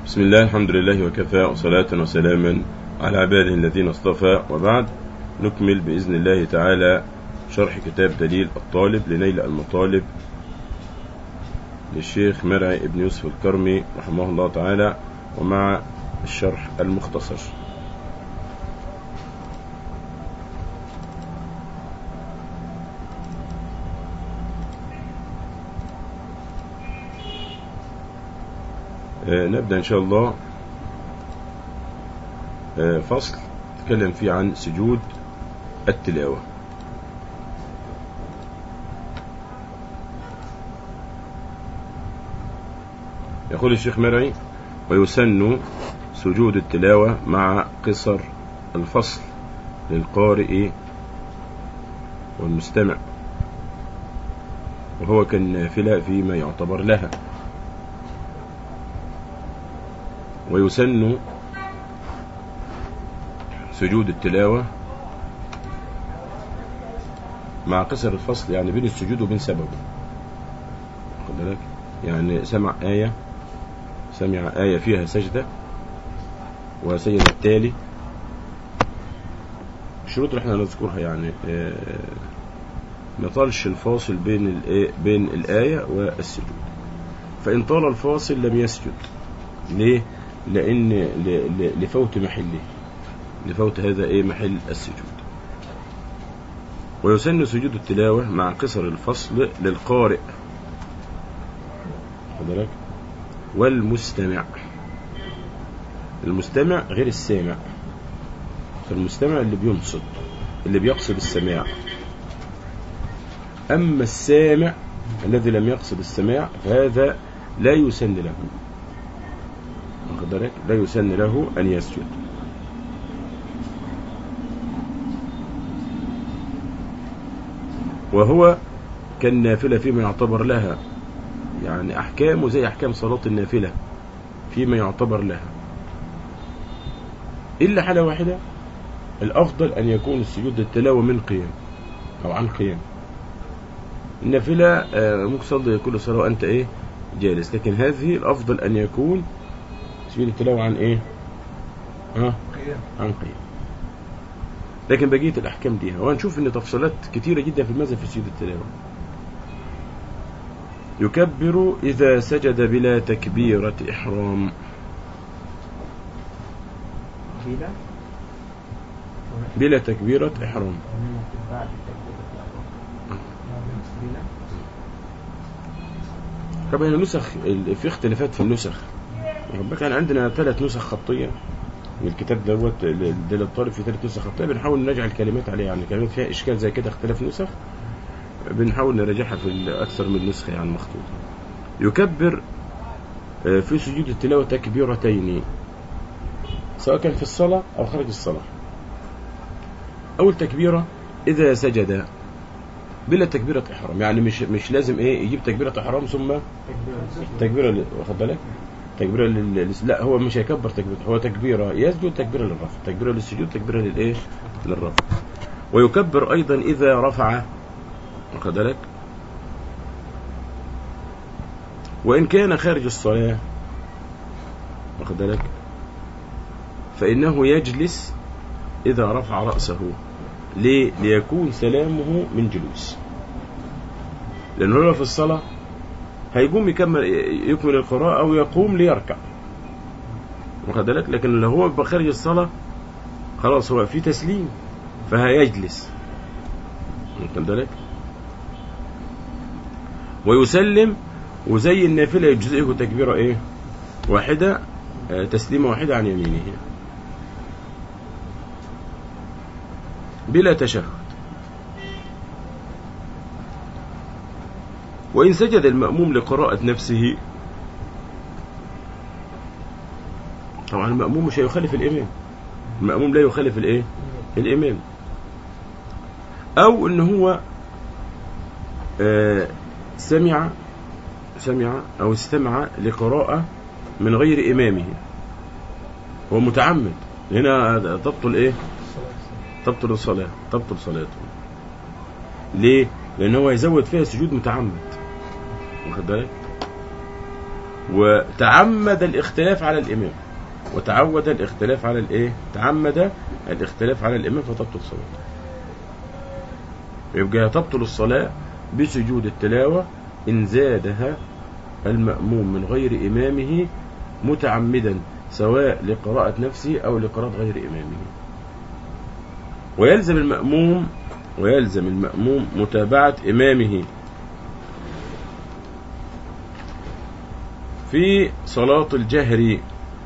بسم الله الحمد لله وكفى وصلاة وسلاما على عباده الذين اصطفى وبعد نكمل بإذن الله تعالى شرح كتاب دليل الطالب لنيل المطالب للشيخ مرعي ابن يوسف الكرمي رحمه الله تعالى ومع الشرح المختصر آه، نبدأ إن شاء الله آه، فصل نتكلم فيه عن سجود التلاوة يقول الشيخ مرعي ويسن سجود التلاوة مع قصر الفصل للقارئ والمستمع وهو كالنافلة فيما يعتبر لها ويسن سجود التلاوة مع قصر الفصل يعني بين السجود وبين سببه خد بالك يعني سمع آية سمع آية فيها سجدة وسجد التالي الشروط اللي احنا نذكرها يعني اه ما طالش الفاصل بين بين الآية والسجود فإن طال الفاصل لم يسجد ليه؟ لأن لفوت محله لفوت هذا إيه محل السجود ويسن سجود التلاوة مع قصر الفصل للقارئ بالك والمستمع المستمع غير السامع فالمستمع اللي بينصت اللي بيقصد السماع أما السامع الذي لم يقصد السماع فهذا لا يسن له واخد بالك لا يسن له أن يسجد وهو كالنافلة فيما يعتبر لها يعني أحكامه زي أحكام صلاة النافلة فيما يعتبر لها إلا حالة واحدة الأفضل أن يكون السجود التلاوة من قيام أو عن قيام النافلة ممكن تصلي كل صلاة وأنت إيه جالس لكن هذه الأفضل أن يكون سجود التلاوة عن إيه ها عن قيام لكن بقية الأحكام دي وهنشوف إن تفصيلات كتيرة جدا في المذهب في سجود التلاوة يكبر إذا سجد بلا تكبيرة إحرام بلا تكبيرة إحرام طبعا النسخ في اختلافات في النسخ كان عندنا ثلاث نسخ خطية من الكتاب دوت دليل الطالب في ثلاث نسخ خطية بنحاول نراجع الكلمات عليها يعني كلمات فيها إشكال زي كده اختلاف نسخ بنحاول نراجعها في أكثر من نسخة يعني مخطوطة يكبر في سجود التلاوة تكبيرتين سواء كان في الصلاة أو خارج الصلاة أول تكبيرة إذا سجد بلا تكبيرة إحرام يعني مش مش لازم إيه يجيب تكبيرة إحرام ثم تكبيرة واخد بالك تكبيرة لل... لا هو مش هيكبر تكبيرة هو تكبيرة يسجد تكبيرة للرفع تكبيرة للسجود تكبيرة للإيه للرفع ويكبر أيضا إذا رفع واخد بالك وإن كان خارج الصلاة واخد بالك فإنه يجلس إذا رفع رأسه ليه؟ ليكون سلامه من جلوس لأنه هو في الصلاة هيقوم يكمل يكمل القراءة أو يقوم ليركع واخد بالك لكن لو هو خارج الصلاة خلاص هو في تسليم فهيجلس واخد بالك ويسلم وزي النافلة يجزئه تكبيرة ايه واحدة آه تسليمة واحدة عن يمينه بلا تشهد وإن سجد المأموم لقراءة نفسه طبعا المأموم مش هيخالف الإمام المأموم لا يخالف الإيه الإمام أو إن هو آه سمع سمع أو استمع لقراءة من غير إمامه هو متعمد هنا تبطل إيه تبطل الصلاة تبطل صلاته ليه لأن هو يزود فيها سجود متعمد واخد بالك وتعمد الاختلاف على الإمام وتعود الاختلاف على الايه تعمد الاختلاف على الإمام فتبطل صلاته يبقى تبطل الصلاة بسجود التلاوة إن زادها المأموم من غير إمامه متعمدا سواء لقراءة نفسه أو لقراءة غير إمامه ويلزم المأموم ويلزم المأموم متابعة إمامه في صلاة الجهر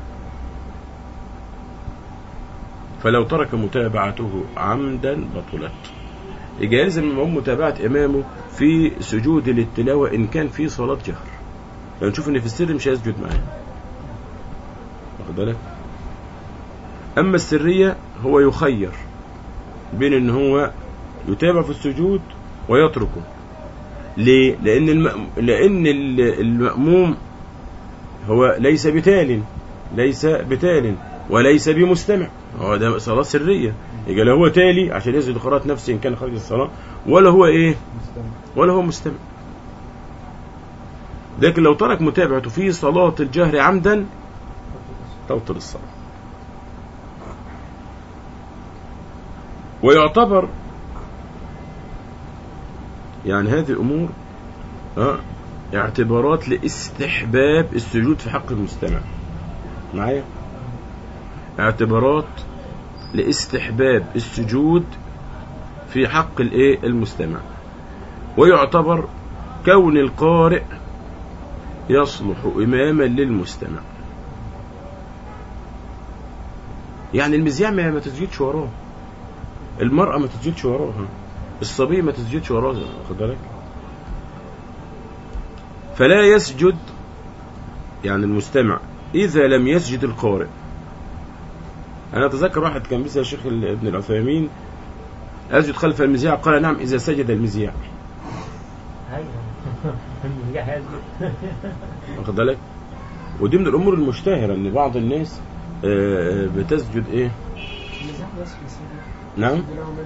فلو ترك متابعته عمدا بطلت يبقى يلزم المأموم متابعة إمامه في سجود للتلاوة إن كان في صلاة جهر لو نشوف إن في السر مش هيسجد معاه واخد بالك أما السرية هو يخير بين إن هو يتابع في السجود ويتركه ليه؟ لأن المأم... لأن المأموم هو ليس بتال ليس بتال وليس بمستمع هو ده صلاة سرية يبقى لا هو تالي عشان يزيد قراءة نفسه إن كان خارج الصلاة ولا هو إيه ولا هو مستمع لكن لو ترك متابعته في صلاة الجهر عمدا تبطل الصلاة ويعتبر يعني هذه الأمور اه اعتبارات لاستحباب السجود في حق المستمع معايا اعتبارات لاستحباب السجود في حق الايه المستمع ويعتبر كون القارئ يصلح اماما للمستمع يعني المذياع ما ما تسجدش وراه المرأة ما تسجدش وراها الصبي ما تسجدش وراه واخد بالك فلا يسجد يعني المستمع إذا لم يسجد القارئ أنا أتذكر واحد كان بيسأل الشيخ ابن العثيمين أسجد خلف المذياع قال نعم إذا سجد المذياع واخد بالك ودي من الأمور المشتهرة إن بعض الناس آه، بتسجد إيه نعم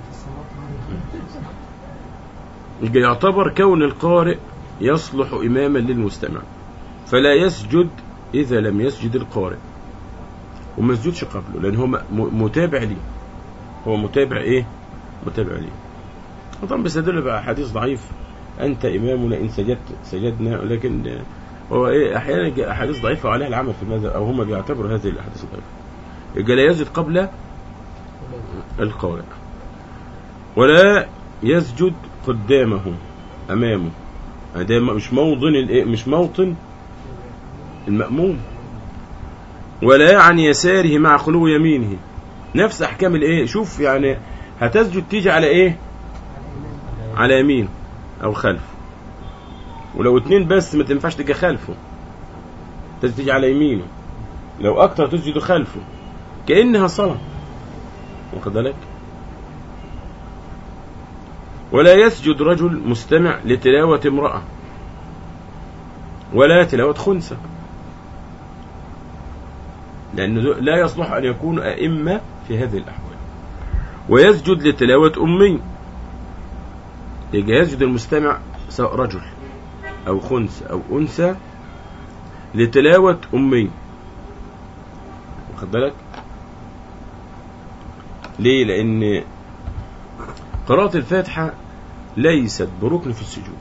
يعتبر كون القارئ يصلح إماما للمستمع فلا يسجد إذا لم يسجد القارئ وما يسجدش قبله لأن هو متابع ليه هو متابع إيه متابع ليه طبعا بيستدل بقى حديث ضعيف أنت إمامنا إن سجدت سجدنا لكن هو إيه أحيانا أحاديث ضعيفة وعليها العمل في المذهب أو هم بيعتبروا هذه الأحاديث الضعيفة يبقى لا يسجد قبل القارئ ولا يسجد قدامه أمامه ده مش موطن الايه مش موطن المأموم ولا عن يساره مع خلو يمينه نفس احكام الايه شوف يعني هتسجد تيجي على ايه على يمينه او خلفه ولو اتنين بس ما تنفعش تيجي خلفه تسجد تيجي على يمينه لو اكتر تسجد خلفه كانها صلاه واخد بالك ولا يسجد رجل مستمع لتلاوة امرأة ولا تلاوة خنثى لأنه لا يصلح أن يكون أئمة في هذه الأحوال ويسجد لتلاوة أمي يجي يسجد المستمع سواء رجل أو خنثى أو أنثى لتلاوة أمي واخد بالك ليه لأن قراءة الفاتحة ليست بركن في السجود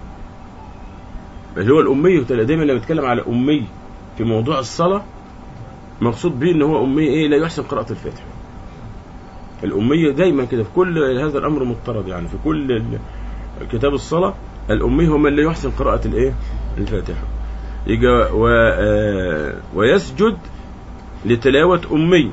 بل هو الأمي دايما لما بيتكلم على أمي في موضوع الصلاة مقصود به ان هو أمي إيه لا يحسن قراءة الفاتحة الأمية دايما كده في كل هذا الأمر مضطرد يعني في كل كتاب الصلاة الأمي هو من لا يحسن قراءة الإيه الفاتحة يجي و آه ويسجد لتلاوة أمي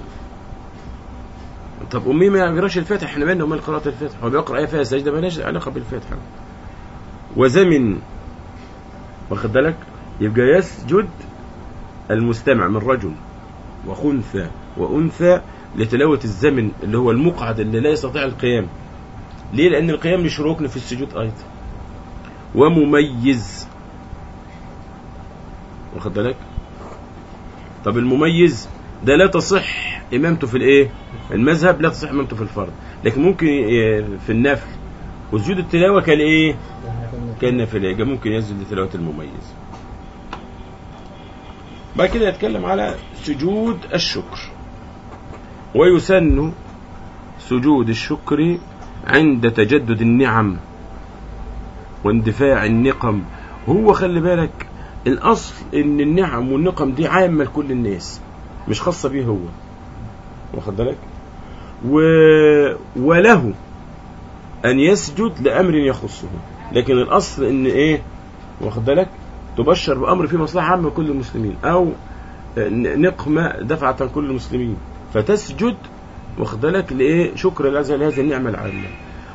طب أمي ما يقراش الفاتحة احنا مالنا ومال قراءة الفاتحة هو بيقرأ آية فيها سجدة مالهاش علاقة بالفاتحة وزمن واخد بالك يبقى يسجد المستمع من رجل وخنثى وأنثى لتلاوة الزمن اللي هو المقعد اللي لا يستطيع القيام ليه لأن القيام مش ركن في السجود أيضا ومميز واخد بالك طب المميز ده لا تصح إمامته في الإيه المذهب لا تصح إمامته في الفرض لكن ممكن في النفل وسجود التلاوة كالإيه كالنافلة يبقى ممكن يسجد لتلاوة المميز بعد كده يتكلم على سجود الشكر ويسن سجود الشكر عند تجدد النعم واندفاع النقم هو خلي بالك الأصل إن النعم والنقم دي عامة لكل الناس مش خاصة بيه هو واخد بالك و... وله أن يسجد لأمر يخصه لكن الأصل إن إيه واخد بالك تبشر بأمر فيه مصلحة عامة لكل المسلمين أو نقمة دفعة كل المسلمين فتسجد واخد بالك لإيه شكر لهذه لهذه النعمة العامة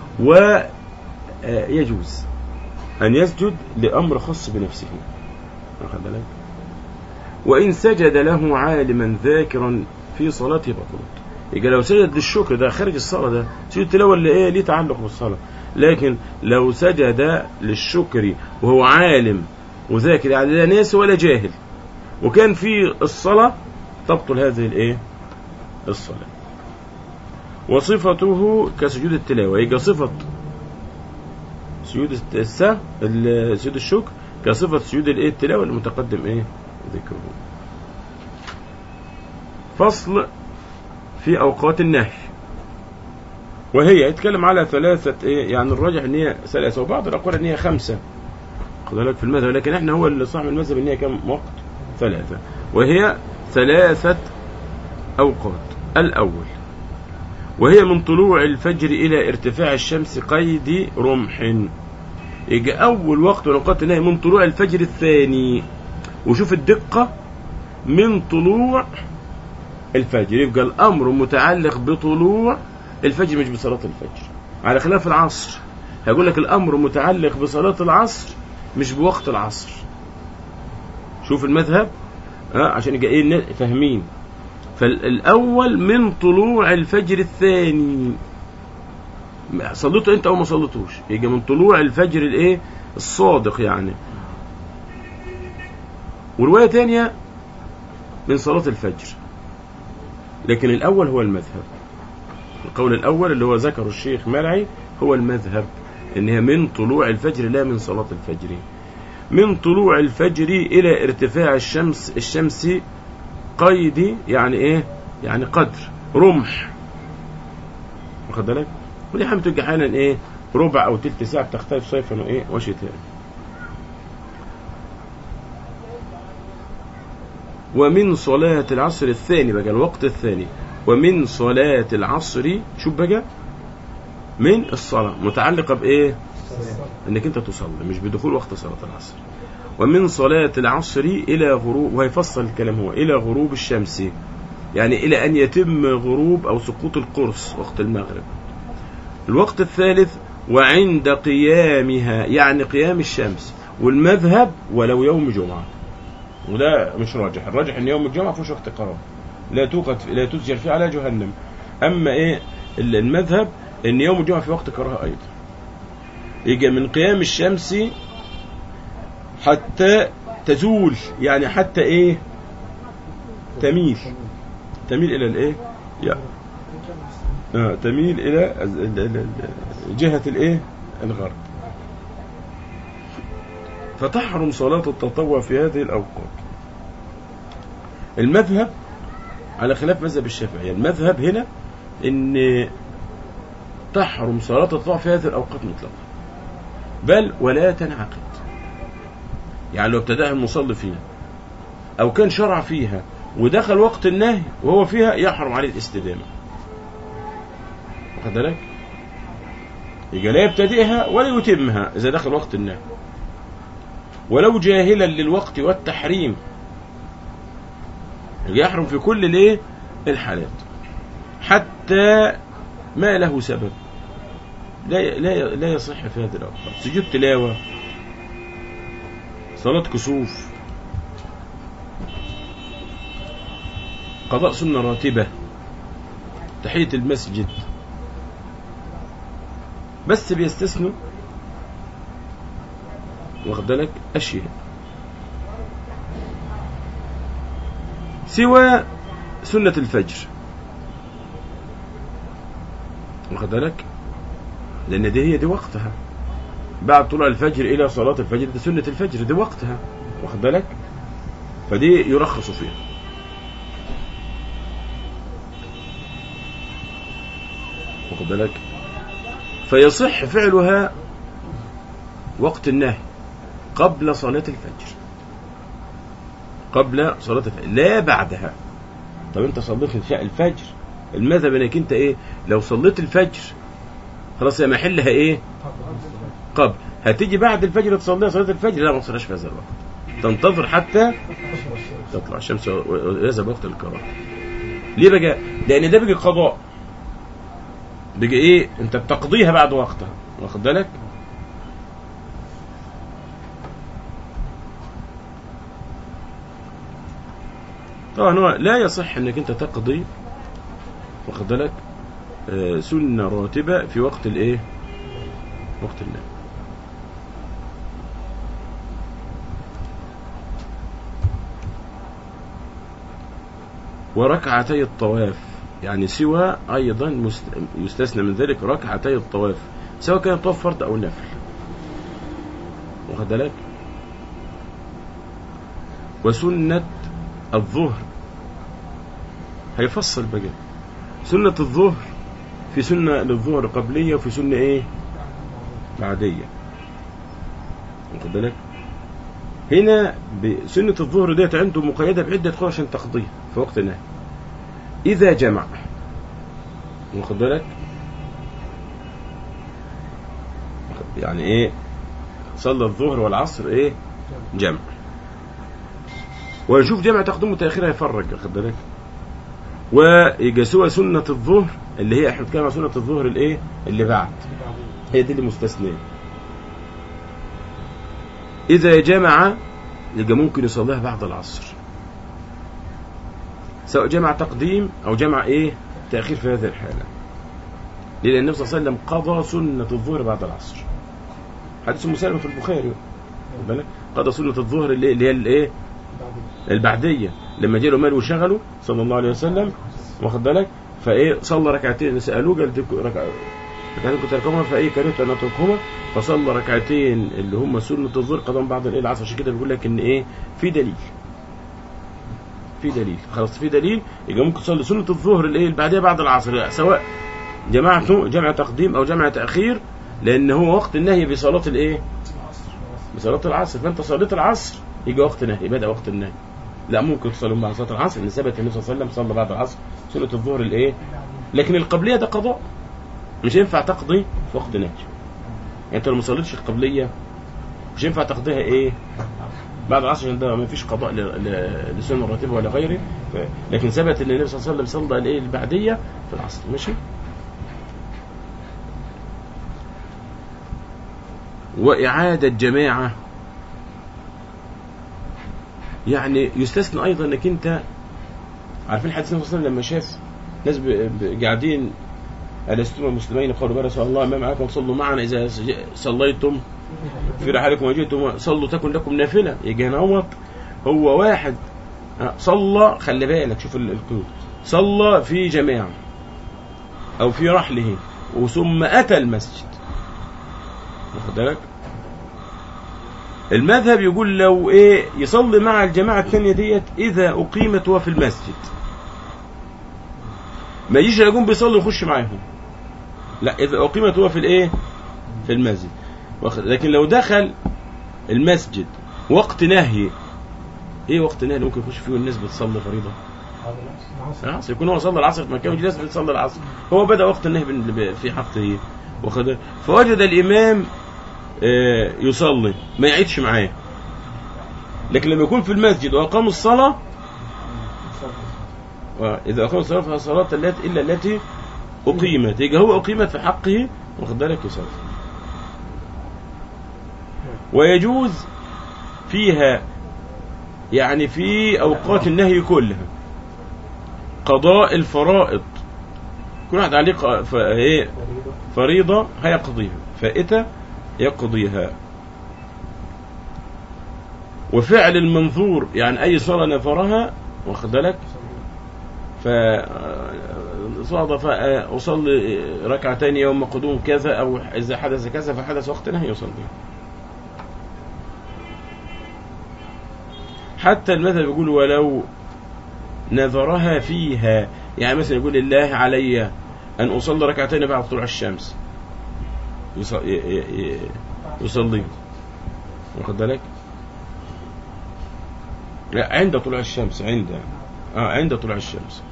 ويجوز أن يسجد لأمر خاص بنفسه واخد بالك وإن سجد له عالما ذاكرا في صلاته بطلت يبقى لو سجد للشكر ده خارج الصلاة ده سجد التلاوة اللي ايه ليه تعلق بالصلاة لكن لو سجد للشكر وهو عالم وذاكر يعني لا ناس ولا جاهل وكان في الصلاة تبطل هذه الايه الصلاة وصفته كسجود التلاوة يبقى صفة سجود السهو سجود الشكر كصفة سجود الايه التلاوة المتقدم ايه ذكره فصل في أوقات النهي وهي يتكلم على ثلاثة إيه يعني الراجح إن هي ثلاثة وبعض الأقوال إن هي خمسة خد بالك في المذهب لكن إحنا هو اللي صاحب المذهب إن هي كم وقت ثلاثة وهي ثلاثة أوقات الأول وهي من طلوع الفجر إلى ارتفاع الشمس قيد رمح يجي أول وقت من أوقات النهي من طلوع الفجر الثاني وشوف الدقة من طلوع الفجر يبقى الأمر متعلق بطلوع الفجر مش بصلاة الفجر على خلاف العصر هيقول لك الأمر متعلق بصلاة العصر مش بوقت العصر شوف المذهب ها عشان يبقى ايه فاهمين فالأول من طلوع الفجر الثاني صليته انت او ما صليتوش يجي من طلوع الفجر الايه الصادق يعني ورواية تانية من صلاة الفجر لكن الأول هو المذهب القول الأول اللي هو ذكر الشيخ مرعي هو المذهب إن هي من طلوع الفجر لا من صلاة الفجر من طلوع الفجر إلى ارتفاع الشمس الشمس قيد يعني إيه يعني قدر رمح واخد بالك ودي حاجة بتبقى أحيانا إيه ربع أو تلت ساعة بتختلف صيفا وإيه وشتاء ومن صلاة العصر الثاني بقى الوقت الثاني ومن صلاة العصر شوف بقى من الصلاة متعلقة بإيه انك انت تصلي مش بدخول وقت صلاة العصر ومن صلاة العصر إلى غروب وهيفصل الكلام هو إلى غروب الشمس يعني إلى أن يتم غروب أو سقوط القرص وقت المغرب الوقت الثالث وعند قيامها يعني قيام الشمس والمذهب ولو يوم جمعة وده مش راجح الراجح ان يوم الجمعة فيهوش وقت قرار لا توقد لا تسجر فيه على جهنم اما ايه المذهب ان يوم الجمعة في وقت كراهه ايضا يجي من قيام الشمس حتى تزول يعني حتى ايه تميل تميل الى الايه يعني آه تميل الى جهة الايه الغرب فتحرم صلاة التطوع في هذه الأوقات المذهب على خلاف مذهب الشافعية المذهب هنا ان تحرم صلاة التطوع في هذه الأوقات مطلقا بل ولا تنعقد يعني لو ابتدأها المصلي فيها أو كان شرع فيها ودخل وقت النهي وهو فيها يحرم عليه الاستدامة واخد بالك؟ يبقى لا يبتدئها ولا يتمها إذا دخل وقت النهي ولو جاهلا للوقت والتحريم يحرم في كل الايه الحالات حتى ما له سبب لا لا لا يصح في هذه الاوقات سجود تلاوه صلاه كسوف قضاء سنه راتبه تحيه المسجد بس بيستثنوا واخد بالك أشياء سوى سنة الفجر واخد بالك لأن دي هي دي وقتها بعد طلوع الفجر إلى صلاة الفجر دي سنة الفجر دي وقتها واخد بالك فدي يرخص فيها واخد بالك فيصح فعلها وقت النهي قبل صلاة الفجر قبل صلاة الفجر لا بعدها طب انت صليت عشاء الفجر المذهب انك انت ايه لو صليت الفجر خلاص يا محلها ايه قبل هتيجي بعد الفجر تصليها صلاة الفجر لا ما تصليهاش في هذا الوقت تنتظر حتى تطلع الشمس ويذهب وقت الكراهه ليه بقى لان ده بيجي قضاء بيجي ايه انت بتقضيها بعد وقتها واخد بالك طبعا هو لا يصح انك انت تقضي واخد بالك آه، سنة راتبة في وقت الايه وقت النوم وركعتي الطواف يعني سوى أيضا مست- يستثنى من ذلك ركعتي الطواف سواء كان طواف فرض أو نفل واخد بالك وسنة الظهر هيفصل بقى سنة الظهر في سنة للظهر قبلية وفي سنة ايه بعدية واخد بالك هنا بسنة الظهر ديت عنده مقيدة بعدة قوى عشان تقضيها في وقت النهي إذا جمع واخد بالك يعني إيه صلى الظهر والعصر إيه جمع ونشوف جمع تقديم وتأخير هيفرق واخد بالك ويجي سوى سنة الظهر اللي هي احنا بنتكلم عن سنة الظهر الايه اللي بعد هي دي اللي مستثنية إذا جمع يبقى ممكن يصليها بعد العصر سواء جمع تقديم أو جمع إيه تأخير في هذه الحالة لأن النبي صلى الله عليه وسلم قضى سنة الظهر بعد العصر حديث مسلم في البخاري واخد بالك؟ قضى سنة الظهر اللي اللي هي الإيه البعدية لما جاء له مال وشغله صلى الله عليه وسلم واخد بالك فايه صلى ركعتين سالوه قال دي ركع ركعتين كنت اركبهما فايه كرهت ان اتركهما فصلى ركعتين اللي هم سنه الظهر قضاهم بعد الايه العصر عشان كده بيقول لك ان ايه في دليل في دليل خلاص في دليل يبقى ممكن تصلي سنه الظهر الايه اللي بعدها بعد العصر سواء جماعته جمع تقديم او جمع تاخير لان هو وقت النهي بصلاه الايه بصلاه العصر فانت صليت العصر يجي وقت نهي بدا وقت النهي لا ممكن تصلي بعد صلاه العصر لان ثبت النبي صلى الله عليه وسلم صلى بعد العصر سنه الظهر الايه لكن القبليه ده قضاء مش ينفع تقضي في وقت نهي يعني انت لو ما صليتش القبليه مش ينفع تقضيها ايه بعد العصر عشان ده ما فيش قضاء ل- ل- لسنه الراتبه ولا غيره ف... لكن ثبت ان النبي صلى الله عليه وسلم صلى الايه البعديه في العصر ماشي وإعادة جماعة يعني يستثنى أيضا أنك أنت عارفين حديث النبي صلى الله عليه وسلم لما شاف ناس ب- ب- قاعدين ألستم المسلمين قالوا بلى رسول الله ما معكم صلوا معنا إذا س- صليتم في رحالكم وجئتم صلوا تكن لكم نافلة يجي نوط هو واحد آه، صلى خلي بالك شوف ال- القيود صلى في جماعة أو في رحله وثم أتى المسجد واخد بالك المذهب يقول لو ايه يصلي مع الجماعة الثانية ديت إذا أقيمت هو في المسجد ما يجيش يقوم بيصلي ويخش معاهم لا إذا أقيمت هو في الإيه في المسجد واخد- لكن لو دخل المسجد وقت نهي ايه وقت نهي اللي ممكن يخش فيه والناس بتصلي فريضة العصر يكون هو صلى العصر في مكان والناس بتصلي العصر هو بدأ وقت النهي بن- ب- في حقه واخد فوجد الإمام آه، يصلي ما يعيدش معاه لكن لما يكون في المسجد وأقام الصلاة إذا أقام الصلاة فهي صلاة التي إلا التي أقيمت يبقى هو أقيمت في حقه واخد بالك يصلي ويجوز فيها يعني في أوقات النهي كلها قضاء الفرائض كل واحد عليه ق- ف- إيه فريضة هيقضيها فائتة يقضيها وفعل المنظور يعني أي صلاة نفرها واخد بالك ف صادف أصلي ركعتين يوم قدوم كذا أو إذا حدث كذا فحدث وقت نهي يصلي حتى المثل بيقول ولو نذرها فيها يعني مثلا يقول الله علي أن أصلي ركعتين بعد طلوع الشمس يص- ي- ي- ي- يصلي واخد بالك لا عند طلوع الشمس عند اه عند طلوع الشمس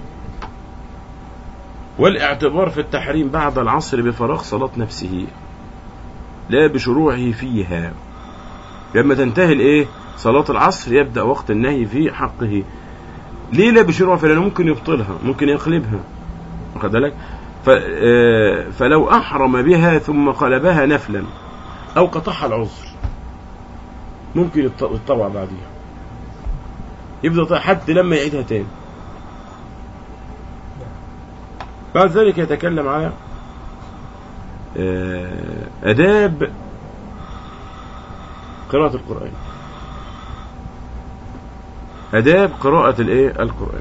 والاعتبار في التحريم بعد العصر بفراغ صلاة نفسه لا بشروعه فيها لما تنتهي الايه صلاة العصر يبدأ وقت النهي في حقه ليه لا بشروعه فيه؟ لانه ممكن يبطلها ممكن يقلبها واخد بالك ف- آه، فلو أحرم بها ثم قلبها نفلا أو قطعها العذر ممكن يط- يتطوع بعديها يبدأ يطوع حتى لما يعيدها تاني بعد ذلك يتكلم على آه، آداب قراءة القرآن آداب قراءة الإيه القرآن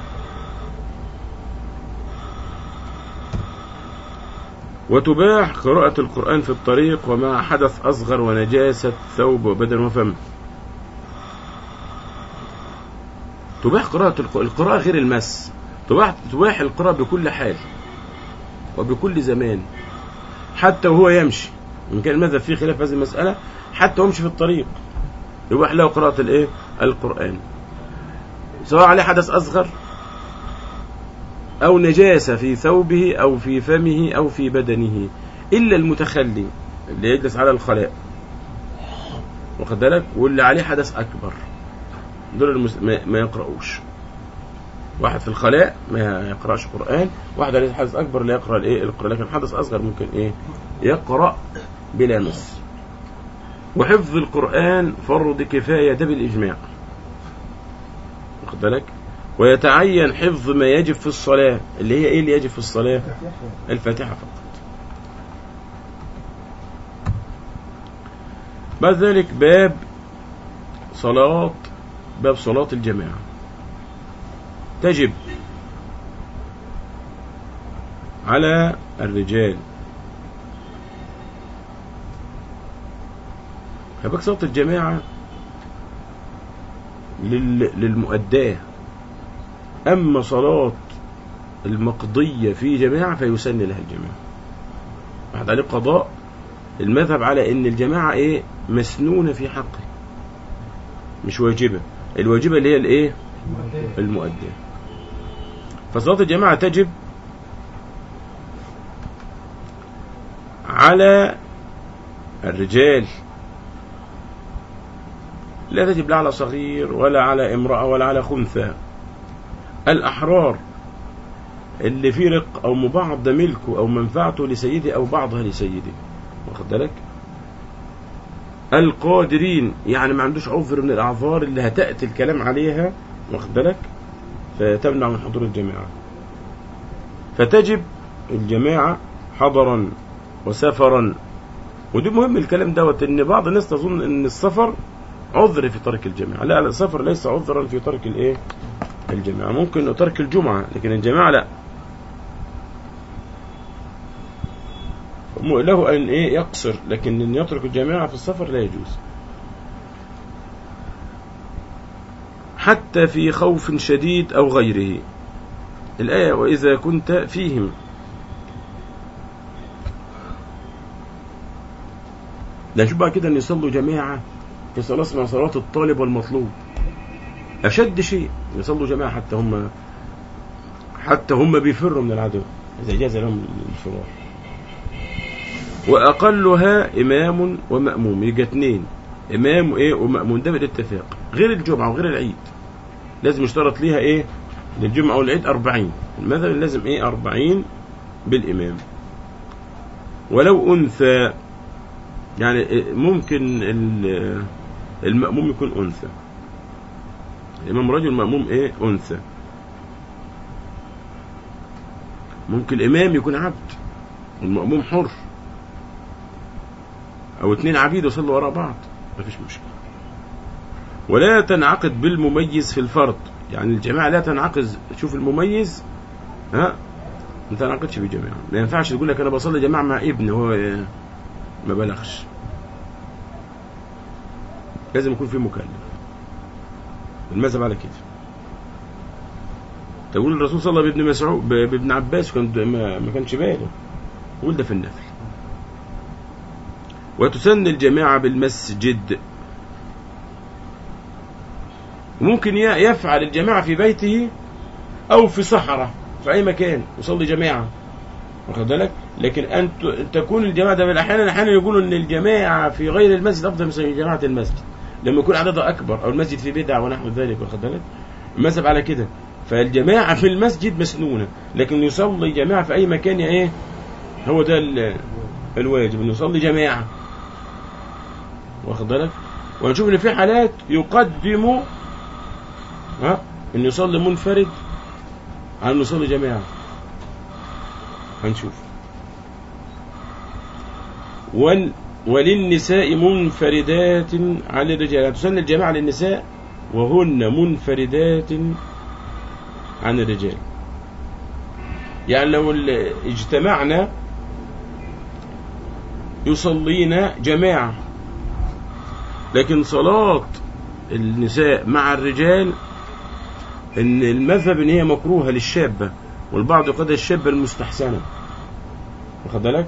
وتباح قراءة القرآن في الطريق ومع حدث أصغر ونجاسة ثوب وبدن وفم تباح قراءة الق- القراءة غير المس تباح, تباح القراءة بكل حال وبكل زمان حتى وهو يمشي إن كان المذهب فيه خلاف في هذه المسألة حتى ويمشي في الطريق يباح له قراءة الإيه القرآن سواء عليه حدث أصغر أو نجاسة في ثوبه أو في فمه أو في بدنه إلا المتخلي اللي يجلس على الخلاء واخد بالك واللي عليه حدث أكبر دول المس... ما... ما يقرأوش واحد في الخلاء ما يقرأش قرآن واحد عليه حدث أكبر لا يقرأ الإيه القرآن لكن حدث أصغر ممكن إيه يقرأ بلا نص وحفظ القرآن فرض كفاية ده بالإجماع واخد بالك ويتعين حفظ ما يجب في الصلاة اللي هي ايه اللي يجب في الصلاة الفاتحة فقط بعد ذلك باب صلاة باب صلاة الجماعة تجب على الرجال فبك صلاة الجماعة لل... للمؤداه أما صلاة المقضية في جماعة فيسن لها الجماعة واحد عليه قضاء المذهب على ان الجماعة ايه مسنونة في حقه مش واجبة الواجبة اللي هي الايه المؤدية فصلاة الجماعة تجب على الرجال لا تجب لا على صغير ولا على امرأة ولا على خنثى الأحرار اللي فيه رق أو مبعض ده ملكه أو منفعته لسيده أو بعضها لسيده واخد بالك القادرين يعني ما عندوش عذر من الأعذار اللي هتأتي الكلام عليها واخد بالك فتمنع من حضور الجماعة فتجب الجماعة حضرا وسفرا ودي مهم الكلام دوت ان بعض الناس تظن ان السفر عذر في ترك الجماعة لا السفر ليس عذرا في ترك الايه الجماعة ممكن ترك الجمعة لكن الجماعة لا له أن إيه يقصر لكن أن يترك الجماعة في السفر لا يجوز حتى في خوف شديد أو غيره الآية وإذا كنت فيهم لا نشوف بقى كده أن يصلوا جماعة في صلاة اسمها صلاة الطالب والمطلوب أشد شيء يصلوا جماعة حتى هم حتى هم بيفروا من العدو إذا جاز لهم الفرار وأقلها إمام ومأموم يبقى اتنين إمام وإيه ومأموم ده بالاتفاق غير الجمعة وغير العيد لازم يشترط ليها إيه للجمعة والعيد أربعين المثل لازم إيه أربعين بالإمام ولو أنثى يعني ممكن المأموم يكون أنثى الإمام رجل مأموم إيه أنثى ممكن الإمام يكون عبد والمأموم حر أو اتنين عبيد يصلوا وراء بعض مفيش مشكلة ولا تنعقد بالمميز في الفرد يعني الجماعة لا تنعقد شوف المميز ها ما تنعقدش بجماعة ما ينفعش تقول لك أنا بصلي جماعة مع ابن هو ما بلغش لازم يكون في مكلف المذهب على كده تقول الرسول صلى الله عليه وسلم بابن مسعود ب- بابن عباس كان ما, ما كانش باله يقول ده في النفل وتسن الجماعة بالمسجد وممكن ي- يفعل الجماعة في بيته أو في صحراء في أي مكان يصلي جماعة واخد بالك لكن أن ت- تكون الجماعة ده أحيانا أحيانا يقولوا إن الجماعة في غير المسجد أفضل من جماعة المسجد لما يكون عددها أكبر أو المسجد فيه بدع ونحو ذلك واخد بالك المذهب على كده فالجماعة في المسجد مسنونة لكن يصلي جماعة في أي مكان يا إيه هو ده ال- الواجب إنه يصلي جماعة واخد بالك ونشوف إن في حالات يقدم ها إنه يصلي منفرد عن إنه يصلي جماعة هنشوف ول وللنساء منفردات على الرجال تسن الجماعة للنساء وهن منفردات عن الرجال يعني لو ال- اجتمعنا يصلين جماعة لكن صلاة النساء مع الرجال ان المذهب ان هي مكروهة للشابة والبعض يقول الشابة المستحسنة واخد بالك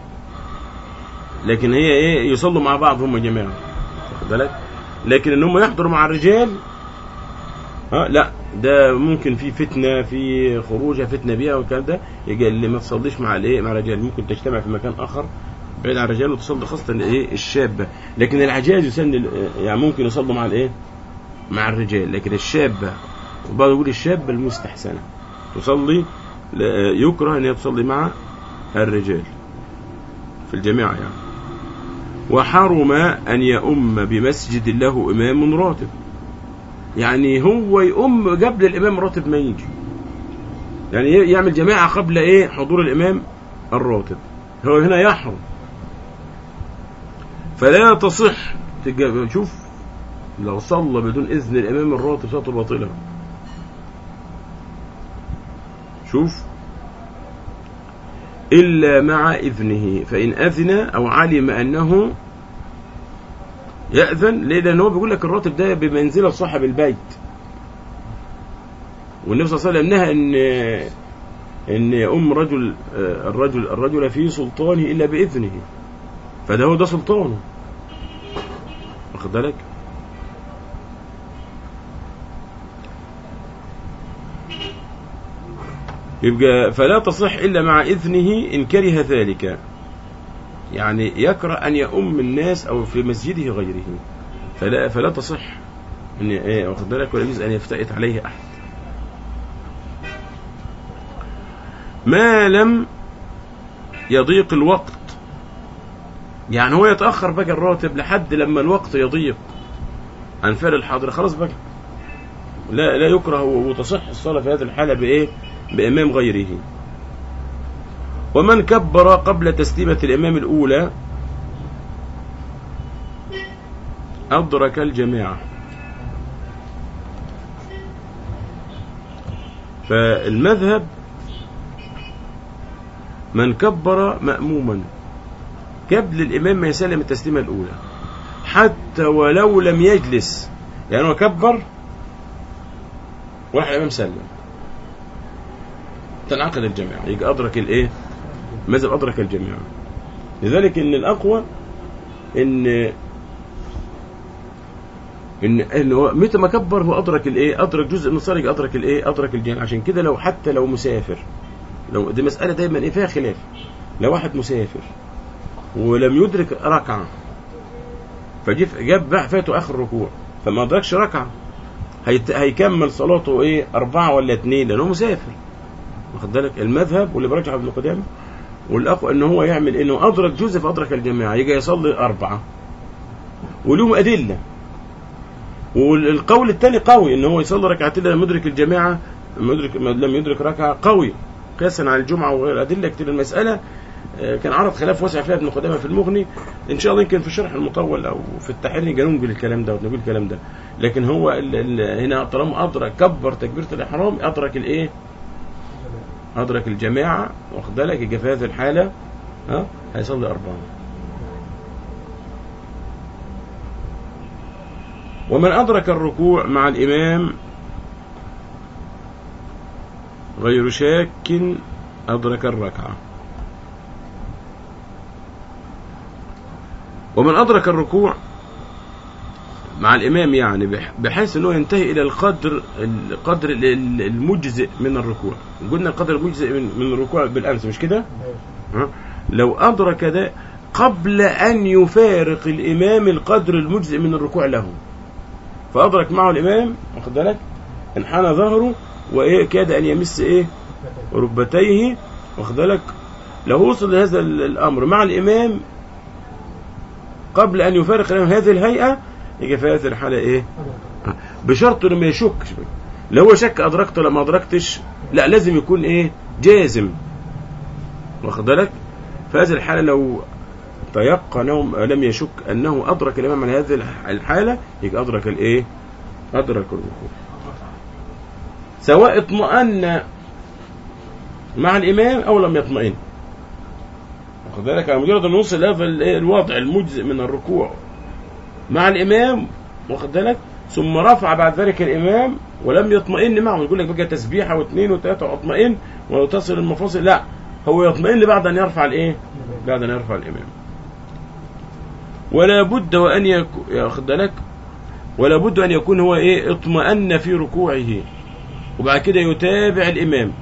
لكن هي ايه يصلوا مع بعض هم جماعة واخد بالك لكن ان هم يحضروا مع الرجال ها لا ده ممكن في فتنه في خروجها فتنه بيها والكلام ده يجي اللي ما تصليش مع الايه مع الرجال ممكن تجتمع في مكان اخر بعيد عن الرجال وتصلي خاصه الايه الشابه لكن العجاز يسن ال- يعني ممكن يصلوا مع الايه مع الرجال لكن الشابه وبعض يقول الشابه المستحسنه تصلي لا- يكره ان هي تصلي مع الرجال في الجماعه يعني وحرم ان يؤم بمسجد له امام راتب يعني هو يؤم قبل الامام راتب ما يجي يعني ي- يعمل جماعه قبل ايه حضور الامام الراتب هو هنا يحرم فلا تصح تج- شوف لو صلى بدون اذن الامام الراتب صلاته باطله شوف الا مع اذنه فان اذن او علم انه يأذن ليه؟ لأن هو بيقول لك الراتب ده بمنزلة صاحب البيت. والنبي صلى الله عليه وسلم نهى إن إن يؤم رجل آه، الرجل الرجل في سلطانه إلا بإذنه. فده هو ده سلطانه. واخد بالك؟ يبقى فلا تصح إلا مع إذنه إن كره ذلك. يعني يكره أن يؤم الناس أو في مسجده غيره فلا فلا تصح ان ايه واخد بالك ولا يجوز ان يفتئت عليه احد ما لم يضيق الوقت يعني هو يتاخر بقى الراتب لحد لما الوقت يضيق عن فعل الحاضر خلاص بقى لا لا يكره وتصح الصلاه في هذه الحاله بايه بامام غيره ومن كبر قبل تسليمه الامام الاولى أدرك الجماعة فالمذهب من كبر مأموما قبل الإمام ما يسلم التسليمة الأولى حتى ولو لم يجلس يعني هو كبر وراح الإمام سلم تنعقد الجماعة يبقى أدرك الإيه؟ المذهب أدرك الجماعة لذلك إن الأقوى إن ان ان هو متى ما كبر هو ادرك الايه ادرك جزء من الصلاه ادرك الايه ادرك الجمع عشان كده لو حتى لو مسافر لو دي مساله دايما ايه فيها خلاف لو واحد مسافر ولم يدرك ركعه فجي جاب بقى فاته اخر ركوع فما ادركش ركعه هيت... هيكمل صلاته ايه اربعه ولا اثنين لانه مسافر واخد بالك المذهب واللي برجح ابن قدامه والاقوى ان هو يعمل انه ادرك جزء فادرك الجماعه يجي يصلي اربعه ولهم ادله والقول الثاني قوي ان هو يصلي ركعتين لما يدرك الجماعه لما يدرك لم يدرك ركعه قوي قياسا على الجمعه وغير ادله كتير المساله كان عرض خلاف واسع فيها ابن قدامه في المغني ان شاء الله يمكن في الشرح المطول او في التحرير نجي ننقل الكلام ده ونقول الكلام ده لكن هو ال ال هنا طالما ادرك كبر تكبيره الاحرام ادرك الايه؟ ادرك الجماعه واخد بالك يجي في هذه الحاله ها هيصلي اربعه ومن أدرك الركوع مع الإمام غير شاك أدرك الركعة ومن أدرك الركوع مع الإمام يعني بح- بحيث أنه ينتهي إلى القدر القدر ال- ال- المجزئ من الركوع قلنا القدر المجزئ من, من الركوع بالأمس مش كده ها؟ لو أدرك ده قبل أن يفارق الإمام القدر المجزئ من الركوع له فأدرك معه الإمام واخد بالك انحنى ظهره وإيه كاد أن يمس إيه ركبتيه واخد بالك لو وصل لهذا ال- الأمر مع الإمام قبل أن يفارق الإمام هذه الهيئة يجي في هذه الحالة إيه بشرط انه ما يشكش لو هو شك ادركت ولا ما ادركتش لا لازم يكون ايه جازم واخد بالك في هذه الحاله لو تيقن أو لم يشك انه ادرك الامام على هذه الح- الحاله يبقى ادرك الايه ادرك الركوع سواء اطمأن مع الامام او لم يطمئن واخد بالك على مجرد ان وصل هذا ال- إيه الوضع المجزئ من الركوع مع الامام واخد بالك ثم رفع بعد ذلك الامام ولم يطمئن معه يقول لك بقى تسبيحه واثنين وثلاثه واطمئن وتصل المفاصل لا هو يطمئن بعد ان يرفع الايه بعد ان يرفع الامام ولا بد وان يكون ياخد بالك ولا بد ان يكون هو ايه اطمأن في ركوعه وبعد كده يتابع الامام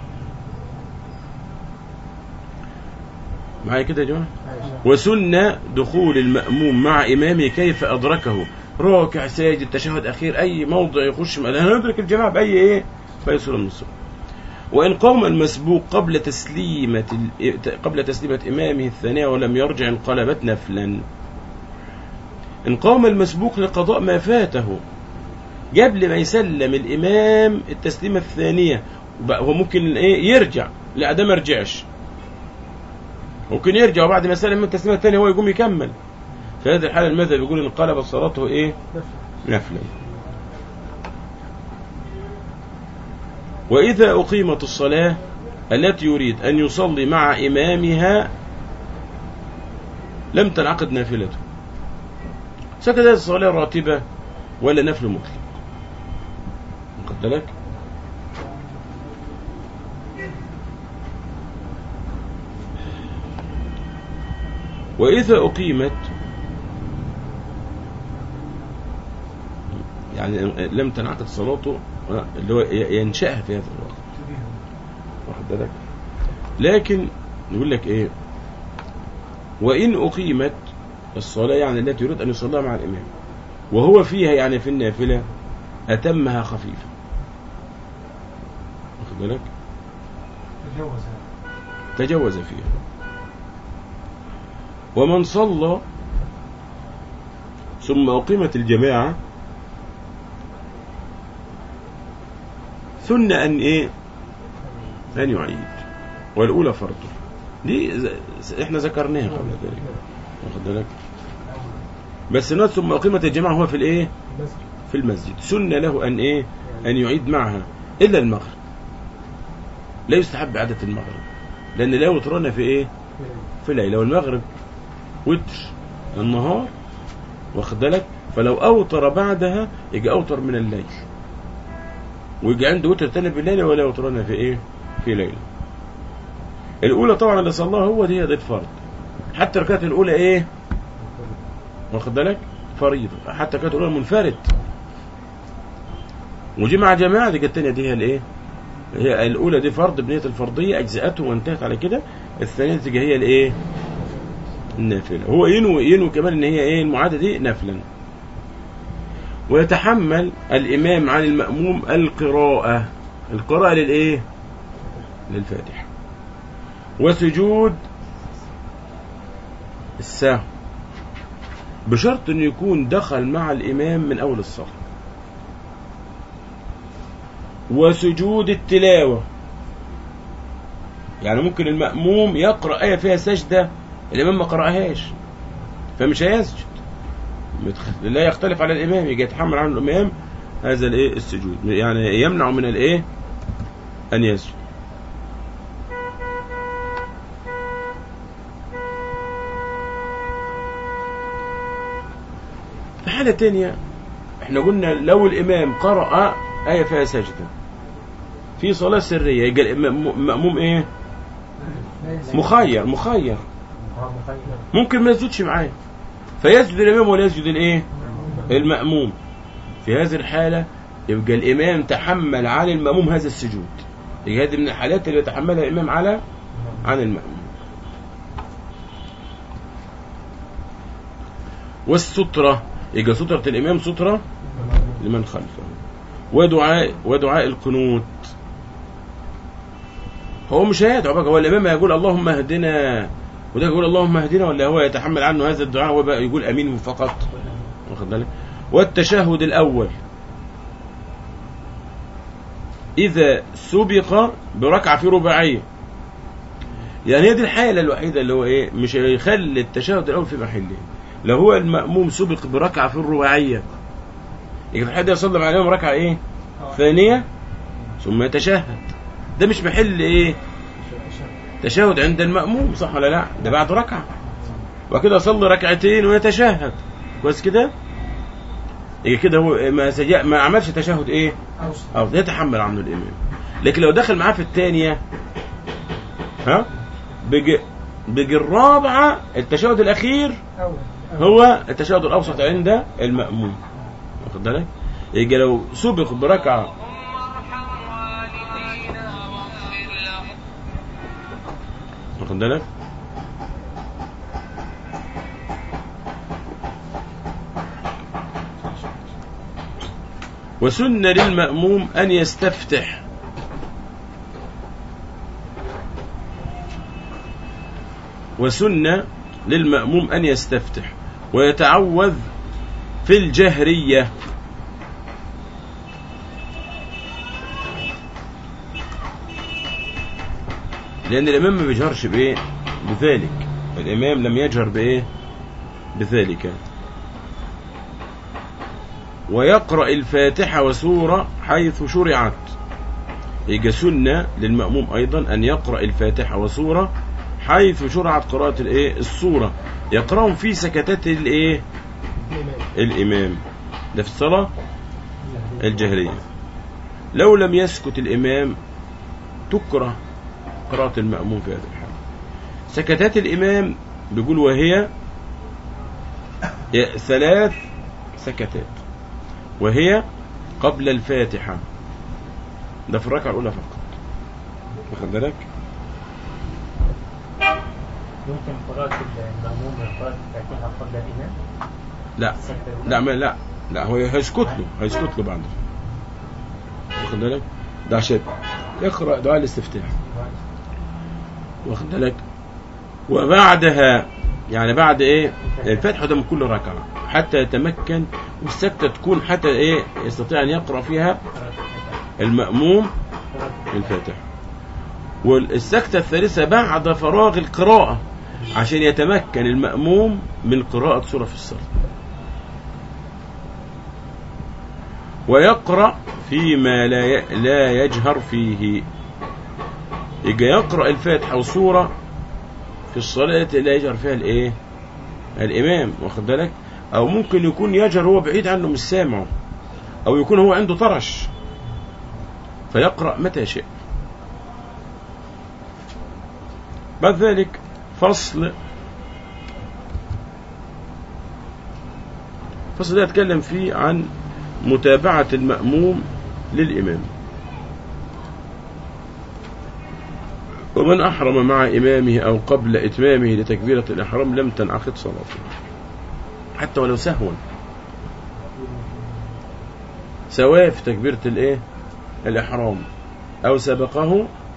معايا كده يا جماعه وسن دخول المأموم مع إمامه كيف أدركه راكع ساجد تشهد أخير أي موضع يخش لا ندرك الجماعة بأي إيه بأي صورة من الصور وإن قام المسبوق قبل تسليمة ال- قبل تسليمة إمامه الثانية ولم يرجع انقلبت نفلا إن قام المسبوق لقضاء ما فاته قبل ما يسلم الإمام التسليمة الثانية وبقى هو ممكن إيه يرجع لا ده ما رجعش ممكن يرجع وبعد ما يسلم من التسليمة الثانية هو يقوم يكمل في هذه الحالة المذهب يقول إن قلبت صلاته إيه نفلا وإذا أقيمت الصلاة التي يريد أن يصلي مع إمامها لم تنعقد نافلته سكت هذه الصلاة راتبة ولا نفل مطلق واخد بالك وإذا أقيمت يعني لم تنعقد صلاته آه، اللي هو ي- ينشأها في هذا الوقت واخد بالك لكن يقول لك ايه وإن أقيمت الصلاة يعني التي يريد أن يصليها مع الإمام وهو فيها يعني في النافلة أتمها خفيفة واخد بالك تجوز تجوز فيها ومن صلى ثم أقيمت الجماعة ثن أن إيه أن يعيد والأولى فرض دي ز- احنا ذكرناها قبل ذلك واخد بالك بس نوت ثم أقيمت الجماعة هو في الإيه بس في المسجد سن له أن إيه أن يعيد معها إلا المغرب لا يستحب عادة المغرب لأن لا يوترون في إيه في الليل والمغرب وتر النهار واخد بالك فلو أوتر بعدها يجي أوتر من الليل ويجي عنده وتر تاني بالليل ولا يوترون في إيه في ليل الأولى طبعا اللي صلاها هو دي دي الفرض حتى الركعة الأولى إيه واخد بالك فريضة حتى الركعة الأولى منفرد وجي مع جماعة دي التانية دي هي الإيه هي الأولى دي فرض بنية الفرضية أجزأته وانتهت على كده الثانية تيجي هي الإيه النافلة هو ينوي ينوي كمان إن هي إيه المعادة دي نفلا ويتحمل الإمام عن المأموم القراءة القراءة للإيه للفاتحة وسجود السهو بشرط أن يكون دخل مع الإمام من أول الصف وسجود التلاوة يعني ممكن المأموم يقرأ آية فيها سجدة الإمام ما قرأهاش فمش هيسجد متخ- لا يختلف على الإمام يجي يتحمل عنه الإمام هذا الإيه السجود يعني يمنع من الإيه أن يسجد في حالة تانية احنا قلنا لو الامام قرأ آية فيها سجدة في صلاة سرية يبقى الإمام- المأموم ايه مخير مخير اه مخير ممكن ما يسجدش معاه فيسجد الامام ولا يسجد الايه المأموم في هذه الحالة يبقى الامام تحمل عن المأموم هذا السجود يبقى هذه من الحالات اللي يتحملها الامام على عن المأموم والسترة يبقى سترة الامام سترة لمن خلفه ودعاء ودعاء القنوت هو مش هيدعو بقى هو الامام هيقول اللهم اهدنا وده يقول اللهم اهدنا ولا هو يتحمل عنه هذا الدعاء هو بقى يقول امين فقط واخد بالك والتشهد الاول اذا سبق بركعه في رباعيه يعني هي دي الحاله الوحيده اللي هو ايه مش هيخلي التشهد الاول في محله لو هو المأموم سبق بركعه في الرباعيه يبقى الحد يصلي عليهم ركعه ايه ثانيه ثم يتشهد ده مش محل ايه تشهد عند المأموم صح ولا لا ده بعد ركعة وكده يصلي ركعتين ويتشهد كويس كده يبقى كده هو ما سجأ ما عملش تشهد ايه اوسط او ده يتحمل عنه الامام لكن لو دخل معاه في الثانية ها بيجي بيجي الرابعة التشهد الأخير اول هو التشهد الأوسط عند المأموم واخد بالك يبقى لو سبق بركعة واخد بالك وسن للمأموم أن يستفتح وسن للمأموم أن يستفتح ويتعوذ في الجهرية لأن الإمام ما بيجهرش بإيه بذلك الإمام لم يجهر بإيه بذلك ويقرأ الفاتحة وسورة حيث شرعت يجي سنة للمأموم أيضا أن يقرأ الفاتحة وسورة حيث شرعت قراءة الإيه السورة يقرأهم في سكتات الإيه الإمام ده في الصلاة الجهرية لو لم يسكت الإمام تكره قراءة المأموم في هذه الحالة سكتات الإمام بيقول وهي ثلاث سكتات وهي قبل الفاتحة ده في الركعة الأولى فقط واخد بالك يمكن قراءة المأموم من قراءة الفاتحة قبل الإمام لا السكتة الأولى؟ لا ما لا لا هو هيسكت له هيسكت له بعد واخد بالك ده عشان يقرأ دعاء الاستفتاح واخد بالك وبعدها يعني بعد ايه الفتح ده من كل ركعة حتى يتمكن والسكتة تكون حتى ايه يستطيع ان يقرأ فيها قراءة الفاتحة المأموم قراءة الفاتح والسكتة الثالثة بعد فراغ القراءة عشان يتمكن المأموم من قراءة سورة في الصلاة ويقرأ فيما لا ي- لا يجهر فيه يجي يقرأ الفاتحة وسورة في الصلاة التي لا يجهر فيها الايه الإمام واخد بالك أو ممكن يكون يجهر هو بعيد عنه مش سامعه أو يكون هو عنده طرش فيقرأ متى شاء بعد ذلك فصل فصل ده يتكلم فيه عن متابعة المأموم للإمام ومن أحرم مع إمامه أو قبل إتمامه لتكبيرة الإحرام لم تنعقد صلاته حتى ولو سهوا سواء في تكبيرة الإيه الإحرام أو سبقه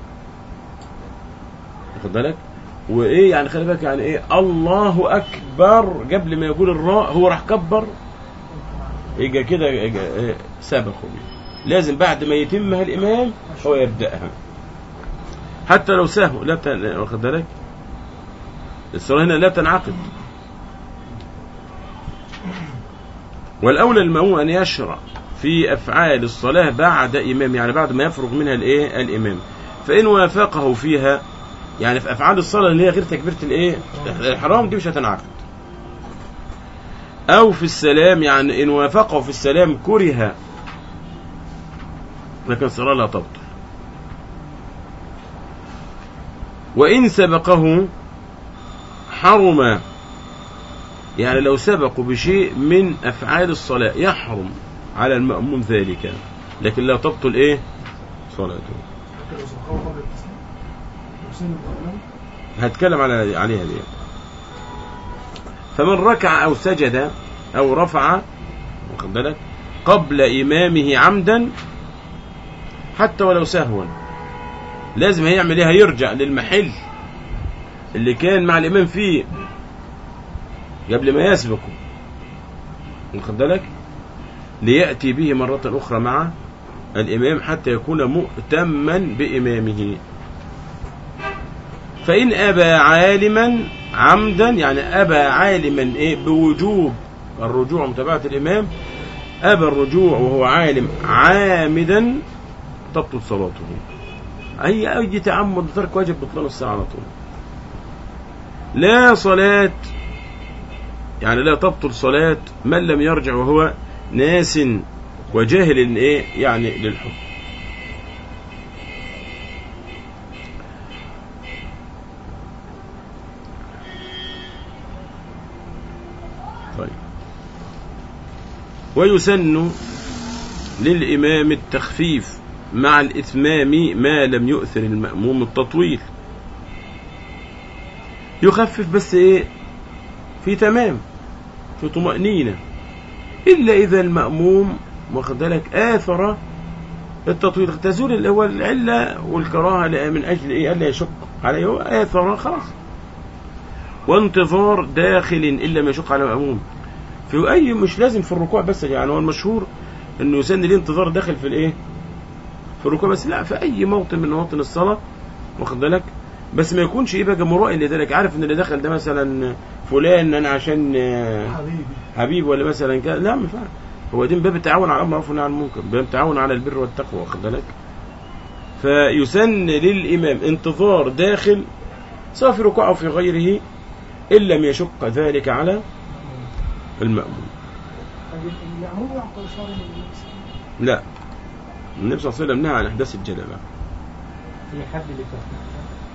واخد بالك وإيه يعني خلي بالك يعني إيه الله أكبر قبل ما يقول الراء هو راح كبر يجي كده يجي- إيه، سبقه لازم بعد ما يتمها الإمام هو يبدأها حتى لو سهو لا تن... واخد بالك الصلاة هنا لا تنعقد والأولى المأموم أن يشرع في أفعال الصلاة بعد إمام يعني بعد ما يفرغ منها الإيه الإمام فإن وافقه فيها يعني في أفعال الصلاة اللي هي غير تكبيرة الإيه الحرام دي مش هتنعقد أو في السلام يعني إن وافقه في السلام كره لكن الصلاة لا تبطل وإن سبقه حرم يعني لو سبقوا بشيء من أفعال الصلاة يحرم على المأموم ذلك لكن لا تبطل إيه صلاته حتى لو سبقوه قبل التسليم لو سلم قبله هتكلم على عليها دي فمن ركع أو سجد أو رفع واخد بالك قبل إمامه عمدا حتى ولو سهوا لازم هيعمل ايه هيرجع للمحل اللي كان مع الإمام فيه قبل ما يسبقه واخد بالك ليأتي به مرة أخرى مع الإمام حتى يكون مؤتما بإمامه فإن أبى عالما عمدا يعني أبى عالما إيه بوجوب الرجوع متابعة الإمام أبى الرجوع وهو عالم عامدا تبطل صلاته أي أي تعمد ترك واجب بطلان الصلاة على طول لا صلاة يعني لا تبطل صلاة من لم يرجع وهو ناس وجاهل إيه يعني للحكم طيب ويسن للإمام التخفيف مع الإتمام ما لم يؤثر المأموم التطويل يخفف بس إيه في تمام في طمأنينة إلا إذا المأموم واخد بالك آثر التطويل تزول اللي هو العلة والكراهة من أجل إيه ألا يشق عليه هو آثر خلاص وانتظار داخل إن لم يشق على المأموم في أي مش لازم في الركوع بس يعني هو المشهور إنه يسن ليه انتظار داخل في الإيه في الركوع بس لا في أي موطن من مواطن الصلاة واخد بالك بس ما يكونش ايه بقى مرائي لذلك عارف ان اللي دخل ده مثلا فلان انا عشان آه، حبيبي حبيب ولا مثلا كده لا ما ينفعش هو دين باب التعاون على الامر والمعروف والنهي عن المنكر باب التعاون على البر والتقوى واخد بالك فيسن للامام انتظار داخل سواء في ركوع او في غيره ان لم يشق ذلك على المأموم المأموم يعطي إشارة للنبي لا النبي صلى الله عليه وسلم نهى عن احداث الجنابه في حد لتخفيف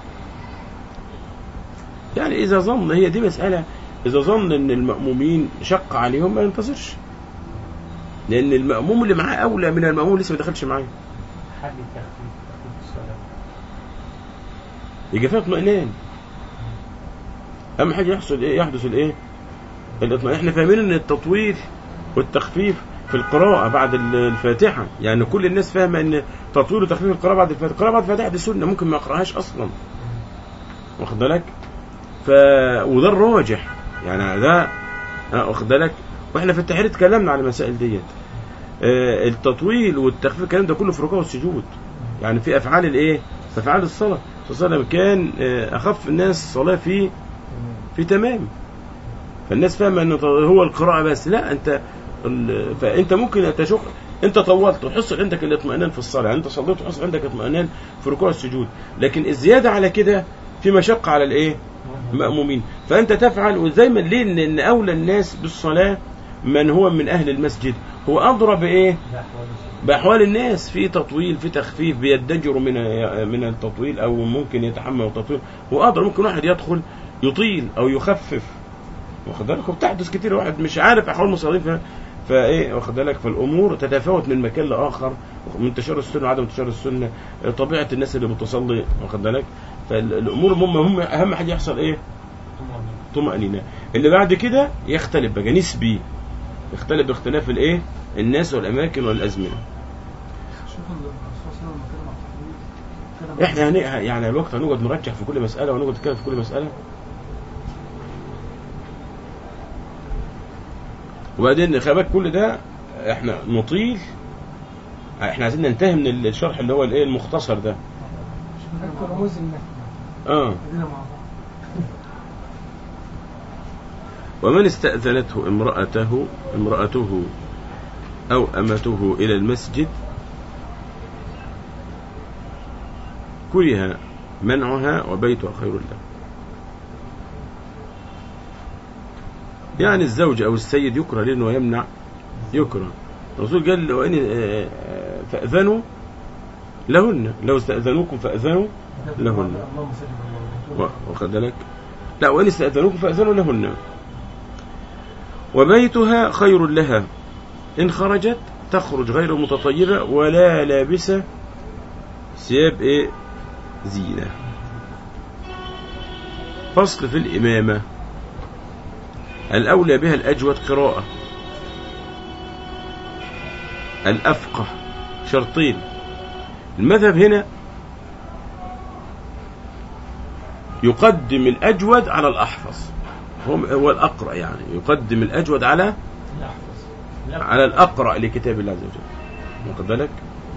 يعني إذا ظن هي دي مسألة إذا ظن إن المأمومين شق عليهم ما ينتظرش لأن المأموم اللي معاه أولى من المأموم اللي لسه ما دخلش معاه حد تخفيف تخفيف الصلاة يجي فيها اطمئنان أهم حاجة يحصل إيه يحدث الإيه الاطمئنان إحنا فاهمين إن التطويل والتخفيف في القراءة بعد الفاتحة يعني كل الناس فاهمة إن تطويل وتخفيف القراءة بعد الفاتحة القراءة بعد الفاتحة دي سنة ممكن ما يقرأهاش أصلا واخد بالك ف وده الراجح يعني ده آه، واخد بالك واحنا في التحرير اتكلمنا على المسائل ديت آه، التطويل والتخفيف الكلام ده كله في الركوع والسجود يعني في افعال الايه في افعال الصلاه صلى الله عليه وسلم كان آه، اخف الناس صلاه في في تمام فالناس فاهمه ان هو القراءه بس لا انت ال- فانت ممكن تشق انت طولت وحصل عندك الاطمئنان في الصلاه يعني انت صليت وحصل عندك اطمئنان في ركوع السجود لكن الزياده على كده في مشقه على الايه مأمومين فأنت تفعل وزي ما ليه إن- إن أولى الناس بالصلاة من هو من أهل المسجد هو أضرب إيه لا حوالي بأحوال الناس في تطويل في تخفيف بيدجروا من من التطويل أو ممكن يتحمل التطويل هو أضرب ممكن واحد يدخل يطيل أو يخفف واخد بالك وبتحدث كتير واحد مش عارف أحوال المصلين ف- فايه واخد بالك فالامور تتفاوت من مكان لاخر من انتشار السنه وعدم انتشار السنه طبيعه الناس اللي بتصلي واخد بالك فالامور هم هم اهم حاجه يحصل ايه طمأنينة طمأنينة اللي بعد كده يختلف بقى نسبي يختلف باختلاف الايه الناس والاماكن والازمنه شوف الرسول صلى الله عليه وسلم لما كلم عن التحويل كلم احنا هن... يعني الوقت هنقعد نرجح في كل مساله ونقعد نتكلم في كل مساله وبعدين خلي بالك كل ده احنا نطيل احنا عايزين ننتهي من الشرح اللي هو الايه المختصر ده شوف كده مع بعض. رموز النهي اه ادينا مع بعض ومن استأذنته امرأته امرأته أو أمته إلى المسجد كره منعها وبيتها خير له يعني الزوج أو السيد يكره لأنه يمنع يكره الرسول قال وإن آه، آه، فأذنوا لهن لو استأذنوكم فأذنوا لهن اللهم صل على و- واخد بالك لا وإن استأذنوكم فأذنوا لهن وبيتها خير لها إن خرجت تخرج غير متطيبة ولا لابسة ثياب إيه زينة فصل في الإمامة الأولى بها الأجود قراءة الأفقه شرطين المذهب هنا يقدم الأجود على الأحفظ هو هو الأقرأ يعني يقدم الأجود على الأحفظ على الأقرأ لكتاب الله عز وجل واخد بالك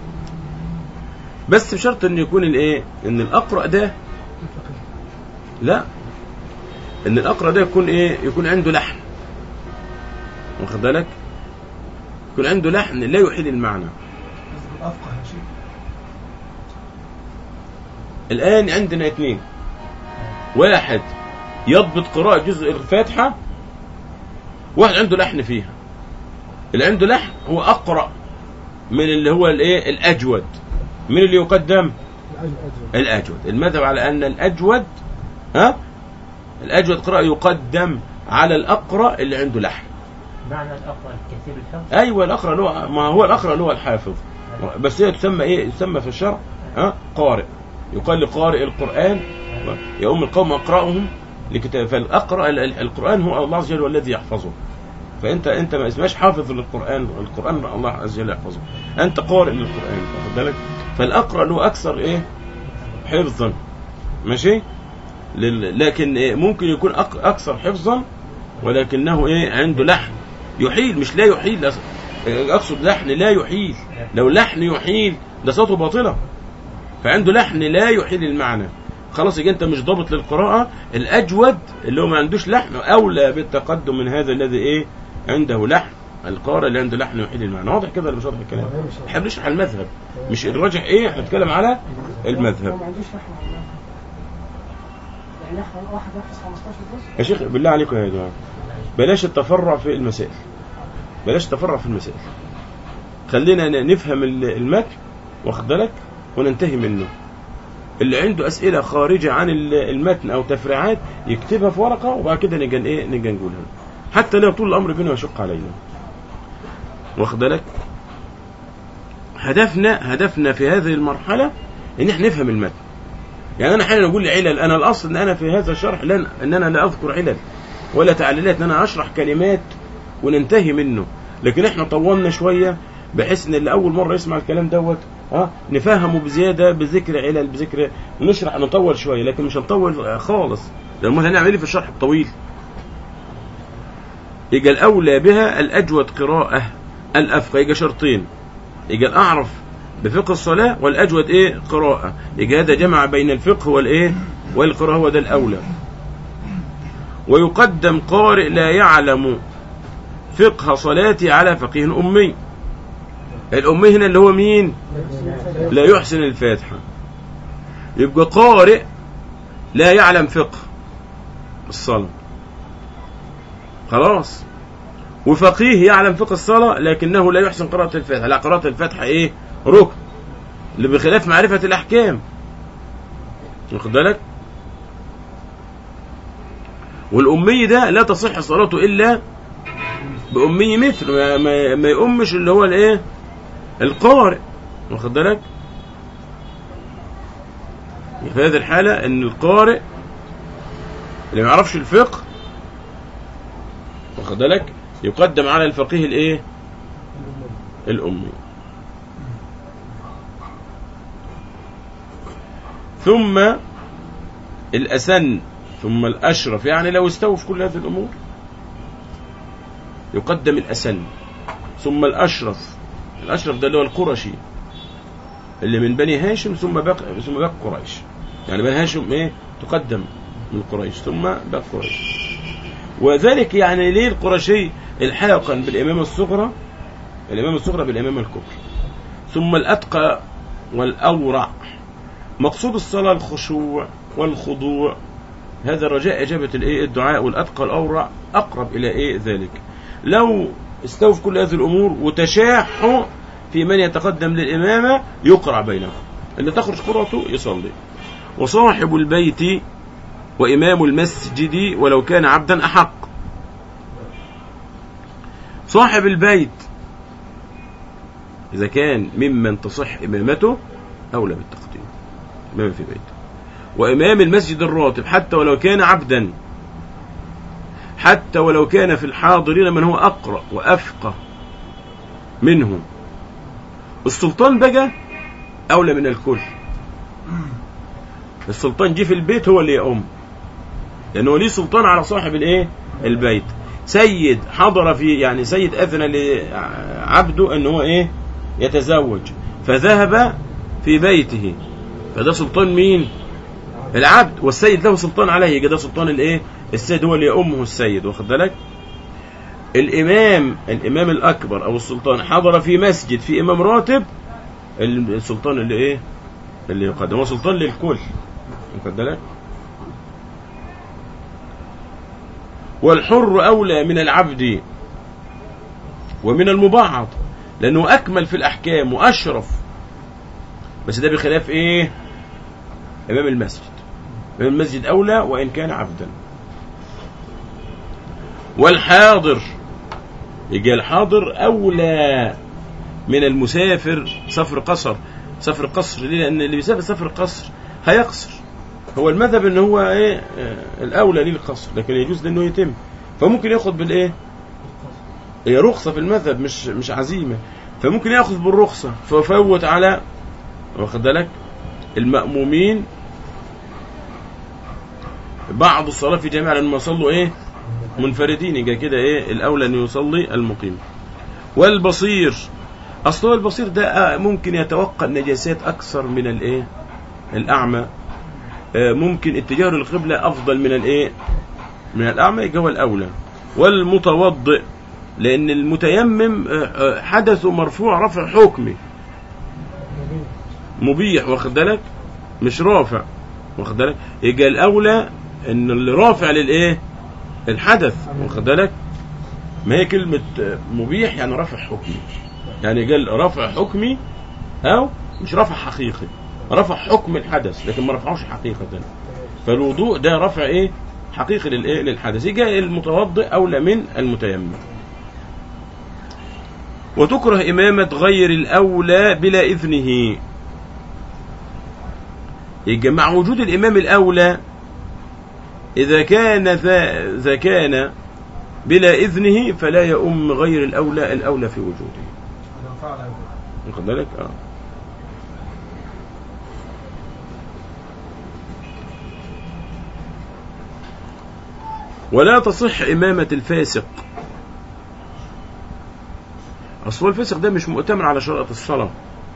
بس بشرط ان يكون الايه ان الأقرأ ده لا ان الأقرأ ده يكون ايه يكون عنده لحن واخد بالك يكون عنده لحن لا يحيل المعنى قصدك الافقه يا شيخ الآن عندنا اثنين واحد يضبط قراءة جزء الفاتحة واحد عنده لحن فيها اللي عنده لحن هو أقرأ من اللي هو الايه الأجود من اللي يقدم الأجود المذهب على أن الأجود ها الأجود قراءة يقدم على الأقرأ اللي عنده لحن معنى الأقرأ الكثير الحفظ أيوة الأقرأ اللي هو ما هو الأقرأ اللي هو الحافظ بس هي تسمى إيه تسمى في الشرع ها قارئ يقال لقارئ القرآن يا أم القوم أقرأهم لكتاب فالأقرأ ال- ال- القرآن هو الله عز وجل والذي يحفظه فأنت أنت ما اسمهاش حافظ للقرآن القرآن الله عز وجل يحفظه أنت قارئ للقرآن واخد بالك فالأقرأ له أكثر إيه حفظا ماشي لل... لكن إيه ممكن يكون أك... أكثر حفظا ولكنه إيه عنده لحن يحيل مش لا يحيل أص- أقصد لحن لا يحيل لو لحن يحيل ده صوته باطلة فعنده لحن لا يحيل المعنى خلاص يبقى انت مش ضابط للقراءة الأجود اللي هو ما عندوش لحن أولى بالتقدم من هذا الذي إيه عنده لحن القارئ اللي عنده لحن يحيل المعنى واضح كده ولا مش واضح الكلام احنا بنشرح المذهب مش الراجح ايه احنا بنتكلم على المذهب ما عندوش لحمة ولا يعني لحمة واحد يحفظ 15 جزء يا شيخ بالله عليكم يا جماعه بلاش التفرع في المسائل بلاش التفرع في المسائل خلينا ن- نفهم ال- المتن واخد بالك وننتهي منه اللي عنده اسئله خارجه عن ال- المتن او تفريعات يكتبها في ورقه وبعد كده نجي ايه نجي نقولها حتى لو طول الامر بينا ويشق علينا واخد بالك هدفنا هدفنا في هذه المرحله ان احنا نفهم المتن يعني انا احيانا اقول علل انا الاصل ان انا في هذا الشرح لن ان انا لا اذكر علل ولا تعليلات ان انا اشرح كلمات وننتهي منه لكن احنا طولنا شويه بحيث ان اللي اول مره يسمع الكلام دوت ها نفهمه بزياده بذكر علل بذكر نشرح نطول شويه لكن مش هنطول خالص لان امال هنعمل ايه في الشرح الطويل يبقى الاولى بها الاجود قراءه الافقه يبقى شرطين يبقى الاعرف بفقه الصلاة والأجود إيه قراءة يبقى هذا جمع بين الفقه والإيه والقراءة هو ده الأولى ويقدم قارئ لا يعلم فقه صلاتي على فقيه أمي الأمي هنا اللي هو مين لا يحسن الفاتحة يبقى قارئ لا يعلم فقه الصلاة خلاص وفقيه يعلم فقه الصلاة لكنه لا يحسن قراءة الفاتحة لا قراءة الفاتحة ايه ركن اللي بخلاف معرفة الأحكام واخد بالك والأمي ده لا تصح صلاته إلا بأمي مثل ما, ما, ما يأمش اللي هو الايه القارئ واخد بالك في هذه الحالة ان القارئ اللي ما يعرفش الفقه واخد بالك يقدم على الفقيه الايه الأمي ثم الأسن ثم الأشرف يعني لو استووا في كل هذه الأمور يقدم الأسن ثم الأشرف الأشرف ده اللي هو القرشي اللي من بني هاشم ثم باقي ثم باقي قريش يعني بني هاشم ايه تقدم من قريش ثم باقي قريش وذلك يعني ليه القرشي الحاقا بالإمامة الصغرى الإمامة الصغرى بالإمامة الكبرى ثم الأتقى والأورع مقصود الصلاة الخشوع والخضوع هذا الرجاء إجابة الإيه الدعاء والأتقى الأورع أقرب إلى إيه ذلك لو استووا في كل هذه الأمور وتشاحوا في من يتقدم للإمامة يقرع بينهم اللي تخرج قرته يصلي وصاحب البيت وإمام المسجد ولو كان عبدا أحق صاحب البيت إذا كان ممن تصح إمامته أولى بالتقديم إمام في بيته وإمام المسجد الراتب حتى ولو كان عبدا حتى ولو كان في الحاضرين من هو أقرأ وأفقه منه السلطان بقى أولى من الكل السلطان جه في البيت هو اللي يقوم لأنه ليه سلطان على صاحب الإيه البيت سيد حضر في يعني سيد أذن لعبده أن هو إيه يتزوج فذهب في بيته فده سلطان مين العبد والسيد له سلطان عليه يبقى ده سلطان الايه السيد هو اللي يأمه السيد واخد بالك الامام الامام الاكبر او السلطان حضر في مسجد في امام راتب السلطان اللي ايه اللي يقدم هو سلطان للكل واخد بالك والحر اولى من العبد ومن المبعض لانه اكمل في الاحكام واشرف بس ده بخلاف ايه امام المسجد امام المسجد اولى وان كان عبدا والحاضر يجي الحاضر اولى من المسافر سفر قصر سفر قصر ليه لان اللي بيسافر سفر قصر هيقصر هو المذهب ان هو ايه آه، الاولى ليه القصر لكن يجوز انه يتم فممكن ياخد بالايه هي رخصه في المذهب مش مش عزيمه فممكن ياخذ بالرخصه فيفوت على واخد بالك المأمومين بعض الصلاة في جميع لما يصلوا ايه منفردين يبقى كده ايه الاولى ان يصلي المقيم والبصير اصل هو البصير ده آه، ممكن يتوقع النجاسات اكثر من الايه الاعمى آه، ممكن اتجاه القبلة افضل من الايه من الاعمى يبقى هو الاولى والمتوضئ لان المتيمم آه، آه، حدثه مرفوع رفع حكمي مبيح واخد بالك مش رافع واخد بالك يبقى الاولى ان اللي رافع للايه الحدث واخد بالك ما هي كلمة مبيح يعني رفع حكمي يعني قال رفع حكمي او مش رفع حقيقي رفع حكم الحدث لكن ما رفعوش حقيقة فالوضوء ده رفع ايه حقيقي للايه للحدث يجي المتوضئ اولى من المتيمم وتكره إمامة غير الأولى بلا إذنه يبقى مع وجود الإمام الأولى إذا كان ذا إذا كان بلا إذنه فلا يؤم غير الأولى الأولى في وجوده لو فعل هذا واخد بالك اه ولا تصح إمامة الفاسق أصل هو الفاسق ده مش مؤتمن على شرائط الصلاة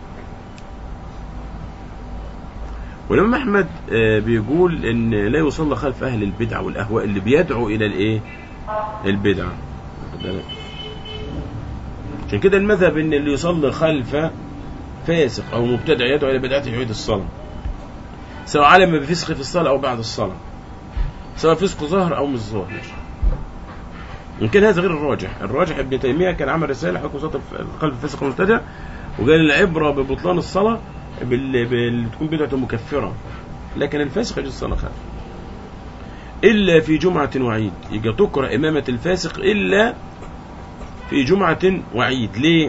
والإمام أحمد آه، بيقول إن لا يصلى خلف أهل البدع والأهواء اللي بيدعوا إلى الإيه؟ البدع واخد بالك؟ عشان كده المذهب ان اللي يصلي خلف فاسق او مبتدع يدعو الى بدعته يعيد الصلاه سواء علم بفسق في الصلاه او بعد الصلاه سواء فسق ظاهر او مش ظاهر يمكن هذا غير الراجح الراجح ابن تيميه كان عمل رساله حكم صلاه خلف الفاسق المبتدع وقال العبره ببطلان الصلاه بال... بال... تكون بدعه مكفره لكن الفاسق يجوز الصلاه خلف الا في جمعه وعيد يبقى تكره امامه الفاسق الا في جمعة وعيد ليه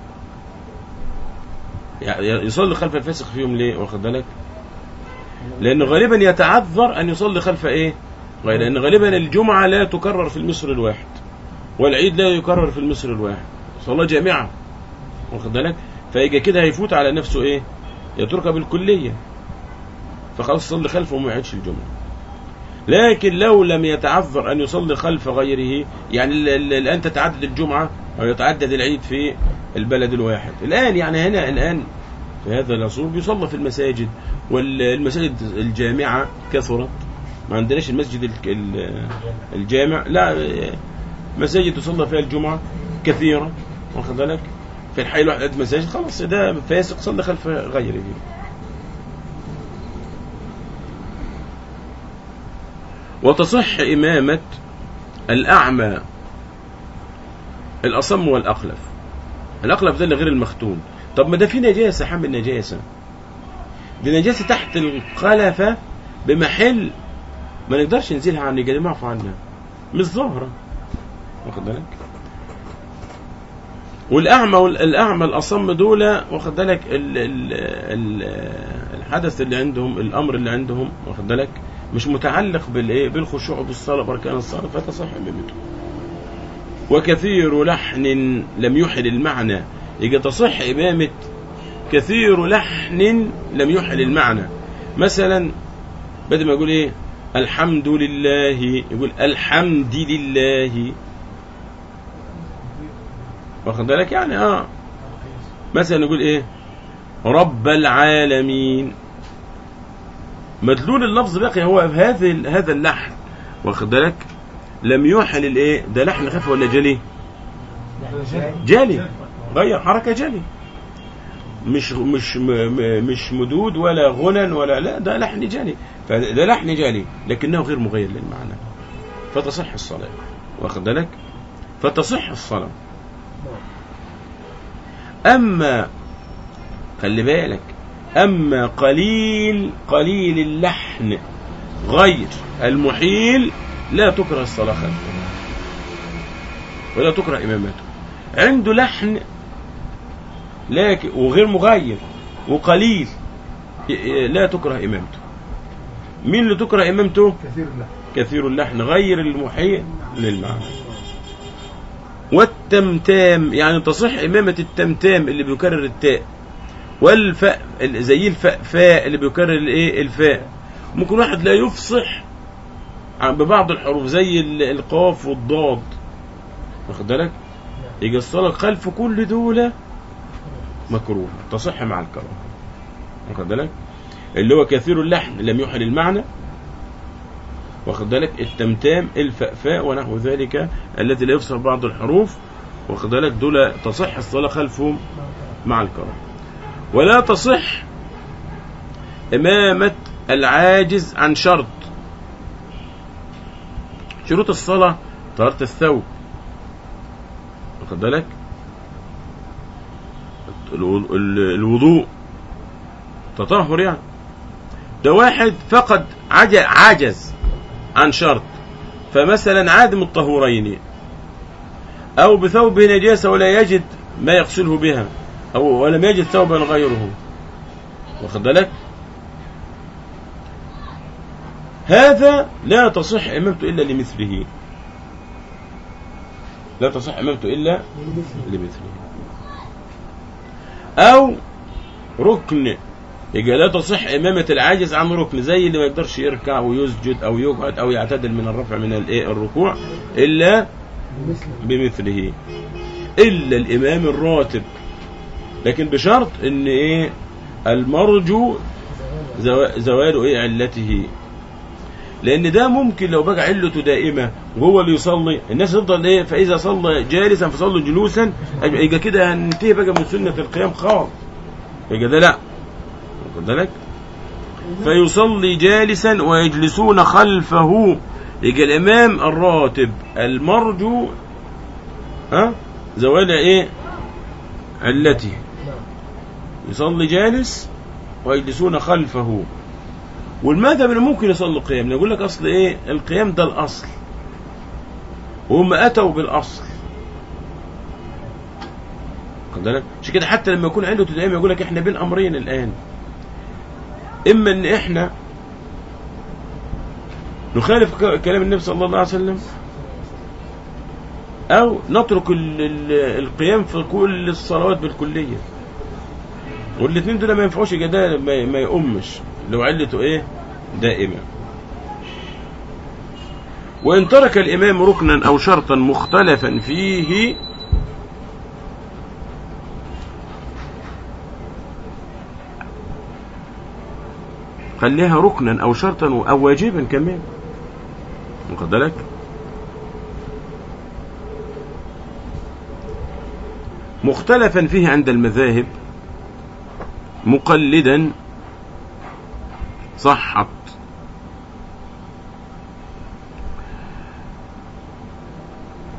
يعني يصلي خلف الفاسق فيهم ليه واخد بالك لأنه غالبا يتعذر أن يصلي خلف إيه غير لأن غالبا الجمعة لا تكرر في المصر الواحد والعيد لا يكرر في المصر الواحد صلاة جامعة واخد بالك فيجي كده هيفوت على نفسه إيه يتركها بالكلية فخلاص يصلي خلفه وما يعيدش الجمعة لكن لو لم يتعذر أن يصلي خلف غيره يعني ال- ال- الآن تتعدد الجمعة أو يتعدد العيد في البلد الواحد الآن يعني هنا الآن في هذا العصور بيصلى في المساجد والمساجد الجامعة كثرت ما عندناش المسجد ال- ال- الجامع لا مساجد تصلى فيها الجمعة كثيرة واخد بالك في الحي الواحد عدد مساجد خلاص ده فاسق صلى خلف غيره وتصح إمامة الأعمى الأصم والأقلف الأقلف ده اللي غير المختون طب ما ده في نجاسة حمل نجاسة دي نجاسة تحت القلفة بمحل ما نقدرش نزيلها عن النجاسة معفو عنها مش ظاهرة واخد بالك والأعمى والأعمى الأصم دول واخد بالك ال ال ال الحدث اللي عندهم الأمر اللي عندهم واخد بالك مش متعلق بالإيه بالخشوع بالصلاة بركان الصلاة فتصح إمامته وكثير لحن لم يحل المعنى يجي تصح إمامة كثير لحن لم يحل المعنى مثلا بدل ما يقول إيه الحمد لله يقول الحمد لله واخد بالك يعني اه مثلا يقول ايه رب العالمين مدلول اللفظ باقي هو هذا هذا اللحن واخد بالك لم يحل الايه ده لحن خفي ولا جلي جلي غير حركه جلي مش مش م- م- مش مدود ولا غنى ولا لا ده لحن جلي فده لحن جلي لكنه غير مغير للمعنى فتصح الصلاه واخد بالك فتصح الصلاه أما خلي بالك أما قليل قليل اللحن غير المحيل لا تكره الصلاة خلفه ولا تكره إمامته عنده لحن لكن وغير مغير وقليل ي- ي- لا تكره إمامته مين اللي تكره إمامته كثير لا كثير اللحن غير المحيل للمعنى والتمتام يعني تصح إمامة التمتام اللي بيكرر التاء والفاء زي الفاء فاء اللي بيكرر الايه الفاء ممكن واحد لا يفصح عن ببعض الحروف زي ال- القاف والضاد واخد بالك يجي الصلاة خلف كل دولة مكروه تصح مع الكراهة واخد بالك اللي هو كثير اللحن لم يحل المعنى واخد بالك التمتام الفأفاء ونحو ذلك التي لا يفصل بعض الحروف واخد بالك دول تصح الصلاة خلفهم مع الكراهة ولا تصح إمامة العاجز عن شرط شروط الصلاة طهارة الثوب واخد بالك الو- ال- الوضوء تطهر يعني ده واحد فقد عج- عجز عن شرط فمثلا عادم الطهورين أو بثوبه نجاسة ولا يجد ما يغسله بها أو ولم يجد ثوبا غيره واخد بالك هذا لا تصح إمامته إلا لمثله لا تصح إمامته إلا لمثله أو ركن يبقى لا تصح إمامة العاجز عن ركن زي اللي ما يقدرش يركع ويسجد أو يقعد أو يعتدل من الرفع من الإيه الركوع إلا بمثله إلا الإمام الراتب لكن بشرط إن إيه المرجو زوا- زوال إيه علته لأن ده ممكن لو بقى علته دائمة وهو اللي يصلي الناس تفضل إيه فإذا صلى جالسا فصلوا جلوسا يبقى كده هننتهي بقى من سنة القيام خالص يبقى ده لا واخد بالك فيصلي جالسا ويجلسون خلفه يجي الإمام الراتب المرجو ها زوال إيه علته يصلي جالس ويجلسون خلفه والمذهب اللي ممكن يصلوا قيام يقول لك أصل إيه القيام ده الأصل وهم أتوا بالأصل واخد بالك عشان كده حتى لما يكون عنده تدعيم يقول لك احنا بين امرين الان اما ان احنا نخالف ك- كلام النبي صلى الله عليه وسلم او نترك ال- ال- القيام في كل الصلوات بالكليه والاثنين دول ما ينفعوش يبقى ده ما ما يقومش لو علته ايه دائمه وان ترك الامام ركنا او شرطا مختلفا فيه خليها ركنا او شرطا او واجبا كمان واخد بالك مختلفا فيه عند المذاهب مقلدا صحت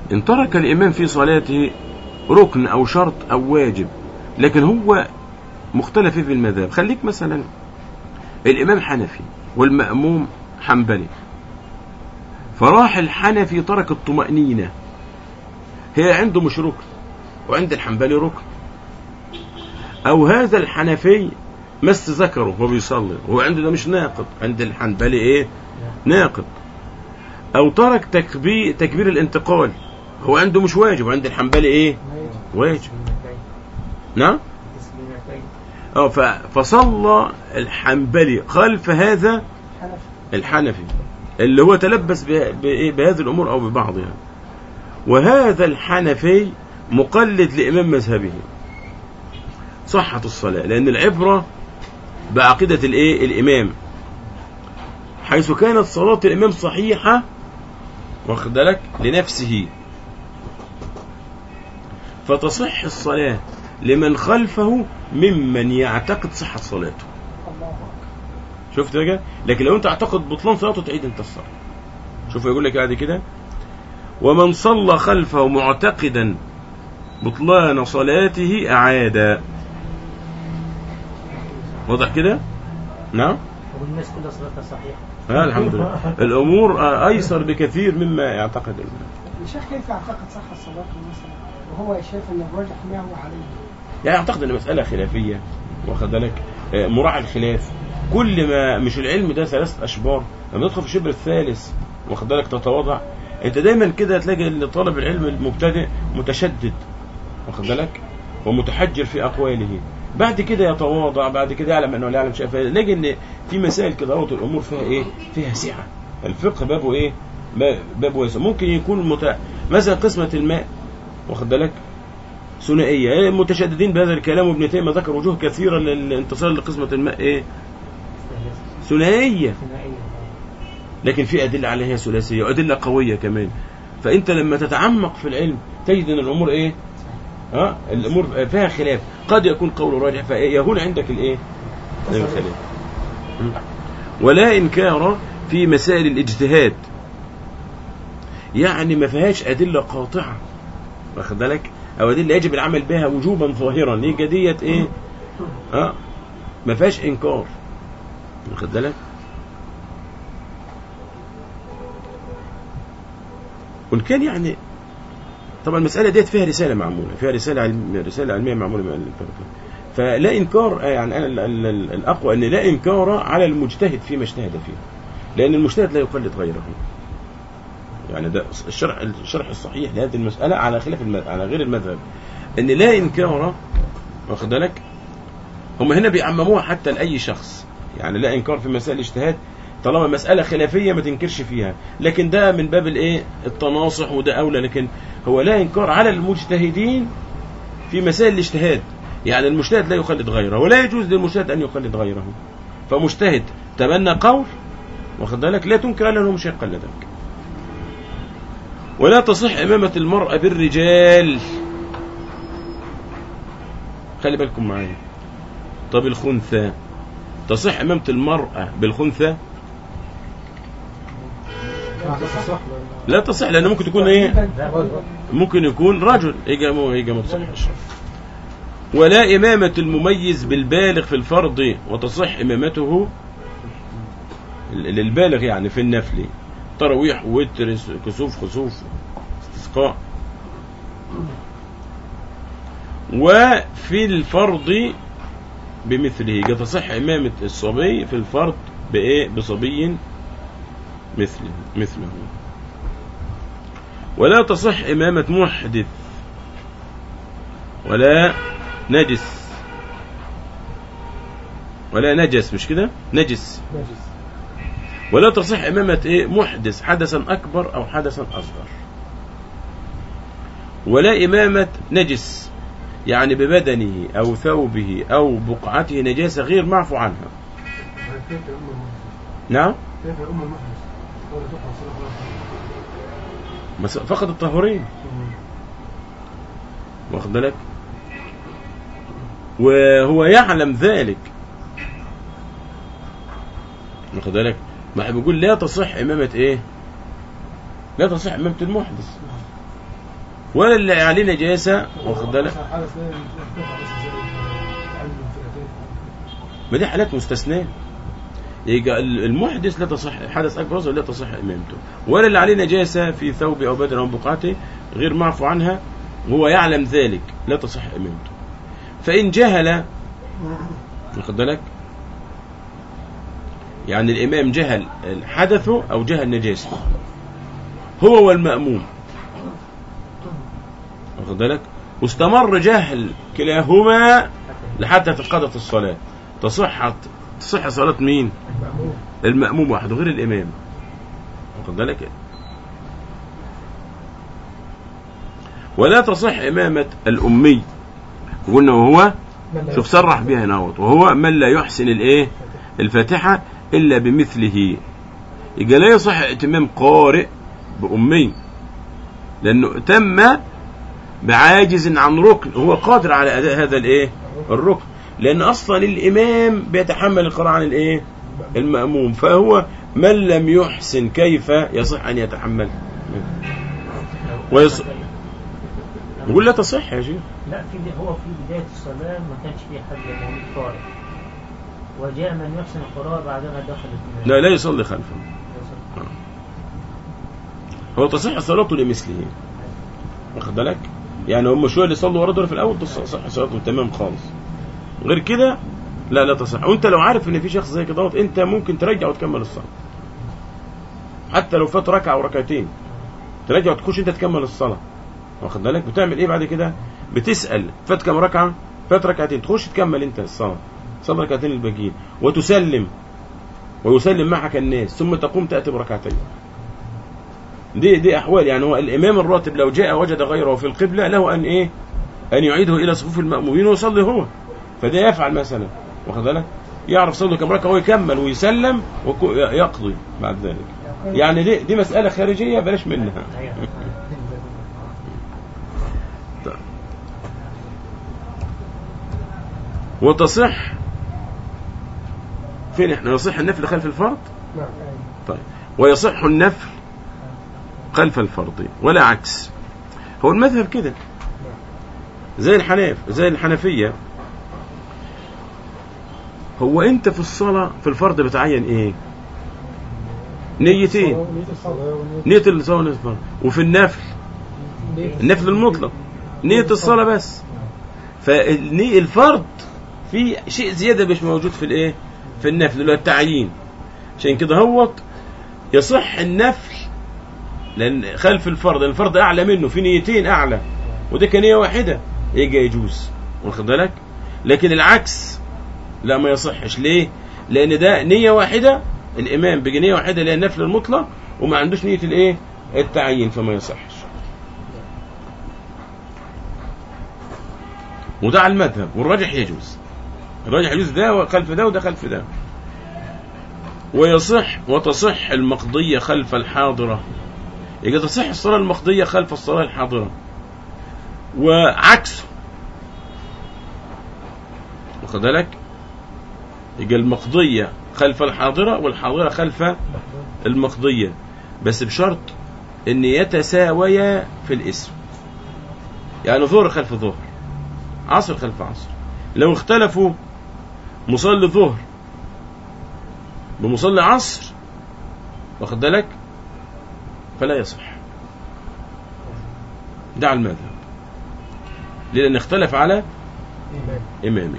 إن ترك الإمام في صلاته ركن أو شرط أو واجب لكن هو مختلف في المذهب خليك مثلا الإمام حنفي والمأموم حنبلي فراح الحنفي ترك الطمأنينة هي عنده مش ركن وعند الحنبلي ركن أو هذا الحنفي مس ذكره وهو بيصلي هو عنده ده مش ناقض عند الحنبلي إيه ناقض أو ترك تكبير, تكبير الانتقال هو عنده مش واجب وعند الحنبلي إيه واجب تسليمتين نعم تسليمتين اه ف- فصلى الحنبلي خلف هذا حنفي الحنفي اللي هو تلبس ب- بإيه؟ بهذه الأمور أو ببعضها وهذا الحنفي مقلد لإمام مذهبه صحة الصلاة لأن العبرة بعقيدة الإيه؟ الإمام حيث كانت صلاة الإمام صحيحة واخد بالك لنفسه فتصح الصلاة لمن خلفه ممن يعتقد صحة صلاته الله أكبر شفت بقى لكن لو انت اعتقد بطلان صلاته تعيد انت الصلاه شوف يقول لك بعد كده ومن صلى خلفه معتقدا بطلان صلاته اعاد واضح كده نعم والناس كلها صلاتها صحيحة آه الحمد لله الامور آه، ايسر بكثير مما يعتقد الإنسان. الشيخ كيف يعتقد صحة صلاته مثلا وهو شايف ان الراجح ما هو عليه يعني اعتقد ان مساله خلافيه واخد بالك آه، مراعي الخلاف كل ما مش العلم ده ثلاثه اشبار لما تدخل في الشبر الثالث واخد بالك تتواضع انت دايما كده تلاقي ان طالب العلم المبتدئ متشدد واخد بالك ومتحجر في اقواله بعد كده يتواضع بعد كده يعلم انه لا يعلم شيئا فلاقي ان في مسائل كده روت الامور فيها ايه فيها سعه الفقه بابه ايه باب- باب واسع ممكن يكون مت... مثلا قسمه الماء واخد بالك ثنائية المتشددين بهذا الكلام وابن تيمية ذكر وجوه كثيرة للانتصار لقسمة الماء ايه ثنائية ثنائية لكن في أدلة عليها ثلاثية وأدلة قوية كمان فأنت لما تتعمق في العلم تجد أن الأمور إيه ها الأمور فيها خلاف قد يكون قول راجح فيهون عندك الإيه الخلاف م. ولا إنكار في مسائل الاجتهاد يعني ما فيهاش أدلة قاطعة واخد بالك أو أدلة يجب العمل بها وجوبا ظاهرا يبقى ديت إيه ها ما فيهاش إنكار واخد بالك وإن كان يعني طبعا المسألة ديت فيها رسالة معمولة فيها رسالة علم رسالة علمية معمولة من الفرق فلا إنكار آه، يعني أنا ال- ال- ال- الأقوى أن لا إنكار على المجتهد فيما اجتهد فيه لأن المجتهد لا يقلد غيره يعني ده الشرح الشرح الصحيح لهذه المسألة على خلاف الم... على غير المذهب أن لا إنكار واخد بالك هم هنا بيعمموها حتى لأي شخص يعني لا إنكار في مسائل الاجتهاد طالما مسألة خلافية ما تنكرش فيها لكن ده من باب الايه التناصح وده أولى لكن هو لا إنكار على المجتهدين في مسائل الاجتهاد يعني المجتهد لا يقلد غيره ولا يجوز للمجتهد أن يقلد غيره فمجتهد تبنى قول واخد بالك لا تنكر له مش هيقلدك ولا تصح إمامة المرأة بالرجال خلي بالكم معايا طب الخنثى تصح إمامة المرأة بالخنثى لا تصح لأنه ممكن تكون إيه ممكن يكون رجل يجي مو يجي ما تصحش ولا إمامة المميز بالبالغ في الفرض وتصح إمامته للبالغ يعني في النفل تراويح وتر كسوف خسوف استسقاء وفي الفرض بمثله قد تصح إمامة الصبي في الفرض بإيه بصبي مثله مثله ولا تصح إمامة محدث ولا نجس ولا نجس مش كده نجس ولا تصح إمامة إيه محدث حدثا أكبر أو حدثا أصغر ولا إمامة نجس يعني ببدنه أو ثوبه أو بقعته نجاسة غير معفو عنها كيف يا أم المحدث نعم كيف يا أم المحدث ولا تقع صلاة ولا بس فقد الطهورين واخد بالك وهو يعلم ذلك واخد بالك ما احنا بنقول لا تصح إمامة إيه لا تصح إمامة المحدث ولا اللي عليه نجاسة واخد بالك مثلا حدث لا ينتفع بس زي العلم الفئتين ما دي حالات مستثناة يبقى المحدث لا تصح حدث اكبر أصغر لا تصح امامته ولا اللي عليه نجاسه في ثوب او بدن او بقعته غير معفو عنها وهو يعلم ذلك لا تصح امامته فان جهل واخد بالك يعني الامام جهل حدثه او جهل نجاسه هو والماموم واخد بالك واستمر جهل كلاهما لحتى تتقضت الصلاه تصح تصح صلاه مين المأموم وحده غير الإمام واخد بالك ولا تصح إمامة الأمي قلنا وهو شوف صرح بها ناوط وهو من لا يحسن الإيه الفاتحة إلا بمثله يبقى لا يصح ائتمام قارئ بأمي لأنه تم بعاجز عن ركن هو قادر على أداء هذا الإيه الركن لأن أصلا الإمام بيتحمل القراءة عن الإيه المأموم فهو من لم يحسن كيف يصح أن يتحمل ويص... يقول لا تصح يا شيخ لا في هو في بداية الصلاة ما كانش في حد مولود قارئ وجاء من يحسن القراءة بعدما دخل الإمام لا لا يصلي خلفه هو تصح صلاته لمثله واخد بالك يعني هم شويه اللي صلوا ورا دول في الاول تصح صلاتهم تمام خالص غير كده لا لا تصح وانت لو عارف ان في شخص زي كده انت ممكن ترجع وتكمل الصلاه حتى لو فات ركعه او ركعتين ترجع وتخش انت تكمل الصلاه واخد بالك بتعمل ايه بعد كده بتسال فات كم ركعه فات ركعتين تخش تكمل انت الصلاه صلي ركعتين الباقيين وتسلم ويسلم معك الناس ثم تقوم تاتي بركعتين دي دي احوال يعني هو الامام الراتب لو جاء وجد غيره في القبله له ان ايه ان يعيده الى صفوف المامومين ويصلي هو فده يفعل مثلا واخد بالك يعرف صلي كم ركعه ويكمل ويسلم ويقضي بعد ذلك يعني دي دي مساله خارجيه بلاش منها أيوة. طيب. وتصح فين احنا يصح النفل خلف الفرض نعم طيب ويصح النفل خلف الفرض ولا عكس هو المذهب كده زي الحناف زي الحنفية هو انت في الصلاة في الفرض بتعين ايه نيتين نية الصلاة ونية نية الصلاة ونية الفرض وفي النفل النفل المطلق نية الصلاة بس فالفرض في شيء زيادة مش موجود في الايه في النفل اللي هو التعيين عشان كده هوت يصح النفل لان خلف الفرض لأن الفرض اعلى منه في نيتين اعلى وده كنية واحدة يجي يجوز واخد بالك لكن العكس لا ما يصحش ليه لان ده نية واحدة الامام بنية واحدة اللي هي النفل المطلق وما عندوش نية الايه التعيين فما يصحش وده على المذهب والراجح يجوز الراجح يجوز ده خلف ده وده خلف ده ويصح وتصح المقضية خلف الحاضرة يبقى تصح الصلاة المقضية خلف الصلاة الحاضرة وعكسه واخد بالك يبقى المقضية خلف الحاضرة والحاضرة خلف المقضية بس بشرط ان يتساويا في الاسم يعني ظهر خلف ظهر عصر خلف عصر لو اختلفوا مصلي ظهر بمصلي عصر واخد بالك فلا يصح ده على المذهب لأن اختلف على إمامه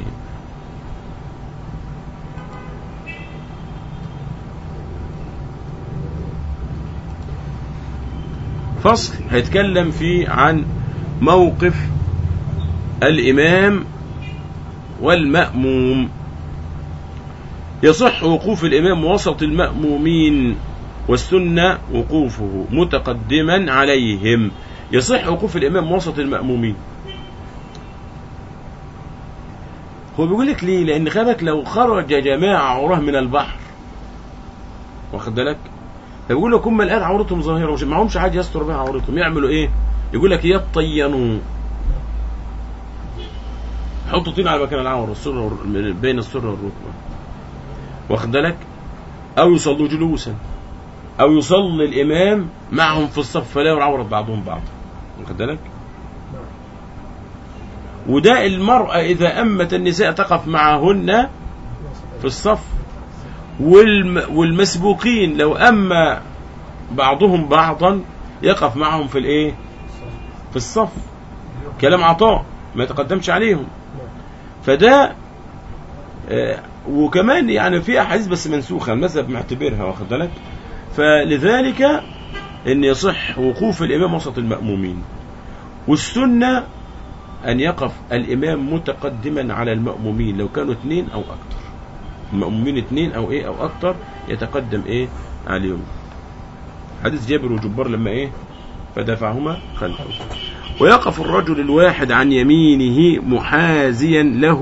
فصل هيتكلم فيه عن موقف الإمام والمأموم يصح وقوف الإمام وسط المأمومين والسنة وقوفه متقدما عليهم يصح وقوف الإمام وسط المأمومين هو بيقول لك ليه لأن خبك لو خرج جماعة عوراه من البحر واخد بالك فبيقول لك هم الآن عورتهم ظاهرة وش معهمش حاجة يستر بها عورتهم يعملوا إيه يقول لك يطينوا حطوا طين على مكان العور السر بين السر والركبة واخد بالك أو يصلوا جلوسا أو يصلي الإمام معهم في الصف فلا يعورض بعضهم بعض واخد بالك وده المرأة إذا أمت النساء تقف معهن في الصف والم والمسبوقين لو أما بعضهم بعضا يقف معهم في الإيه في الصف كلام عطاء ما يتقدمش عليهم فده آه، وكمان يعني في احاديث بس منسوخه المذهب معتبرها واخد بالك فلذلك ان يصح وقوف الامام وسط المامومين والسنه ان يقف الامام متقدما على المامومين لو كانوا اثنين او اكثر المامومين اثنين او ايه او اكثر يتقدم ايه عليهم حديث جابر وجبار لما ايه فدفعهما خلفه ويقف الرجل الواحد عن يمينه محازيا له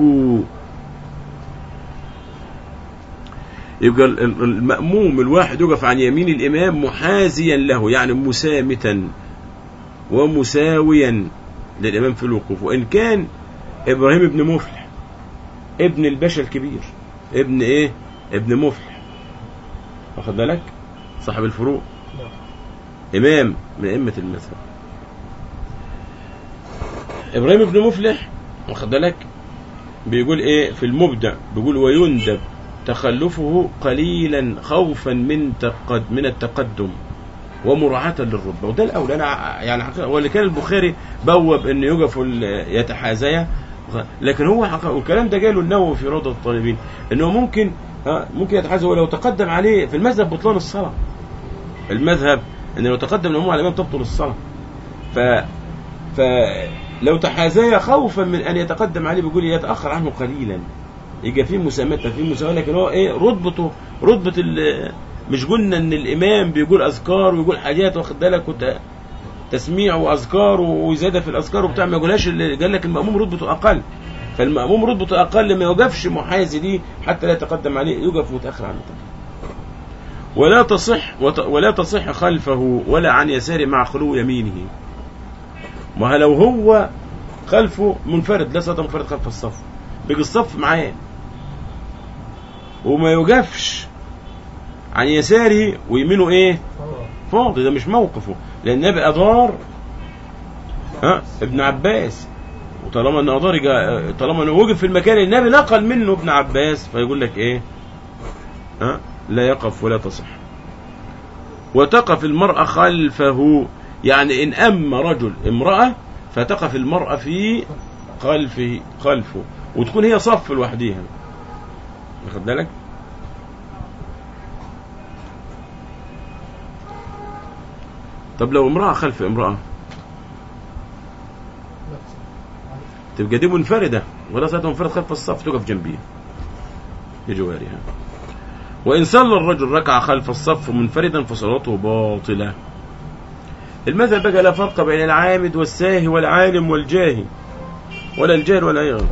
يبقى ال- ال- المأموم الواحد يقف عن يمين الإمام محازيا له يعني مسامتا ومساويا للإمام في الوقوف وإن كان إبراهيم ابن مفلح ابن الباشا الكبير ابن إيه ابن مفلح واخد بالك صاحب الفروق إمام من أئمة المذهب إبراهيم بن مفلح واخد بالك بيقول إيه في المبدع بيقول ويندب تخلفه قليلا خوفا من تقد من التقدم ومراعاة للرتبة وده الأول أنا ع- يعني حقيقة واللي كان البخاري بوب إن يقفوا ال- يتحازيا لكن هو حقيقة والكلام ده جاله النووي في روضة الطالبين إنه ممكن ها ممكن يتحازى ولو تقدم عليه في المذهب بطلان الصلاة المذهب إن لو تقدم الأمام على الإمام تبطل الصلاة ف فلو تحازيا خوفا من ان يتقدم عليه بيقول يتاخر عنه قليلا يبقى في مسامته في مساواه لكن هو ايه رتبته رتبه ال- مش قلنا ان الامام بيقول اذكار ويقول حاجات واخد بالك وت- تسميع واذكار وزياده في الاذكار وبتاع ما يقولهاش اللي قال لك الماموم رتبته اقل فالماموم رتبته اقل ما يوقفش محاذي دي حتى لا يتقدم عليه يوقف متاخر عنه ولا تصح وت- ولا تصح خلفه ولا عن يساره مع خلو يمينه ما لو هو خلفه منفرد لا صلاة منفرد خلف الصف بيجي الصف معاه وما يوقفش عن يساره ويمينه ايه فاضي ده مش موقفه لان النبي ادار ها ابن عباس وطالما ان ادار يجا- طالما انه وقف في المكان اللي النبي نقل منه ابن عباس فيقول لك ايه ها لا يقف ولا تصح وتقف المرأة خلفه يعني إن أما رجل امرأة فتقف المرأة في خلفه خلفه وتكون هي صف لوحديها واخد بالك طب لو امرأة خلف امرأة تبقى دي منفردة ولا صلاة منفرد خلف الصف تقف جنبيها بجوارها وإن صلى الرجل ركعة خلف الصف منفردا فصلاته باطلة المذهب بقى لا فرق بين العامد والساهي والعالم والجاهي ولا الجاهل ولا غيره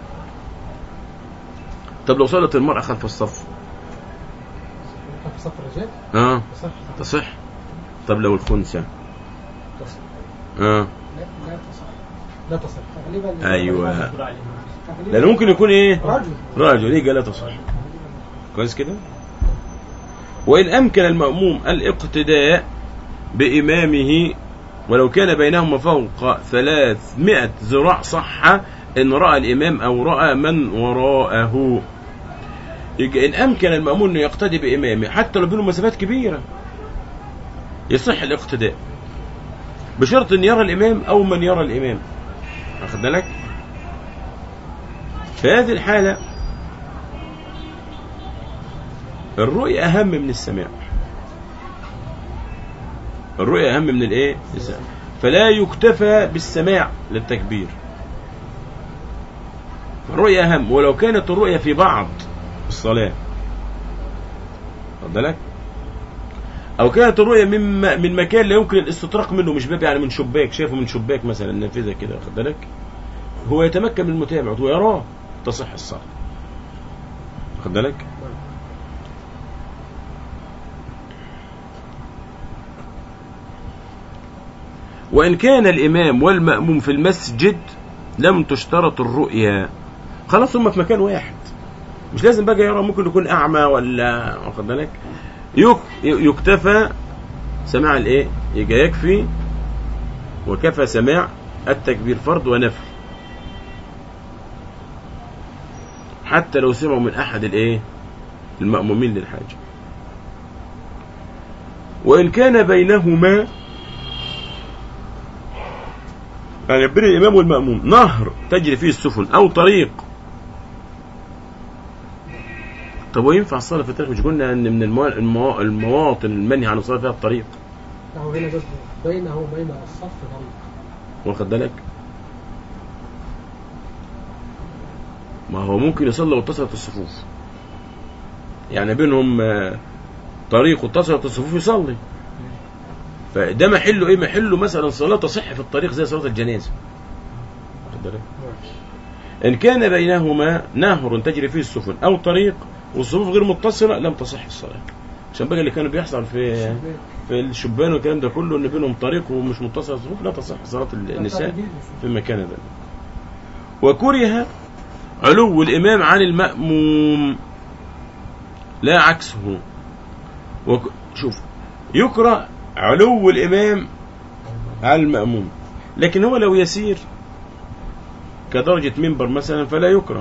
طب لو صلت المرأة خلف الصف كان في صف الرجال اه صف تصح طب لو الخنثى تصح اه لا لا تصح لا تصح تغليبا ايوه يقول عليه. تغليبا لان ممكن يكون ايه رجل راجل ايه قال لا تصح كويس كده وإن أمكن المأموم الاقتداء بإمامه ولو كان بينهما فوق ثلاثمائة ذراع صح إن رأى الإمام أو رأى من وراءه يبقى إن أمكن المأمون أن يقتدي بإمامه حتى لو بينهم مسافات كبيرة يصح الاقتداء بشرط أن يرى الإمام أو من يرى الإمام واخد بالك في هذه الحالة الرؤية أهم من السماع الرؤية أهم من الإيه؟ السماع فلا يكتفى بالسماع للتكبير الرؤية أهم ولو كانت الرؤية في بعض الصلاة خد بالك أو كانت الرؤية من من مكان لا يمكن الاستطراق منه مش باب يعني من شباك شايفه من شباك مثلا نافذة كده خد بالك هو يتمكن من المتابعة ويراه تصح الصلاة خد بالك وإن كان الإمام والمأموم في المسجد لم تشترط الرؤيا خلاص هم في مكان واحد مش لازم بقى يرى ممكن يكون أعمى ولا واخد بالك يك يكتفى سماع الإيه يبقى يكفي وكفى سماع التكبير فرض ونفل حتى لو سمعوا من أحد الإيه المأمومين للحاجة وإن كان بينهما يعني بين الإمام والمأموم نهر تجري فيه السفن أو طريق طب وينفع الصلاة في الطريق مش قلنا أن من الموا- الموا- المواطن المنهي عن الصلاة فيها الطريق هو هنا جزء بينه وبين الصف طريق واخد بالك ما هو ممكن يصلي واتصلت الصفوف يعني بينهم آه، طريق واتصلت الصفوف يصلي فده محله ايه محله مثلا صلاة تصح في الطريق زي صلاة الجنازة واخد بالك إن كان بينهما نهر تجري فيه السفن أو طريق والصفوف غير متصلة لم تصح الصلاة عشان بقى اللي كانوا بيحصل في في الشبان والكلام ده كله ان بينهم طريق ومش متصل الصفوف لا تصح صلاة النساء في مكان ذلك وكره علو الإمام عن المأموم لا عكسه وك... شوف يكره علو الإمام على المأموم لكن هو لو يسير كدرجة منبر مثلا فلا يكره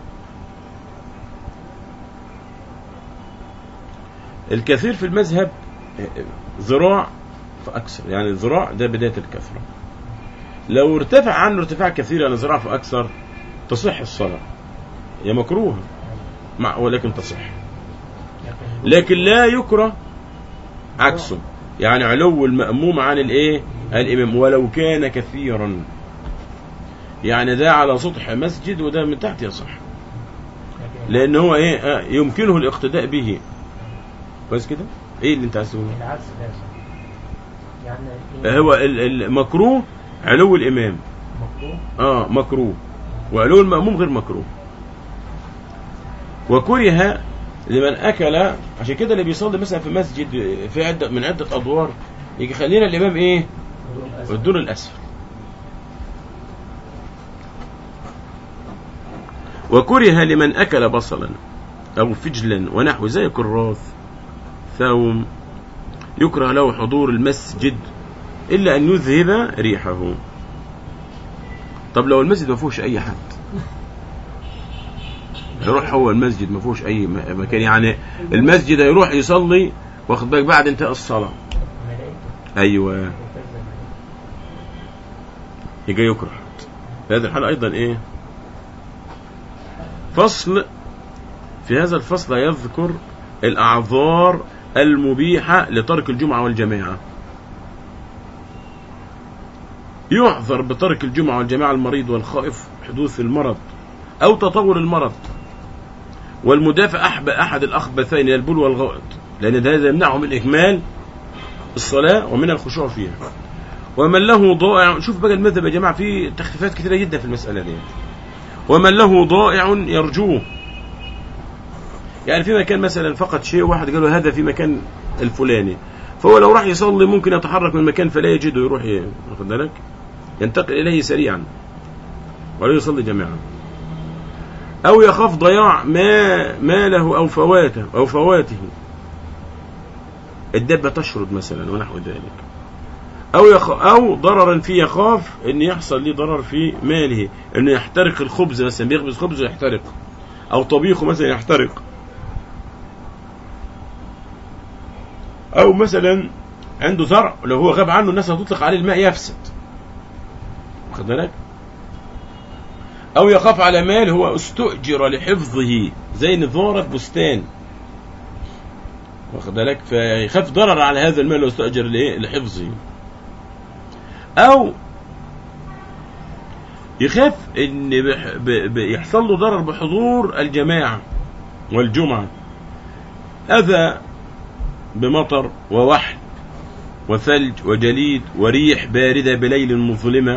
الكثير في المذهب ذراع فأكثر يعني الذراع ده بداية الكثرة لو ارتفع عنه ارتفاع كثير يعني ذراع فأكثر تصح الصلاة هي مكروهة مع ولكن تصح لكن لا يكره عكسه يعني علو المأموم عن الايه الإمام ولو كان كثيرا يعني ده على سطح مسجد وده من تحت يصح لأن هو ايه آه، يمكنه الاقتداء به كويس كده ايه اللي انت عايز تقوله العكس لا يصح يعني إيه؟ هو ال- المكروه علو الإمام مكروه اه مكروه وعلو المأموم غير مكروه وكره لمن أكل عشان كده اللي بيصلي مثلا في مسجد في عدة من عدة أدوار يجي خلينا الإمام إيه الدور الأسفل وكره لمن أكل بصلا أو فجلا ونحو زي كراث ثوم يكره له حضور المسجد إلا أن يذهب ريحه طب لو المسجد ما فيهوش أي حد يروح هو المسجد ما فيهوش أي م- مكان يعني المسجد يروح يصلي واخد بالك بعد انتهاء الصلاة ملائكة أيوه وكذا يجي يكره في هذه الحالة أيضا إيه فصل في هذا الفصل يذكر الأعذار المبيحة لترك الجمعة والجماعة يعذر بترك الجمعة والجماعة المريض والخائف حدوث المرض أو تطور المرض والمدافع أحب أحد الأخبثين البول والغائط لأن هذا يمنعه من إكمال الصلاة ومن الخشوع فيها ومن له ضائع شوف بقى المذهب يا جماعة فيه تخفيفات كثيرة جدا في المسألة دي ومن له ضائع يرجوه يعني في مكان مثلا فقد شيء واحد قال له هذا في مكان الفلاني فهو لو راح يصلي ممكن يتحرك من مكان فلا يجده يروح ي- واخد بالك ينتقل إليه سريعا ولا يصلي جماعة أو يخاف ضياع ما ماله أو فواته أو فواته الدابة تشرد مثلا ونحو ذلك أو يخ... أو ضررا في يخاف إن يحصل ليه ضرر في ماله إنه يحترق الخبز مثلا بيخبز خبز ويحترق أو طبيخه مثلا يحترق أو مثلا عنده زرع لو هو غاب عنه الناس هتطلق عليه الماء يفسد واخد بالك أو يخاف على مال هو استؤجر لحفظه زي نظارة بستان واخد بالك فيخاف ضرر على هذا المال لو استؤجر لإيه؟ لحفظه أو يخاف إن بح- ب- ب- يحصل له ضرر بحضور الجماعة والجمعة أذى بمطر ووحل وثلج وجليد وريح باردة بليل مظلمة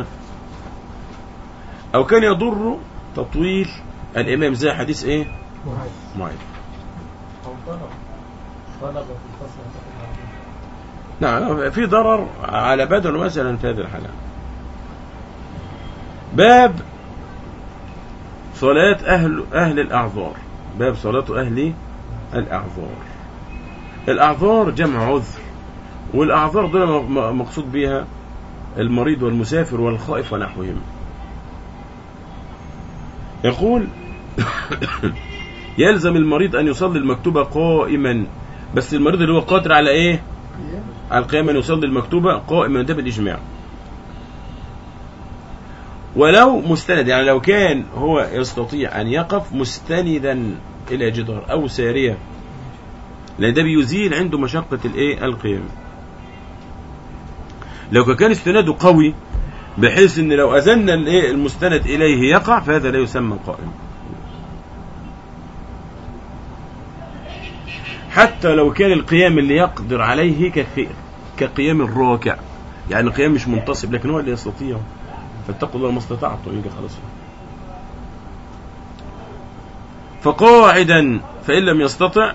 أو كان يضر تطويل الإمام زي حديث إيه معاذ معاذ أو طلب طلب في الفصل الأول. نعم في ضرر على بدنه مثلا في هذه الحالة باب صلاة أهل أهل الأعذار باب صلاة أهل الأعذار الأعذار جمع عذر والأعذار دول م- م- مقصود بها المريض والمسافر والخائف ونحوهم يقول يلزم المريض أن يصلي المكتوبة قائما بس المريض اللي هو قادر على إيه على القيام أن يصلي المكتوبة قائما ده بالإجماع ولو مستند يعني لو كان هو يستطيع أن يقف مستندا إلى جدار أو سارية لأن ده بيزيل عنده مشقة الإيه القيام لو كان استناده قوي بحيث ان لو اذن الايه المستند اليه يقع فهذا لا يسمى قائم حتى لو كان القيام اللي يقدر عليه كثير كقيام الراكع يعني قيام مش منتصب لكن هو اللي يستطيع فاتقوا الله ما استطعتم يجي خلاص فقاعدا فإن لم يستطع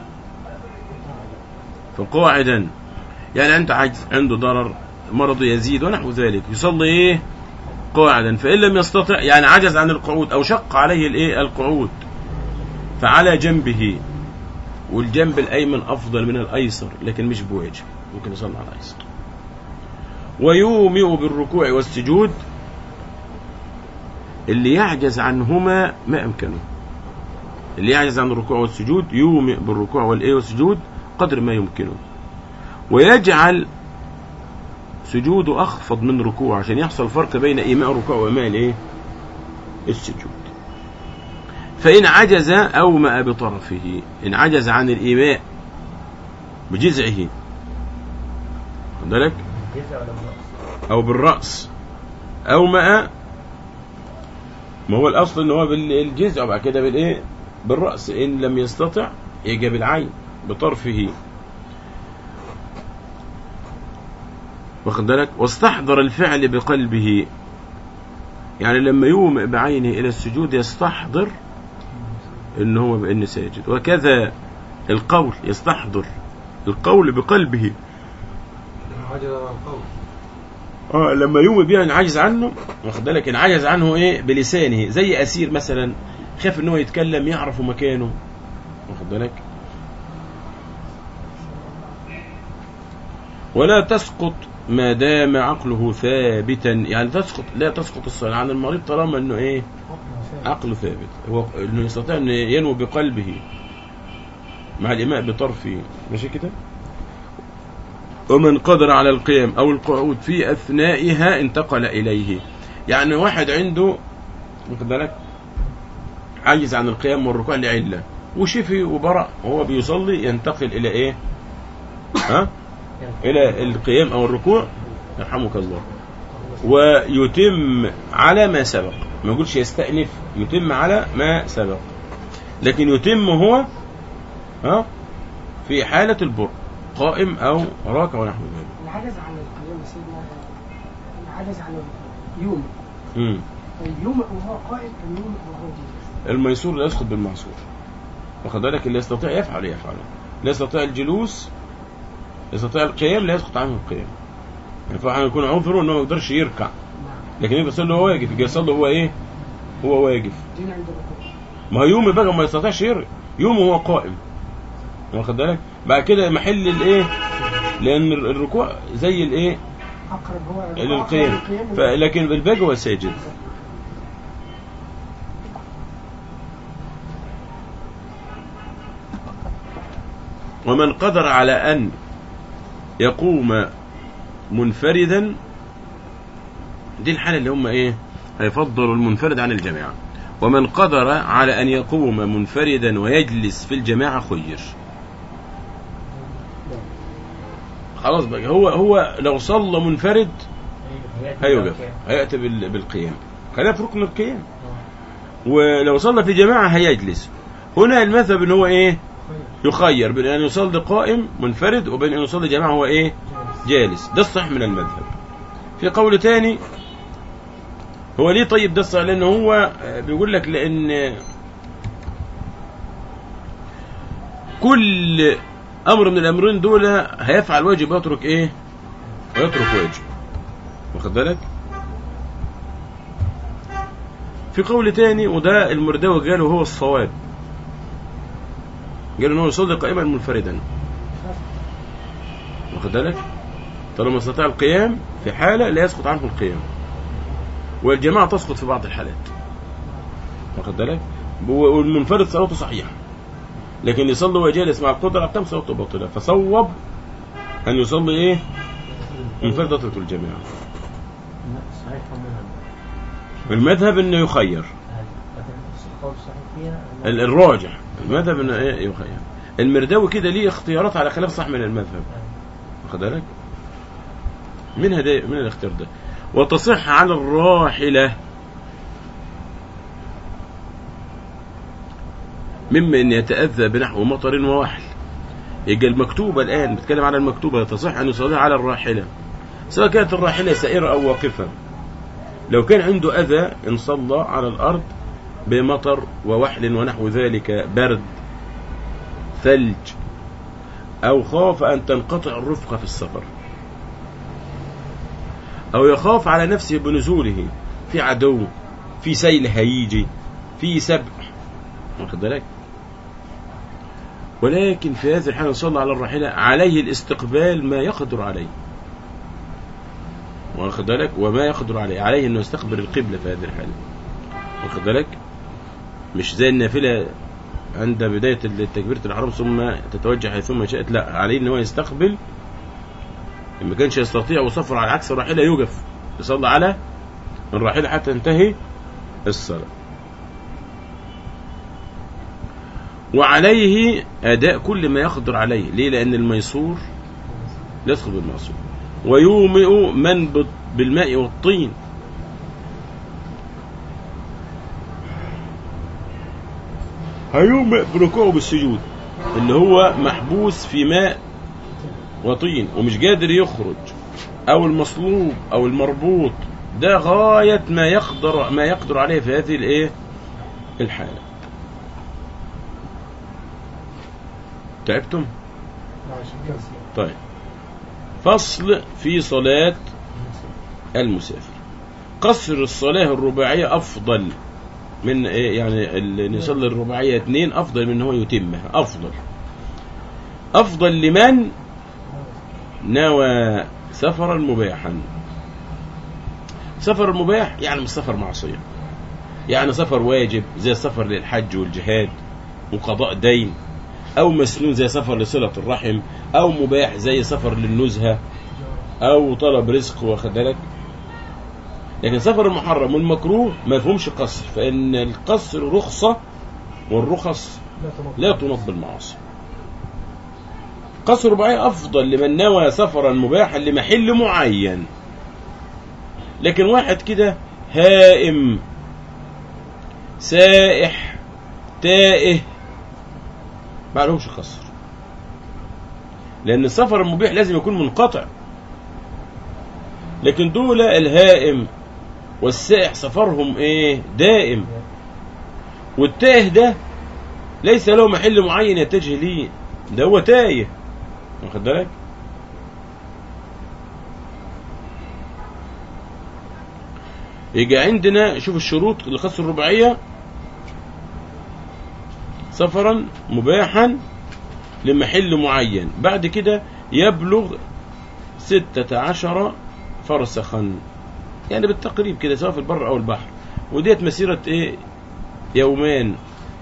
فقاعدا يعني أنت عاجز عنده ضرر مرض يزيد ونحو ذلك يصلي إيه قاعدا فإن لم يستطع يعني عجز عن القعود أو شق عليه الإيه القعود فعلى جنبه والجنب الأيمن أفضل من الأيسر لكن مش بواجب ممكن يصلي على الأيسر ويومئ بالركوع والسجود اللي يعجز عنهما ما أمكنه اللي يعجز عن الركوع والسجود يومئ بالركوع والإيه والسجود قدر ما يمكنه ويجعل سجوده أخفض من ركوع عشان يحصل فرق بين إيماء الركوع وإيماء الإيه السجود فإن عجز أومأ بطرفه إن عجز عن الإيماء بجذعه خد بالك الجزء ولا بالرأس أو بالرأس أومأ ما هو الأصل إن هو بالجذع وبعد كده بالإيه بالرأس إن لم يستطع يجي بالعين بطرفه واخد بالك واستحضر الفعل بقلبه يعني لما يومئ بعينه إلى السجود يستحضر إن هو بأن ساجد وكذا القول يستحضر القول بقلبه عجل على القول اه لما يوم بيها ان عجز عنه واخد بالك ان عجز عنه ايه بلسانه زي اسير مثلا خاف ان هو يتكلم يعرف مكانه واخد بالك ولا تسقط ما دام عقله ثابتا يعني تسقط لا تسقط الصلاة عن المريض طالما انه ايه عقله ثابت هو انه يستطيع ان ينوي بقلبه مع الإماء بطرفه ماشي كده ومن قدر على القيام أو القعود في أثنائها انتقل إليه يعني واحد عنده واخد بالك عاجز عن القيام والركوع لعلة وشفي وبرأ وهو بيصلي ينتقل إلى إيه ها إلى القيام أو الركوع يرحمك الله ويتم على ما سبق ما يقولش يستأنف يتم على ما سبق لكن يتم هو ها في حالة البر قائم أو راكع ونحو ذلك العجز عن القيام يا سيدنا العجز عن اليوم مم. اليوم وهو قائم اليوم وهو جالس الميسور لا يسقط بالمعسور واخد بالك اللي يستطيع يفعل يفعله لا يستطيع الجلوس يستطيع القيام لا يسقط عنه القيام يعني فاحنا يكون عذره انه ما يقدرش يركع نعم لكن يجي يصلي وهو واقف يجي يصلي وهو ايه هو واقف دين عند الركوع ما هو يوم بقى ما يستطيعش يركع يوم وهو قائم واخد بالك بعد كده محل الايه لان الركوع زي الايه اقرب هو للقيام أقرب ف- لكن الباقي هو ساجد ومن قدر على أن يقوم منفردا دي الحالة اللي هم إيه هيفضلوا المنفرد عن الجماعة ومن قدر على أن يقوم منفردا ويجلس في الجماعة خير خلاص بقى هو هو لو صلى منفرد هيوقف هيأتي بال- بالقيام خلينا في ركن القيام ولو صلى في جماعة هيجلس هنا المذهب ان هو ايه يخير بين ان يصلي قائم منفرد وبين ان يصلي جماعة هو ايه جالس ده الصح من المذهب في قول تاني هو ليه طيب ده الصح لان هو آه، بيقول لك لان كل امر من الامرين دول هيفعل واجب ويترك ايه ويترك واجب واخد بالك في قول تاني وده المرداوي قاله هو الصواب قال ان هو يصلي قائما منفردا واخد بالك طالما استطاع القيام في حالة لا يسقط عنه القيام والجماعة تسقط في بعض الحالات واخد بالك والمنفرد صلاته صحيحة لكن يصلي وهو جالس مع القدرة تم صلاته باطلة فصوب أن يصلي إيه منفرد أترك الجماعة صحيح ومنهم المذهب أنه يخير لكن القول الصحيح فيها أنه- ال- الراجح المذهب أنه إيه يخير المرداوي كده ليه اختيارات على خلاف صح من المذهب واخد بالك منها ده من الاختيار ده وتصح على الراحلة مما ان يتأذى بنحو مطر ووحل يبقى المكتوبة الآن بتكلم على المكتوبة تصح أن يصلي على الراحلة سواء كانت الراحلة سائرة أو واقفة لو كان عنده أذى إن صلى على الأرض بمطر ووحل ونحو ذلك برد ثلج أو خاف أن تنقطع الرفقة في السفر أو يخاف على نفسه بنزوله في عدو في سيل هيجي في سبح واخد بالك ولكن في هذه الحالة صلى على الراحلة عليه الاستقبال ما يقدر عليه واخد بالك وما يقدر عليه عليه انه يستقبل القبلة في هذه الحالة واخد بالك مش زي النافلة عند بداية تكبيرة الحرم ثم تتوجه حيثما شاءت لا عليه ان هو يستقبل إن ما كانش يستطيع وسفر على عكس الراحلة يوقف يصلي على الراحلة حتى تنتهي الصلاة وعليه أداء كل ما يقدر عليه ليه لأن الميسور لا يدخل بالمعصوم ويومئ من بت- بالماء والطين هيومئ بركوعه بالسجود اللي هو محبوس في ماء وطين ومش قادر يخرج او المصلوب او المربوط ده غاية ما يقدر ما يقدر عليه في هذه الايه الحالة تعبتم طيب فصل في صلاة المسافر قصر الصلاة الرباعية أفضل من إيه يعني اللي يصلي الرباعية اثنين أفضل من هو يتمها أفضل أفضل لمن نوى سفرا مباحا سفر مباح يعني مش سفر معصية يعني سفر واجب زي السفر للحج والجهاد وقضاء دين أو مسنون زي سفر لصلة الرحم أو مباح زي سفر للنزهة أو طلب رزق واخد بالك لكن سفر المحرم والمكروه ما فيهمش قصر فإن القصر رخصة والرخص لا تنط بالمعاصي قصر رباعي أفضل لمن نوى سفرا مباحا لمحل معين لكن واحد كده هائم سائح تائه ما لهمش قصر لأن السفر المبيح لازم يكون منقطع لكن دول الهائم والسائح سفرهم ايه دائم والتائه ده ليس له محل معين يتجه ليه ده هو تايه واخد بالك يجي عندنا شوف الشروط لخص الرباعية سفرا مباحا لمحل معين بعد كده يبلغ ستة عشر فرسخا يعني بالتقريب كده سواء في البر أو البحر وديت مسيرة إيه يومان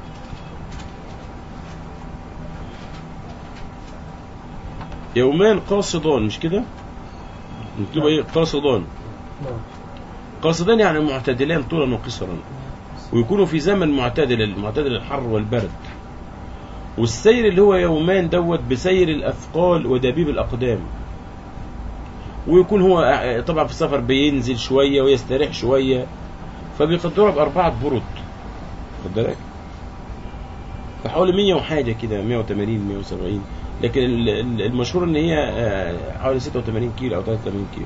يومان قاصدان مش كده مكتوب ايه قاصدان قاصدان يعني معتدلان طولا وقصرا ويكونوا في زمن معتدل معتدل الحر والبرد والسير اللي هو يومان دوت بسير الأثقال ودبيب الأقدام ويكون هو طبعا في السفر بينزل شوية ويستريح شوية فبيقدرها بأربعة برد خد بالك فحوالي 100 وحاجة كده 180 170 لكن ال- ال- المشهور ان هي آه، حوالي 86 كيلو او 83 كيلو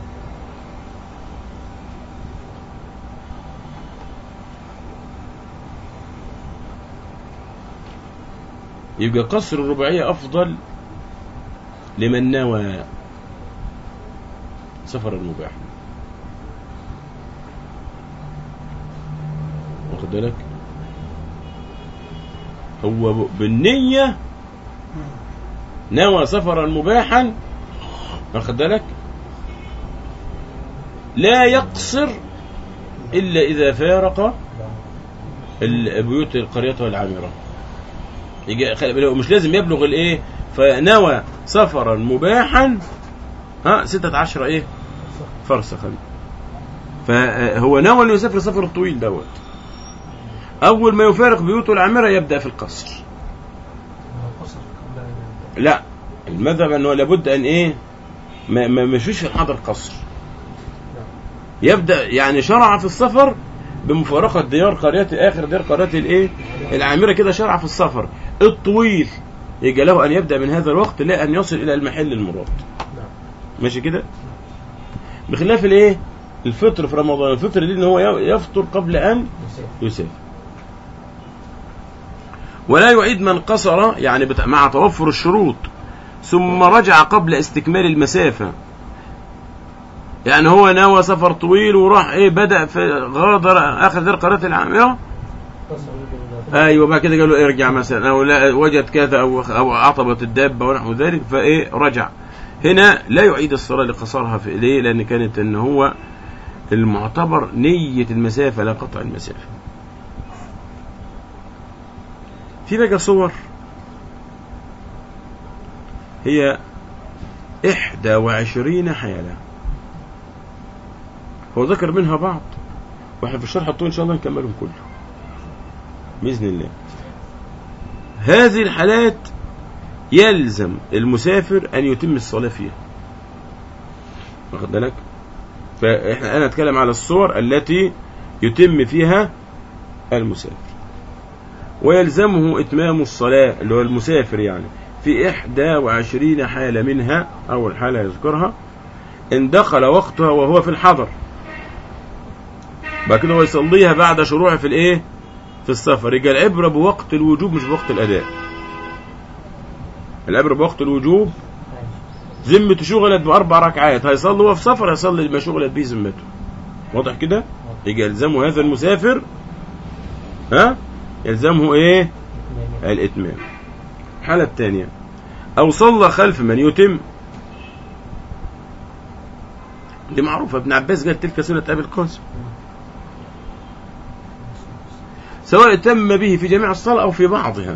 يبقى قصر الرباعية أفضل لمن نوى سفر المباح واخد بالك هو ب- بالنية نوى سفرا مباحا واخد بالك لا يقصر إلا إذا فارق ال- بيوت القرية والعامرة يجي خلي بالك، مش لازم يبلغ الايه فنوى سفرا مباحا ها ستة عشر ايه فرسخا فهو نوى انه يسافر السفر الطويل دوت اول ما يفارق بيوته العامرة يبدأ في القصر قصر قبل أن لا المذهب انه لابد ان ايه ما ما مشيش في الحضر قصر يبدا يعني شرع في السفر بمفارقه ديار قريته اخر ديار قريته الايه العامره كده شرع في السفر الطويل يجي له ان يبدا من هذا الوقت لا ان يصل الى المحل المراد نعم ماشي كده بخلاف الايه الفطر في رمضان الفطر دي ان هو يفطر قبل ان يسافر يسافر ولا يعيد من قصر يعني بت- مع توفر الشروط ثم رجع قبل استكمال المسافة يعني هو نوى سفر طويل وراح ايه بدأ في غادر اخر دير قرية العامرة قصر ايوه بعد كده قال له ارجع مثلا او لا وجد كذا او او عطبت الدابه ونحو ذلك فايه رجع هنا لا يعيد الصلاه لقصرها في ليه لان كانت ان هو المعتبر نيه المسافه لا قطع المسافه في بقى صور هي إحدى وعشرين حالة هو ذكر منها بعض واحنا في الشرح الطويل إن شاء الله نكملهم كله بإذن الله هذه الحالات يلزم المسافر أن يتم الصلاة فيها واخد بالك فإحنا أنا أتكلم على الصور التي يتم فيها المسافر ويلزمه إتمام الصلاة اللي هو المسافر يعني في إحدى وعشرين حالة منها أول حالة يذكرها إن دخل وقتها وهو في الحضر بعد كده هو يصليها بعد شروعه في الإيه في السفر يبقى العبرة بوقت الوجوب مش بوقت الأداء العبرة بوقت الوجوب ذمته شغلت بأربع ركعات هيصلي وهو في سفر هيصلي ما شغلت به ذمته واضح كده يبقى يلزمه هذا المسافر ها يلزمه ايه الاتمام الحالة الثانية او صلى خلف من يتم دي معروفة ابن عباس قال تلك سنة ابي القاسم سواء تم به في جميع الصلاة او في بعضها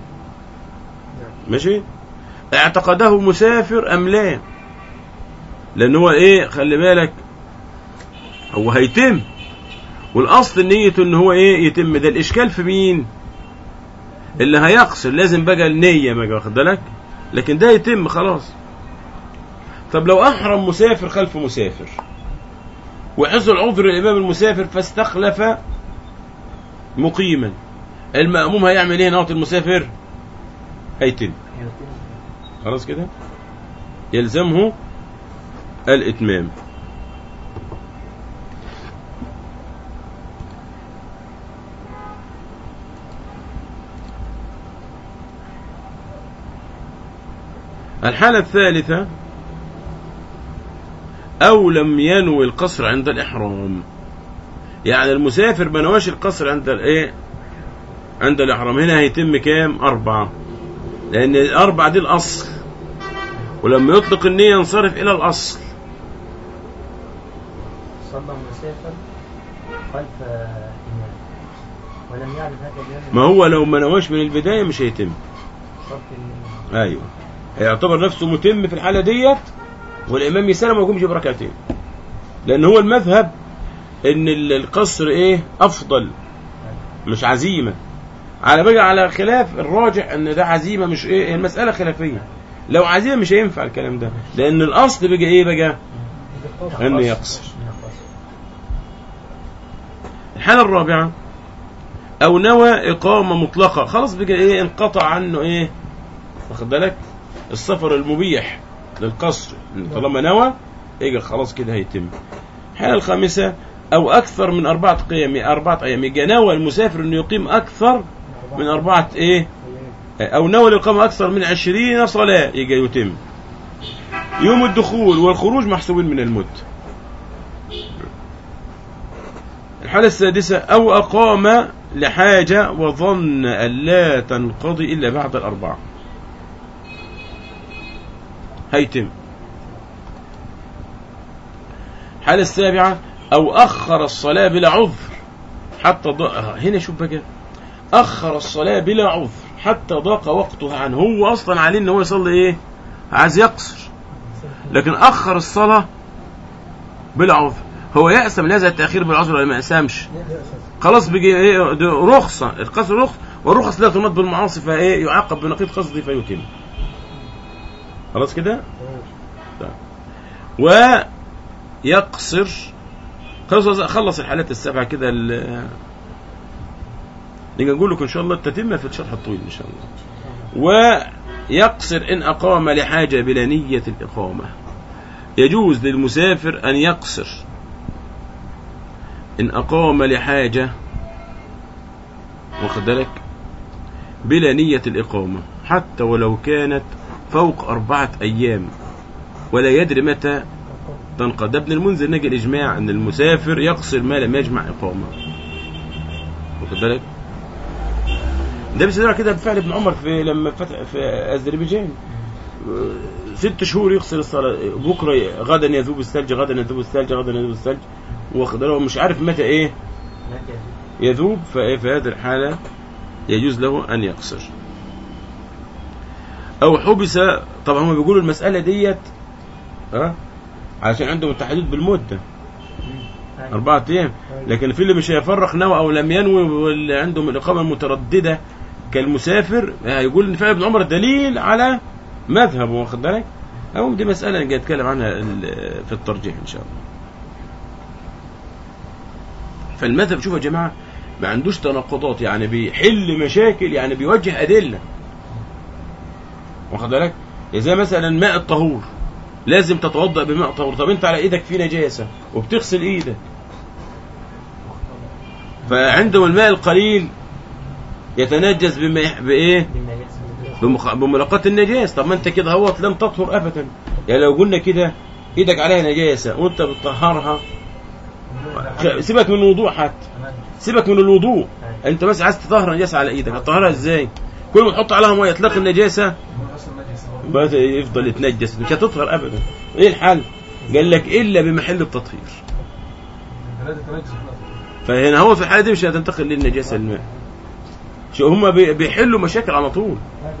ماشي اعتقده مسافر ام لا لان هو ايه خلي بالك هو هيتم والاصل نيته ان هو ايه يتم ده الاشكال في مين اللي هيقصر لازم بقى النية ما واخد بالك لكن ده يتم خلاص طب لو احرم مسافر خلف مسافر وحصل عذر الامام المسافر فاستخلف مقيما المأموم هيعمل ايه ناطي المسافر هيتم خلاص كده يلزمه الاتمام الحالة الثالثة أو لم ينوي القصر عند الإحرام يعني المسافر ما نواش القصر عند الإيه عند الإحرام هنا هيتم كام أربعة لأن الأربعة دي الأصل ولما يطلق النية ينصرف إلى الأصل صلى مسافر خلف إمام ولم يعرف هذا اليوم ما هو لو ما نواش من البداية مش هيتم صف الإمام. أيوه هيعتبر نفسه متم في الحالة ديت والإمام يسلم ويقوم يجيب ركعتين لأن هو المذهب إن ال- القصر إيه أفضل مش عزيمة على بقى على خلاف الراجح إن ده عزيمة مش إيه هي المسألة خلافية لو عزيمة مش هينفع الكلام ده لأن الأصل بقى إيه بقى إنه يقصر من القصر. الحالة الرابعة أو نوى إقامة مطلقة خلاص بقى إيه انقطع عنه إيه واخد بالك السفر المبيح للقصر طالما نوى يجي خلاص كده هيتم الحالة الخامسة أو أكثر من أربعة قيام أربعة أيام يجي نوى المسافر إنه يقيم أكثر من أربعة إيه أو نوى الإقامة أكثر من عشرين صلاة يجي يتم يوم الدخول والخروج محسوبين من المد الحالة السادسة أو أقام لحاجة وظن أن لا تنقضي إلا بعد الأربعة هيتم الحالة السابعة أو أخر الصلاة بلا عذر حتى ضاق هنا شوف بقى اخر الصلاه بلا عذر حتى ضاق وقتها عنه هو اصلا عليه ان هو يصلي ايه عايز يقصر لكن اخر الصلاه بلا عذر هو يأسم لهذا التأخير بالعذر ولا ما يأسمش خلاص بيجي ايه ده رخصة القصر رخص والرخص لا تمد بالمعاصي فايه يعاقب بنقيض قصدي فيتم خلاص كده ويقصر خلص خلص الحالات السبعة كده ال- نيجي نقول لكم ان شاء الله التتمة في الشرح الطويل ان شاء الله ويقصر ان اقام لحاجة بلا نية الاقامة يجوز للمسافر ان يقصر ان اقام لحاجة واخد بالك بلا نية الاقامة حتى ولو كانت فوق اربعة ايام ولا يدري متى تنقضى ده ابن المنذر نجي الاجماع ان المسافر يقصر ما لم يجمع اقامه واخد بالك ده بيستدل كده بفعل ابن عمر في لما فتح في اذربيجان ست شهور يغسل الصلاه بكره غدا يذوب الثلج غدا يذوب الثلج غدا يذوب الثلج واخد بالك مش عارف متى ايه يذوب فايه في هذه الحاله يجوز له ان يقصر او حبس طبعا هم بيقولوا المساله ديت ها عشان عندهم التحديد بالمده أربعة أيام لكن في اللي مش هيفرق نوى أو لم ينوي واللي عندهم الإقامة المترددة كالمسافر هيقول إن فعل ابن عمر دليل على مذهبه واخد بالك أو دي مسألة نجي أتكلم عنها ال- في الترجيح إن شاء الله فالمذهب شوفوا يا جماعة ما عندوش تناقضات يعني بيحل مشاكل يعني بيوجه أدلة واخد بالك زي مثلا ماء الطهور لازم تتوضأ بماء طهور طب انت على ايدك في نجاسة وبتغسل ايدك فعندهم الماء القليل يتنجس بما يح- بايه بمخ... بملاقاة النجاس طب ما انت كده هوت لم تطهر ابدا يعني لو قلنا كده ايدك عليها نجاسة وانت بتطهرها خ- سيبك من الوضوء حتى سيبك من الوضوء انت بس عايز تطهر نجاسة على ايدك هتطهرها ازاي كل ما تحط عليها ميه تلاقي النجاسة بقى يفضل يتنجس مش هتطهر ابدا ايه الحل قال لك الا بمحل التطهير فهنا هو في الحاله دي مش هتنتقل للنجاسه الماء شو هم بي- بيحلوا مشاكل على طول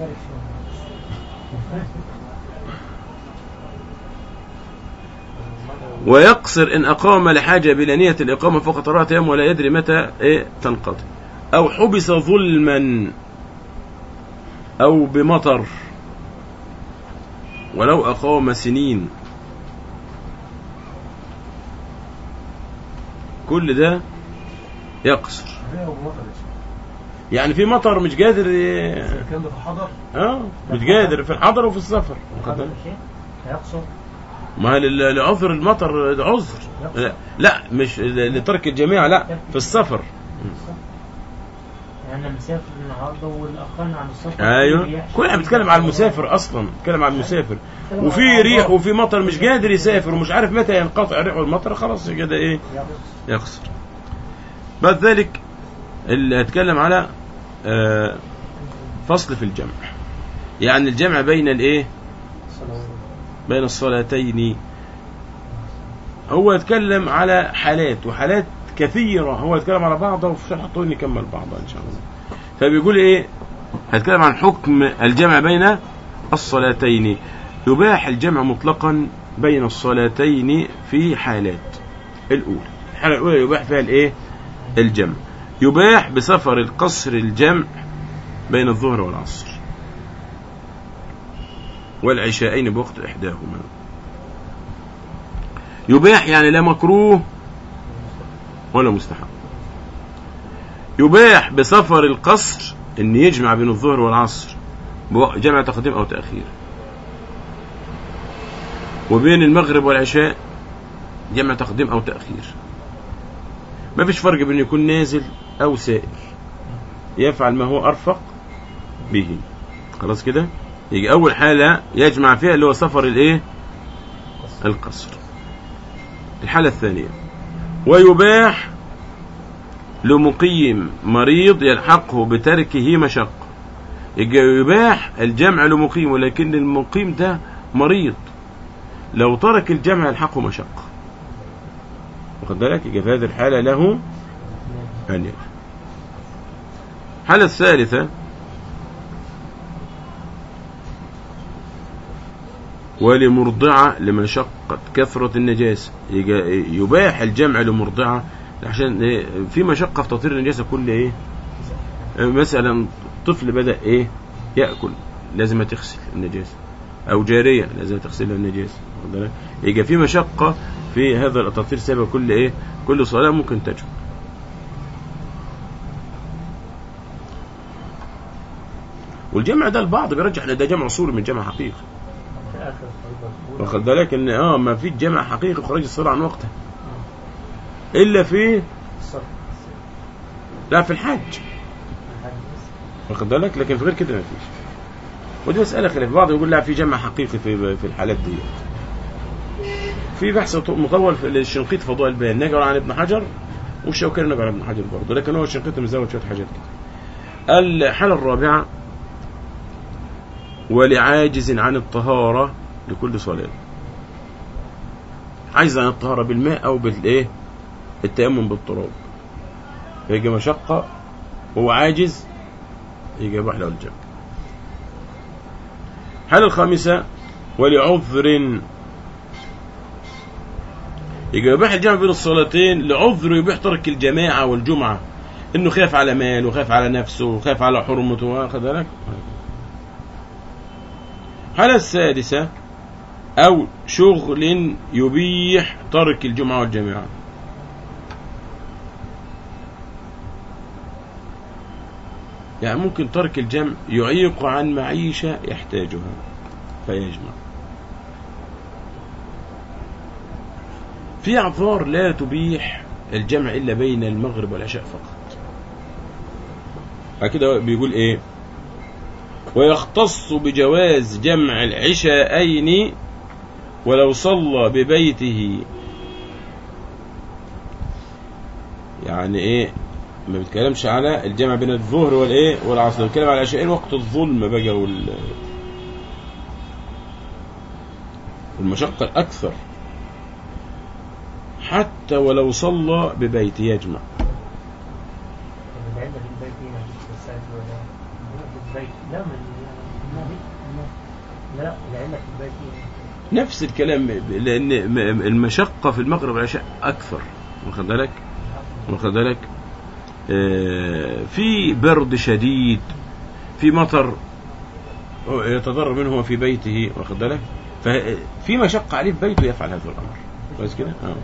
ويقصر ان اقام لحاجه بلا نيه الاقامه فقط اربعه ايام ولا يدري متى ايه تنقضي او حبس ظلما او بمطر ولو أقام سنين كل ده يقصر يعني في مطر مش قادر ي- الكلام ده في الحضر اه مش قادر في الحضر وفي السفر واخد بالك؟ هيقصر ما لل- لعذر المطر ده عذر لا, لا مش ل- لترك الجميع لا في السفر يعني انا مسافر النهارده والاخرنا عن السفر ايوه كلنا بنتكلم على المسافر اصلا بنتكلم على المسافر وفي ريح وفي مطر مش قادر يسافر ومش عارف متى ينقطع الريح والمطر خلاص كده ايه يقصر بعد ذلك اللي هتكلم على آه، فصل في الجمع يعني الجمع بين الايه بين الصلاتين هو يتكلم على حالات وحالات كثيرة هو يتكلم على بعضها وفي شرح طويل نكمل بعضها إن شاء الله فبيقول إيه هيتكلم عن حكم الجمع بين الصلاتين يباح الجمع مطلقا بين الصلاتين في حالات الأولى الحالة الأولى يباح فيها الإيه الجمع يباح بسفر القصر الجمع بين الظهر والعصر والعشاءين بوقت إحداهما يباح يعني لا مكروه ولا مستحب يباح بسفر القصر ان يجمع بين الظهر والعصر بوق- جمع تقديم او تاخير وبين المغرب والعشاء جمع تقديم او تاخير ما فيش فرق بين يكون نازل او سائر يفعل ما هو ارفق به خلاص كده يجي اول حاله يجمع فيها اللي هو سفر الايه القصر الحاله الثانيه ويباح لمقيم مريض يلحقه بتركه مشقة يبقى يباح الجمع لمقيم ولكن المقيم ده مريض لو ترك الجمع يلحقه مشقة واخد بالك يبقى في هذه الحالة له يعني الحالة الثالثة ولمرضعة لمشقة كثرة النجاسة يجا- يباح الجمع لمرضعة عشان إيه؟ في مشقة في تطهير النجاسة كل ايه مثلا طفل بدأ ايه يأكل لازم تغسل النجاسة او جارية لازم تغسلها النجاسة واخد بالك؟ يبقى في مشقة في هذا التطهير سبب كل ايه كل صلاة ممكن تجمع والجمع ده البعض بيرجح ان ده جمع صوري من جمع حقيقي في آخر الفريضة واخد بالك ان اه ما في جمع حقيقي خروج الصلاة عن وقتها الا في الصف لا في الحج الحج بس. واخد بالك لكن في غير كده ما فيش ودي مسألة خلاف بعض يقول لا في جمع حقيقي في في الحالات دي في بحث مطول في الشنقيط في ضوء البيان نقل عن ابن حجر والشوكاني نقل عن ابن حجر برضه لكن هو الشنقيط مزود شوية حاجات كده الحالة الرابعة ولعاجز عن الطهارة لكل صلاة عايز عن الطهارة بالماء أو بالإيه التيمم بالتراب يجي مشقة هو عاجز يجي يباح له الجمع الحالة الخامسة ولعذر يجي يباح الجمع بين الصلاتين لعذر يبيح ترك الجماعة والجمعة انه خاف على ماله وخاف على نفسه وخاف على حرمته واخد بالك الحالة السادسة أو شغل يبيح ترك الجمعة والجماعة يعني ممكن ترك الجمع يعيق عن معيشة يحتاجها فيجمع في أعذار لا تبيح الجمع إلا بين المغرب والعشاء فقط كده بيقول إيه ويختص بجواز جمع العشاءين ولو صلى ببيته يعني ايه ما بيتكلمش على الجمع بين الظهر والايه والعصر بيتكلم على العشاءين وقت الظلم بقى وال والمشقة الأكثر حتى ولو صلى ببيته يجمع طب العلة في البيت هنا في الساعة ولا في البيت لا من لا العلة في البيت هنا نفس الكلام لأن م- المشقة في المغرب والعشاء أكثر واخد بالك واخد بالك آه، في برد شديد في مطر يتضرر منه في بيته واخد بالك ففي مشقة عليه في بيته يفعل هذا الأمر كويس كده آه.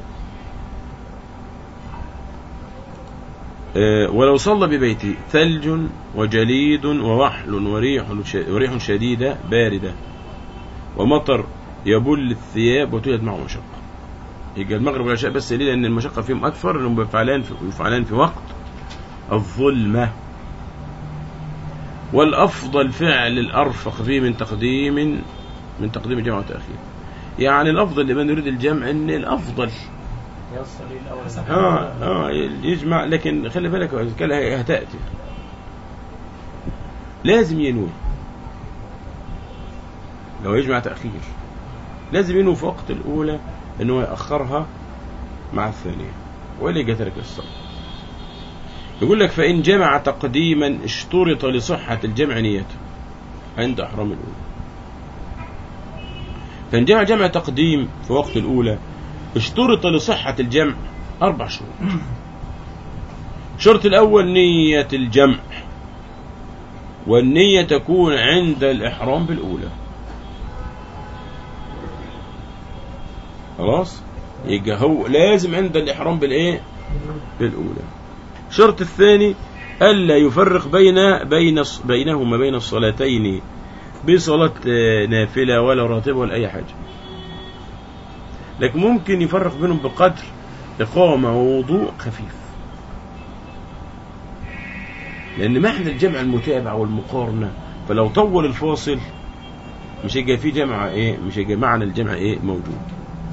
آه، ولو صلى ببيته ثلج وجليد ووحل وريح ش- وريح شديدة باردة ومطر يبل الثياب وتوجد معه مشقة يبقى المغرب والعشاء بس ليه لأن المشقة فيهم أكثر لأنهم يفعلان في, يفعلان في وقت الظلمة والأفضل فعل الأرفق فيه من تقديم من تقديم جمع وتأخير يعني الأفضل لمن يريد الجمع أن الأفضل يصل الأول اه اه يجمع لكن خلي بالك الكلها هتأتي لازم ينوي لو يجمع تأخير لازم ينوي في وقت الأولى أنه يأخرها مع الثانية ولا يجي ترك الصلاة يقول لك فإن جمع تقديما اشترط لصحة الجمع نيته عند أحرام الأولى فإن جمع جمع تقديم في وقت الأولى اشترط لصحة الجمع أربع شروط الشرط الأول نية الجمع والنية تكون عند الإحرام بالأولى خلاص يبقى هو لازم عند الإحرام بالإيه بالأولى الشرط الثاني ألا يفرق بين بين بينهما بين الصلاتين بصلاة آه، نافلة ولا راتبة ولا أي حاجة لكن ممكن يفرق بينهم بقدر إقامة ووضوء خفيف لأن معنى الجمع المتابع والمقارنة فلو طول الفاصل مش هيبقى في جمع إيه مش هيبقى معنى الجمع إيه موجود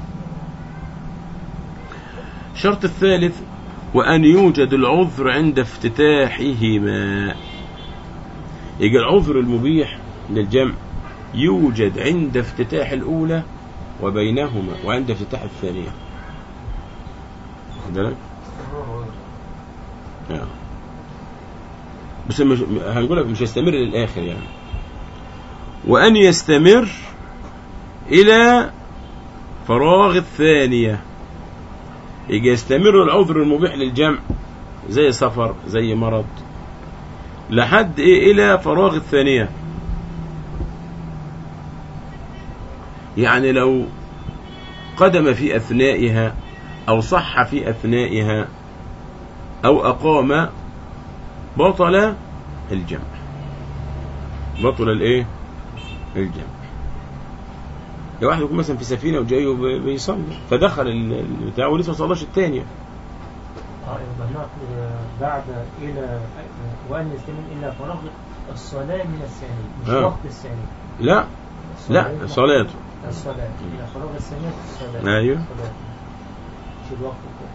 الشرط الثالث وأن يوجد العذر عند افتتاحهما يبقى العذر المبيح للجمع يوجد عند افتتاح الأولى وبينهما وعند افتتاح الثانية واخد بالك؟ آه. بس مش هنقول لك مش هيستمر للآخر يعني وأن يستمر إلى فراغ الثانية يجي يستمر العذر المبيح للجمع زي سفر زي مرض لحد إيه إلى فراغ الثانية يعني لو قدم في أثنائها أو صح في أثنائها أو أقام بطل الجمع بطل الإيه الجمع لو واحد يكون مثلا في سفينة وجاي وبي- بيصلي فدخل ال- البتاع ولسه ما صلاش الثانية اه يبقى نقل آه، بعد إلى آه، وأن يستمر إلى فراغ الصلاة من الثاني مش آه. وقت الثاني لا لا صلاته الصلاة إلى فراغ الثانية في الصلاة أيوه. الصلاة. مش الوقت الثاني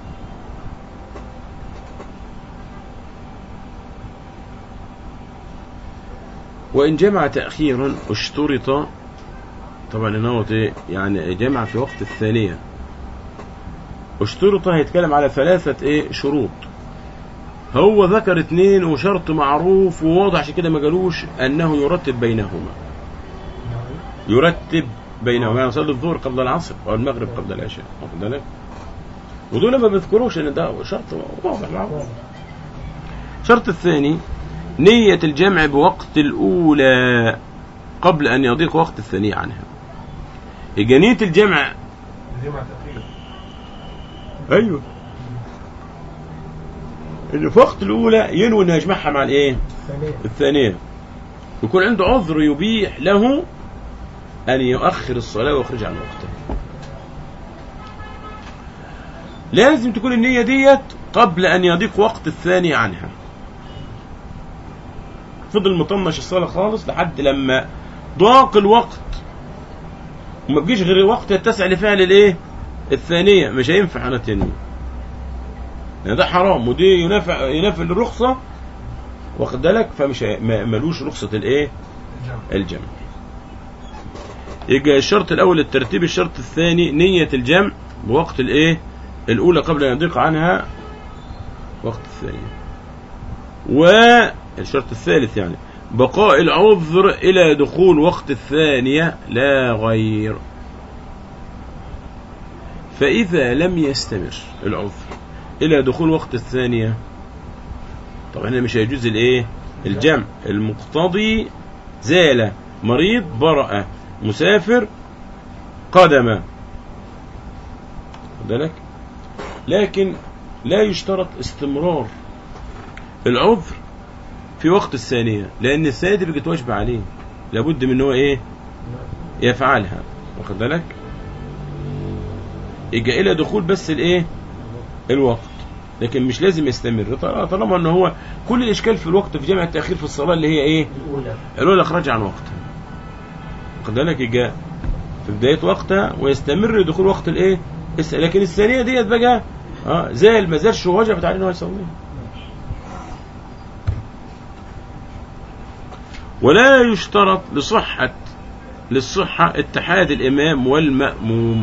وإن جمع تأخيرا اشترط طبعا هنا ايه يعني جمع في وقت الثانية اشترط هيتكلم على ثلاثة ايه شروط هو ذكر اتنين وشرط معروف وواضح عشان كده ما قالوش انه يرتب بينهما يرتب بينهما يعني يصلي الظهر قبل العصر او المغرب قبل العشاء واخد بالك ودول ما بيذكروش ان ده شرط واضح معروف الشرط الثاني نية الجمع بوقت الأولى قبل أن يضيق وقت الثانية عنها يبقى نية الجمع دي مع تأخير أيوه إنه في وقت الأولى ينوي إنه يجمعها مع الإيه؟ الثانية الثانية يكون عنده عذر يبيح له أن يؤخر الصلاة ويخرج عن وقتها لازم تكون النية ديت قبل أن يضيق وقت الثاني عنها فضل مطنش الصلاة خالص لحد لما ضاق الوقت وما بقيش غير وقت يتسع لفعل الايه الثانية مش هينفع انا تاني يعني ده حرام ودي ينافع ينافع الرخصة واخد بالك فمش هي- ما- ملوش رخصة الايه الجمع الجمع يبقى الشرط الاول الترتيب الشرط الثاني نية الجمع بوقت الايه الاولى قبل ان يضيق عنها وقت الثانية والشرط الثالث يعني بقاء العذر الى دخول وقت الثانية لا غير فاذا لم يستمر العذر الى دخول وقت الثانية طبعا هنا مش هيجوز الايه الجمع المقتضي زال مريض برأ مسافر قدم خد بالك لكن لا يشترط استمرار العذر في وقت الثانية لأن الثانية دي بقت واجبة عليه لابد من هو إيه يفعلها واخد بالك يجي إلى دخول بس الإيه الوقت لكن مش لازم يستمر طال- طالما ان هو كل الاشكال في الوقت في جمع التاخير في الصلاه اللي هي ايه الأولى الاولى اخراج عن وقتها واخد بالك يجي في بدايه وقتها ويستمر دخول وقت الايه الس- لكن الثانيه ديت بقى اه زي ما زالش وجبت عليه ان هو يصلي ولا يشترط لصحة للصحة اتحاد الإمام والمأموم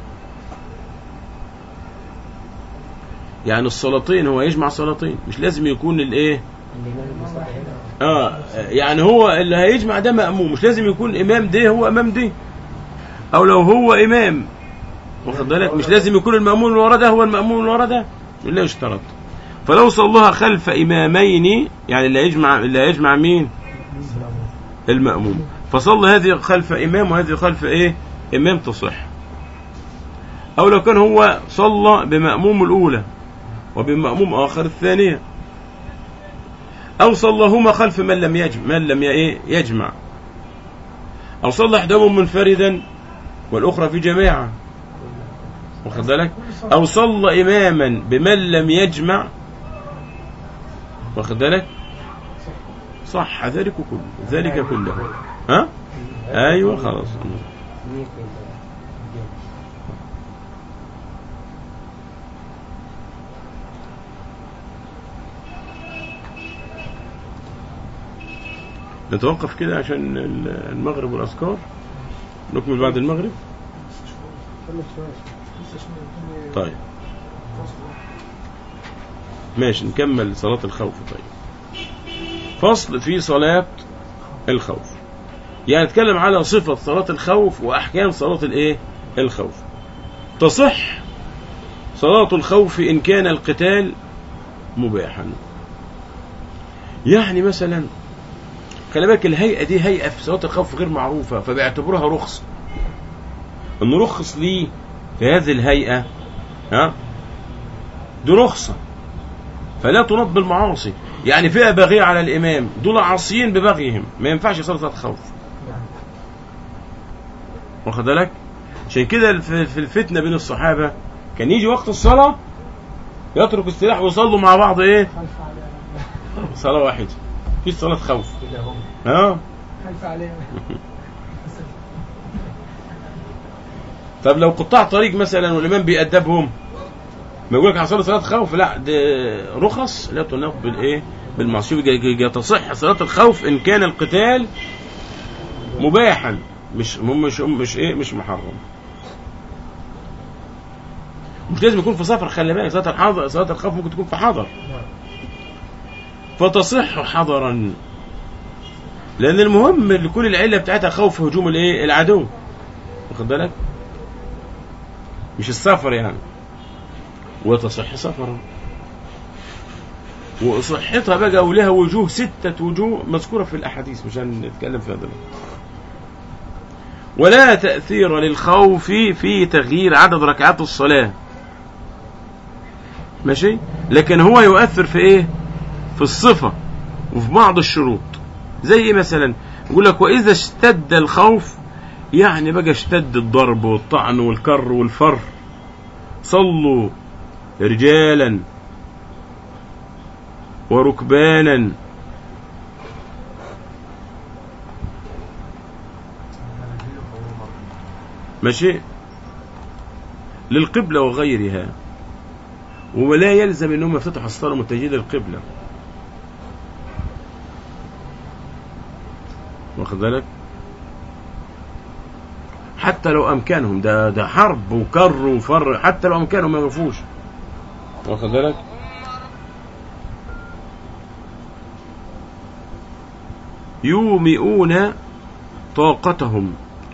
يعني الصلاتين هو يجمع صلاتين مش لازم يكون الايه الإمام المصلي هنا اه يعني هو اللي هيجمع ده مأموم مش لازم يكون إمام ده هو إمام ده أو لو هو إمام واخد بالك مش لازم يكون المأمون اللي ورا ده هو المأمون اللي ورا ده لا يشترط فلو صلوها خلف إمامين يعني اللي هيجمع اللي هيجمع مين المأموم فصلى هذه خلف إمام وهذه خلف إيه إمام تصح أو لو كان هو صلى بمأموم الأولى وبمأموم آخر الثانية أو صلىهما خلف من لم يجمع من لم ي- إيه يجمع أو صلى إحداهما منفردا والأخرى في جماعة واخد بالك أو صلى إماما بمن لم يجمع واخد بالك صح ذلك كله ذلك كله ها أيوة خلاص نية الجمع نتوقف كده عشان ال- المغرب والأذكار نكمل بعد المغرب كمل شوية لسه شوية طيب فصل ماشي نكمل صلاة الخوف طيب فصل في صلاة الخوف يعني نتكلم على صفة صلاة الخوف وأحكام صلاة الإيه الخوف تصح صلاة الخوف إن كان القتال مباحا يعني مثلا خلي بالك الهيئة دي هيئة في صلاة الخوف غير معروفة فبيعتبروها رخصة إنه رخص ليه في هذه الهيئة ها دي رخصة فلا تنط بالمعاصي يعني فئة باغية على الإمام دول عاصيين ببغيهم ما ينفعش يصلي صلاة خوف واخد بالك عشان كده الف- في الفتنة بين الصحابة كان يجي وقت الصلاة يترك السلاح ويصلوا مع بعض ايه خلف عليها صلاة واحدة في صلاة خوف كده هم ها خلف عليها طب لو قطاع طريق مثلا والإمام بيأدبهم ما يقول لك هصلي صلاة خوف لا ده رخص لا تناط بالايه بالمعصية يبقى تصح صلاة الخوف إن كان القتال مباحا مش مش مش ايه مش محرم مش لازم يكون في سفر خلي بالك صلاة الحضر صلاة الخوف ممكن تكون في حضر فتصح حضرا لأن المهم لكل العلة بتاعتها خوف هجوم الايه العدو واخد بالك مش السفر يعني وتصح سفرا وصحتها بقى ولها وجوه ستة وجوه مذكورة في الأحاديث مش هنتكلم فيها دلوقتي ولا تأثير للخوف في تغيير عدد ركعات الصلاة ماشي لكن هو يؤثر في ايه في الصفة وفي بعض الشروط زي ايه مثلا يقول لك وإذا اشتد الخوف يعني بقى اشتد الضرب والطعن والكر والفر صلوا رجالا وركبانا ماشي للقبلة وغيرها ولا يلزم انهم يفتتحوا الصلاة متجهين للقبلة واخد بالك حتى لو امكانهم ده ده حرب وكر وفر حتى لو امكانهم ما يوقفوش واخد بالك يومئون طاقتهم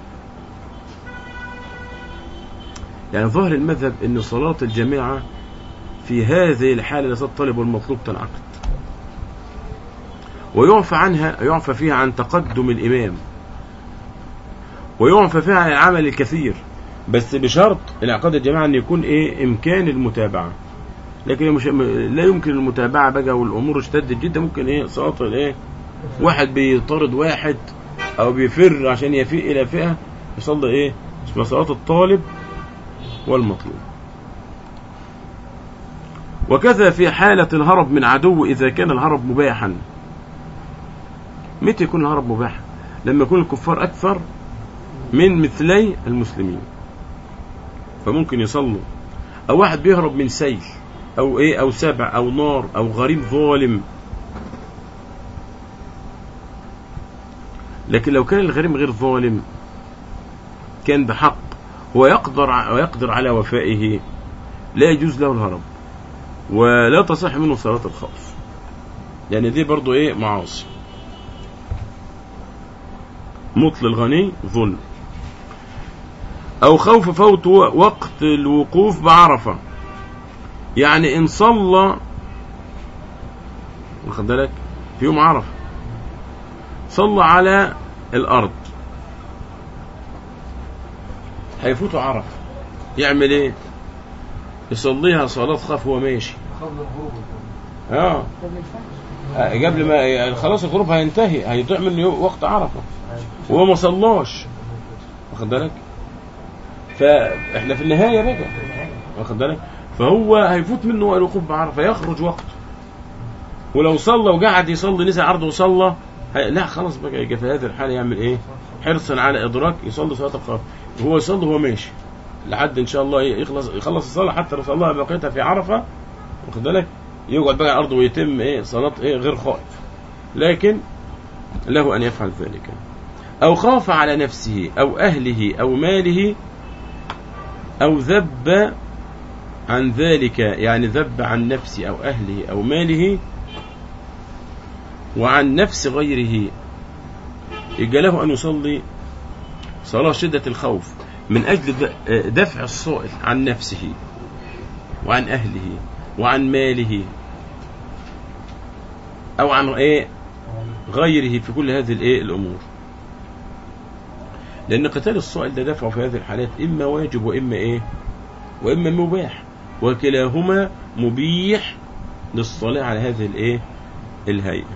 يعني ظاهر المذهب ان صلاة الجماعة في هذه الحالة لصلاة الطالب والمطلوب تنعقد ويعفى عنها يعفى فيها عن تقدم الإمام ويعفى فيها عن العمل الكثير بس بشرط انعقاد الجماعة ان يكون ايه امكان المتابعة لكن مش لا يمكن المتابعة بقى والامور اشتدت جدا ممكن ايه صلاة الايه واحد بيطارد واحد او بيفر عشان يفيء الى فئة يصلي ايه اسمها صلاة الطالب والمطلوب وكذا في حالة الهرب من عدو إذا كان الهرب مباحا متى يكون الهرب مباحا لما يكون الكفار أكثر من مثلي المسلمين فممكن يصلوا أو واحد بيهرب من سيل أو إيه أو سبع أو نار أو غريب ظالم لكن لو كان الغريم غير ظالم كان بحق ويقدر ويقدر على وفائه لا يجوز له الهرب ولا تصح منه صلاة الخوف يعني دي برضو ايه معاصي مطل الغني ظلم او خوف فوت وقت الوقوف بعرفة يعني ان صلى واخد بالك في يوم عرفة صلى على الارض هيفوتوا عرفة يعمل ايه يصليها صلاة خوف وهو ماشي خاف من الغروب اه ده ما ينفعش آه، قبل ما يعني خلاص الغروب هينتهي هيضيع منه يو- وقت عرفه وهو ما صلاش واخد بالك فاحنا في النهايه بقى واخد بالك فهو هيفوت منه الوقوف بعرفه يخرج وقته ولو صلى وقعد يصلي نزل عرضه وصلى هي- لا خلاص بقى يجي في هذه الحاله يعمل ايه حرصا على ادراك يصلي صلاه الخوف وهو يصلي وهو ماشي لحد ان شاء الله يخلص يخلص الصلاه حتى لو صلاها بقيتها في عرفه واخد بالك يقعد بقى على الارض ويتم ايه صلاه ايه غير خائف لكن له ان يفعل ذلك او خاف على نفسه او اهله او ماله او ذب عن ذلك يعني ذب عن نفسه أو أهله أو ماله وعن نفس غيره يجي له أن يصلي صلاة شدة الخوف من أجل د- دفع الصائل عن نفسه وعن أهله وعن ماله أو عن إيه غيره في كل هذه الإيه الأمور لأن قتال الصائل ده دفعه في هذه الحالات إما واجب وإما إيه وإما مباح وكلاهما مبيح للصلاة على هذه الإيه الهيئة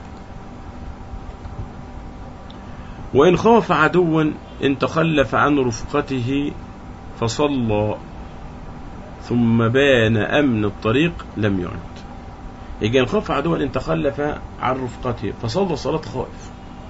وإن خاف عدوا إن تخلف عن رفقته فصلى ثم بان أمن الطريق لم يعد يجي إن خاف عدوا إن تخلف عن رفقته فصلى صلاة خائف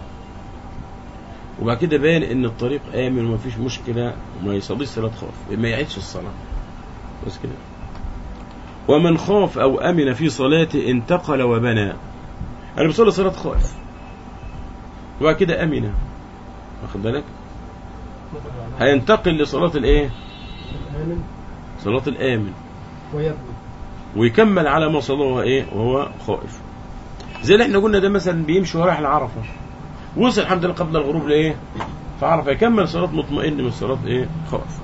وبعد كده بان إن الطريق آمن ومفيش مشكلة وما يصليش صلاة خائف ما يعيدش الصلاة بس كده ومن خاف أو أمن في صلاته انتقل وبنى أنا بصلي صلاة خائف وبعد كده أمن واخد بالك هينتقل لصلاة الإيه الآمن صلاة الآمن ويبني ويكمل على ما صلى وهو ايه وهو خائف زي اللي احنا قلنا ده مثلا بيمشي ورايح لعرفه وصل الحمد لله قبل الغروب لايه فعرفه يكمل صلاه مطمئن من صلاه ايه خائف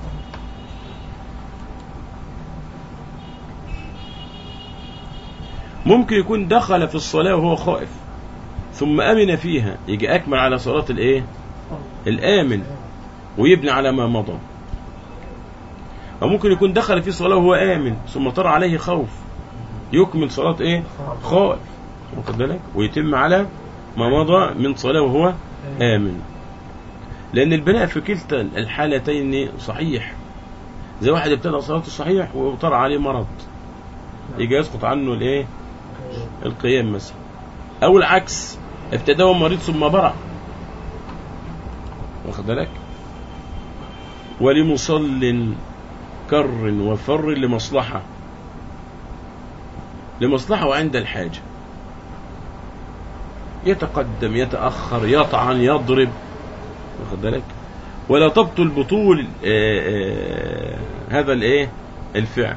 ممكن يكون دخل في الصلاه وهو خائف ثم امن فيها يجي اكمل على صلاه الايه الامن ويبني على ما مضى أو ممكن يكون دخل في صلاة وهو آمن ثم طرأ عليه خوف يكمل صلاة إيه خائف واخد بالك ويتم على ما مضى من صلاة وهو آمن لأن البناء في كلتا الحالتين صحيح زي واحد ابتدى صلاته صحيح وطرأ عليه مرض يجي يسقط عنه الإيه القيام مثلا أو العكس ابتدى وهو مريض ثم برأ واخد بالك ولمصل كر وفر لمصلحة لمصلحة وعند الحاجة يتقدم يتأخر يطعن يضرب واخد بالك ولا تبطل بطول آه، آه، هذا الايه الفعل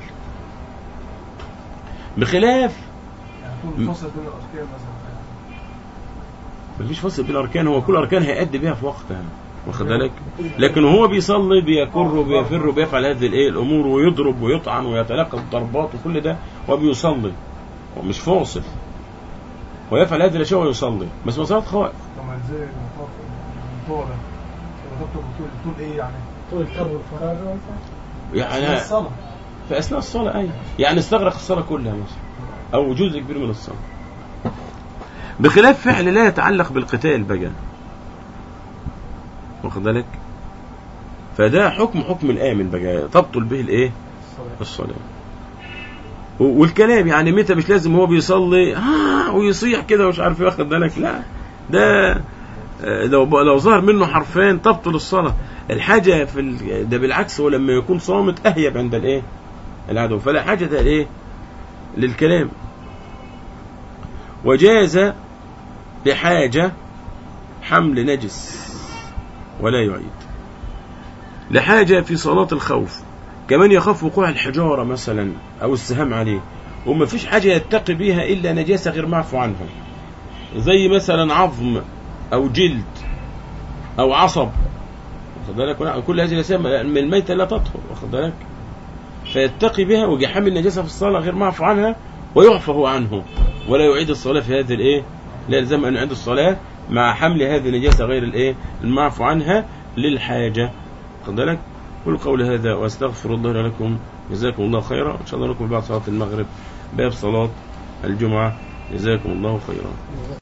بخلاف يعني طول الفصل بين الأركان مثلا مفيش فصل بين الاركان هو كل اركان هيأدي بها في وقتها واخد بالك لكن هو بيصلي بيكر وبيفر وبيفعل هذه الايه الامور ويضرب ويطعن ويتلقى الضربات وكل ده وبيصلي هو مش فاصل ويفعل هذه الاشياء ويصلي بس مسألة خائف طبعا ازاي المطاف الموضوع ده لما تبطل طول طول ايه يعني؟ طول الكب والفرار يعني الصلاة في اثناء الصلاه اي يعني استغرق الصلاه كلها مثلا او جزء كبير من الصلاه بخلاف فعل لا يتعلق بالقتال بقى واخد بالك فده حكم حكم الامن بقى تبطل به الايه الصلاه و- والكلام يعني متى مش لازم هو بيصلي ها ويصيح كده ومش عارف ياخد بالك لا ده آه، لو لو ظهر منه حرفين تبطل الصلاه الحاجه في ال... ده بالعكس هو لما يكون صامت اهيب عند الايه العدو فلا حاجه ده ايه للكلام وجاز لحاجه حمل نجس ولا يعيد لحاجه في صلاه الخوف كمان يخاف وقوع الحجاره مثلا او السهام عليه وما فيش حاجه يتقي بيها الا نجاسه غير معفو عنها زي مثلا عظم او جلد او عصب واخد بالك ولا- كل هذه الاشياء من الميتة لا تطهر واخد بالك فيتقي بها ويجي حامل النجاسة في الصلاة غير معفو عنها ويعفو عنه ولا يعيد الصلاة في هذه الايه لا يلزم ان يعيد الصلاة مع حمل هذه النجاسة غير الايه المعفو عنها للحاجة واخد بالك قل قول هذا واستغفر الله لي ولكم جزاكم الله خيرا ان شاء الله لكم بعد صلاة المغرب باب صلاة الجمعة جزاكم الله خيرا